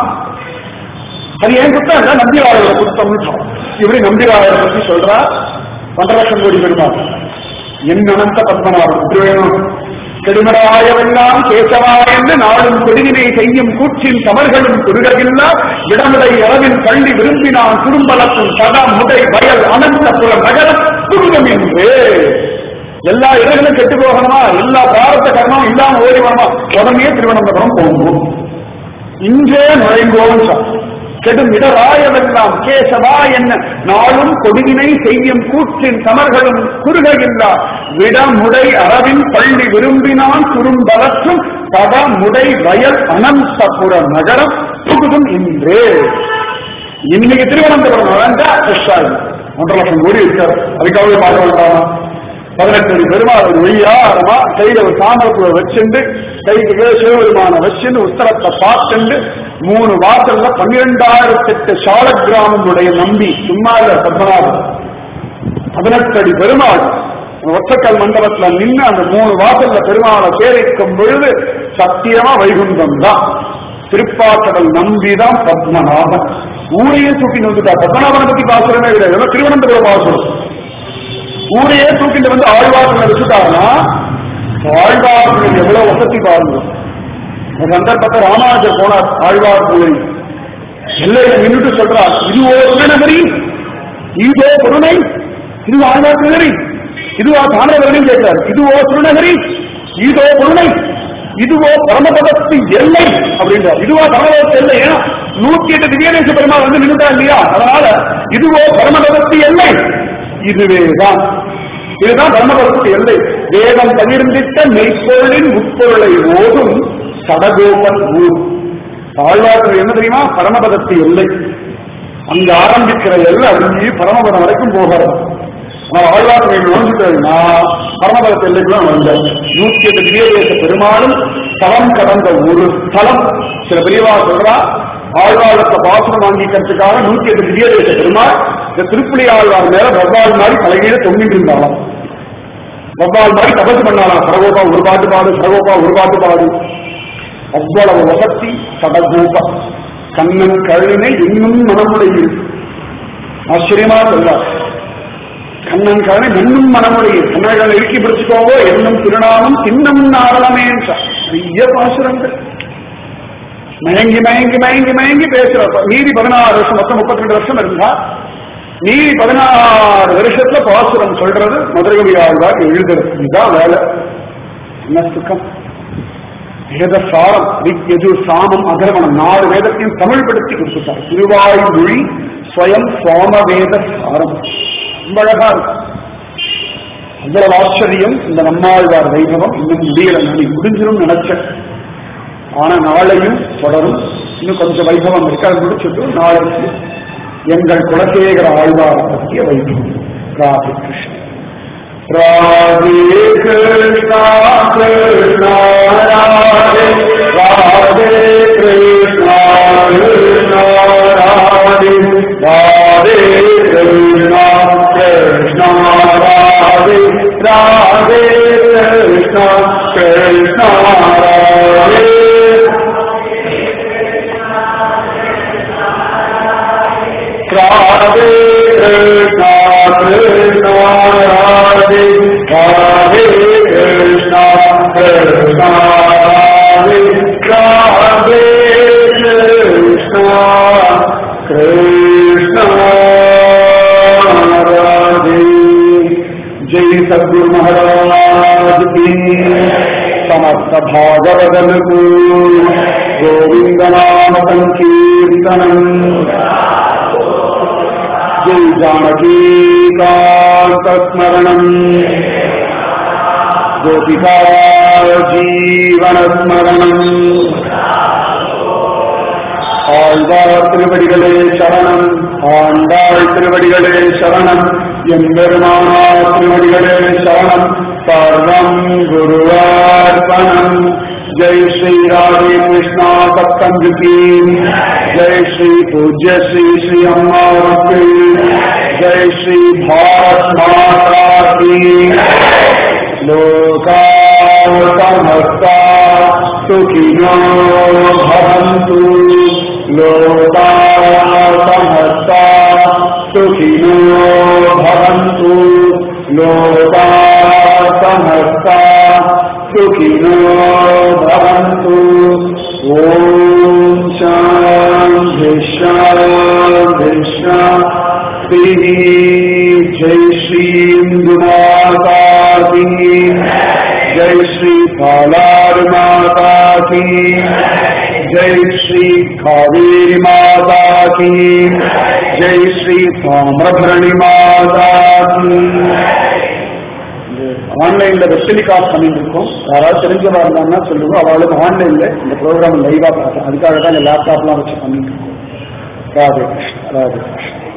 [SPEAKER 1] அது ஏன் குத்தம் இல்ல நம்பிவாயோட குத்தம்னு சொல்றோம். இப்படி நம்பிவாயோட பத்தி சொல்றா ஒன்றரை லட்சம் கோடி பெருமாள் என் அனந்த பத்மநாபன் இப்படி வேணும் கெடுமராயவெல்லாம் கேசவா என்று நாளும் கொடிவினை செய்யும் கூற்றின் தவறுகளும் குறுகவில்லா விடமுறை அளவில் கள்ளி விரும்பினான் குறும்பலத்தும் சதா முடை வயல் அனந்தபுர நகரம் புருகம் என்று எல்லா இடங்களும் கெட்டு போகணுமா எல்லா பிராரத்த கர்மம் இல்லாம ஓடி வரணுமா உடனே திருவனந்தபுரம் போகும் இன்றே நுழைந்தோம் சார் கெடும் இடராயவெல்லாம் கேசவா என்ன நாளும் கொடுவினை செய்யும் கூற்றின் சமர்களும் குறுகையில்லா விடமுடை அரவின் பள்ளி விரும்பினான் குறும்பலற்றும் பத முடை வயல் அனந்தபுர நகரம் புகுதும் இன்றே இன்னைக்கு திருவனந்தபுரம் நுழைஞ்சா ஃப்ரெஷ்ஷா இருக்கும் ஒன்றரை லட்சம் கோடி இருக்காரு அதுக்காகவே பார்க்க வேண்டாமா பதினெட்டு அடி பெருமாள் ஒரு வெய்யாரமா கையில ஒரு தாமரப்புல வச்சுண்டு கைக்கு கீழே சிவபெருமான வச்சுண்டு உத்தரத்தை பார்த்துண்டு மூணு வாசல்ல பன்னிரெண்டாயிரத்தி எட்டு சால கிராமங்களுடைய நம்பி சும்மா இல்ல பத்மநாபன் பதினெட்டு அடி பெருமாள் ஒற்றக்கல் மண்டபத்துல நின்று அந்த மூணு வாசல்ல பெருமாளை சேரிக்கும் பொழுது சத்தியமா வைகுண்டம் தான் திருப்பாக்கடல் நம்பிதான் பத்மநாபன் ஊரையே தூக்கி வந்துட்டா பத்மநாபனை பத்தி பாசுரமே கிடையாது ஏதோ திருவனந்தபுரம் பாசுரம் ஊரையே தூக்கிட்டு வந்து ஆழ்வார்களை வச்சுட்டாருன்னா ஆழ்வார்கள் எவ்வளவு வசதி பாருங்க ஒரு சந்தர்ப்பத்தை ராமானுஜர் போனார் ஆழ்வார் கோயில் எல்லையில நின்றுட்டு சொல்றார் இதுவோ திருநகரி இதோ பொருணை இது ஆழ்வார் திருநகரி இதுவா தாமிரபரணி கேட்கிறார் இதுவோ திருநகரி இதோ பொருணை இதுவோ பரமபதத்து எல்லை அப்படின்றார் இதுவா பரமபதத்து எல்லை ஏன்னா நூத்தி எட்டு திவ்யதேச பெருமாள் வந்து நின்றுட்டா இல்லையா அதனால இதுவோ பரமபதத்து எல்லை இதுவேதான் இதுதான் தர்மபுரத்துக்கு எல்லை வேதம் பகிர்ந்திட்ட மெய்ப்பொருளின் உட்பொருளை ஓதும் சடகோபன் ஊர் ஆழ்வார்கள் என்ன தெரியுமா பரமபதத்து எல்லை அங்க ஆரம்பிக்கிற எல்லை அப்படியே பரமபதம் வரைக்கும் போகிறது ஆனால் ஆழ்வார்கள் நுழைஞ்சுட்டா பரமபதத்து எல்லைக்குள்ள வந்தார் நூத்தி எட்டு திவ்யதேச பெருமாளும் தலம் கடந்த ஒரு ஸ்தலம் சில பெரியவா சொல்றா ஆழ்வாரத்தை பாசனம் வாங்கிக்கிறதுக்காக நூத்தி எட்டு திவ்யதேச பெருமாள் இந்த திருப்புலி ஆழ்வார் மேல வவ்வால் மாதிரி தலைகீழ தொங்கிட்டு இருந்தாலும் வவ்வால் மாதிரி தபசு பண்ணாலாம் சரகோபா ஒரு பாட்டு பாடு சரகோபா ஒரு பாட்டு பாடு அவ்வளவு வசத்தி சடகோபா கண்ணன் கழுவினை இன்னும் மனமுடைய ஆச்சரியமா சொல்றார் கண்ணன் கழுவி இன்னும் மனமுடைய கண்ணர்கள் இறுக்கி பிடிச்சுக்கோவோ என்னும் திருநாமம் இன்னும் நாரணமே நிறைய பாசுரங்கள் மயங்கி மயங்கி மயங்கி மயங்கி பேசுற மீதி பதினாறு வருஷம் மொத்தம் முப்பத்தி ரெண்டு வருஷம் இருந்தா மீதி பதினாறு வருஷத்துல பாசுரம் சொல்றது மதுரகவி ஆழ்வார் எழுதுறது இதுதான் வேலை என்ன சுக்கம் வேத சாரம் எது சாமம் அதர்வனம் நாலு வேதத்தையும் தமிழ் படுத்தி கொடுத்துட்டார் திருவாய்மொழி ஸ்வயம் சோம வேத சாரம் ரொம்ப அழகா இருக்கும் அவ்வளவு ஆச்சரியம் இந்த நம்மாழ்வார் வைபவம் இன்னும் முடியல நான் முடிஞ்சிடும் நினைச்சேன் ஆனா நாளையும் தொடரும் இன்னும் கொஞ்சம் வைபவம் இருக்கு அதை முடிச்சுட்டு நாளைக்கு எங்கள் குலசேகர ஆழ்வார் பற்றிய வைபவம் ராதே கிருஷ்ணன் ராதே கிருஷ்ணா கிருஷ்ணா ராதே ராதே கிருஷ்ணா கிருஷ்ணா ராதே ராதே கிருஷ்ணா கிருஷ்ணா ராதே ராதே கிருஷ்ணா கிருஷ்ணா ராதே ராதே கிருஷ்ணா கிருஷ்ணா ராதே ராதே கிருஷ்ணா கிருஷ்ணா ராதே ராதே கிருஷ்ணா கிருஷ்ணா ராதே जय सदगुरु महाराज की समस्त भागवदन को गोविंद नाम संकीर्तनम जय जानकी कांत स्मरणम गोपिका जीवन स्मरणम ஆழ்வார் திருவடிகளே சரணம் ஆண்டாள் திருவடிகளே சரணம் எம்பெருமானா திருவடிகளே சரணம் சர்வம் குருவார்ப்பணம் ஜெய் ஸ்ரீ ராதே கிருஷ்ணா சப்தம் ஜெய் ஸ்ரீ பூஜ்ய ஸ்ரீ ஸ்ரீ அம்மாவுக்கு ஜெய் ஸ்ரீ பாரத் மாதா கீ लोका समस्ता सुखिनो भवन्तु लोका समस्ता सुखिनो भवन्तु लोका समस्ता सुखिनो भवन्तु ॐ शान्ति शान्ति शान्तिः जय श्रीन्दुमाता की जय श्री पालार माता की जय श्री कावेरी माता की जय श्री ताम्रभரணி माता की ஆன்லைன்ல வெஸ்டலிகாஸ்ட் பண்ணிட்டு இருக்கோம் யாராவது தெரிஞ்சவா இருந்தாங்கன்னா சொல்லுங்க அவளுக்கு ஆன்லைன்ல இந்த ப்ரோக்ராம் லைவா பார்த்தேன் அதுக்காக தான் இந்த லேப்டாப்லாம் வச்சு பண்ணிட்டு இருக்கோம் ராதே கிருஷ்ண ராதே கிருஷ்ண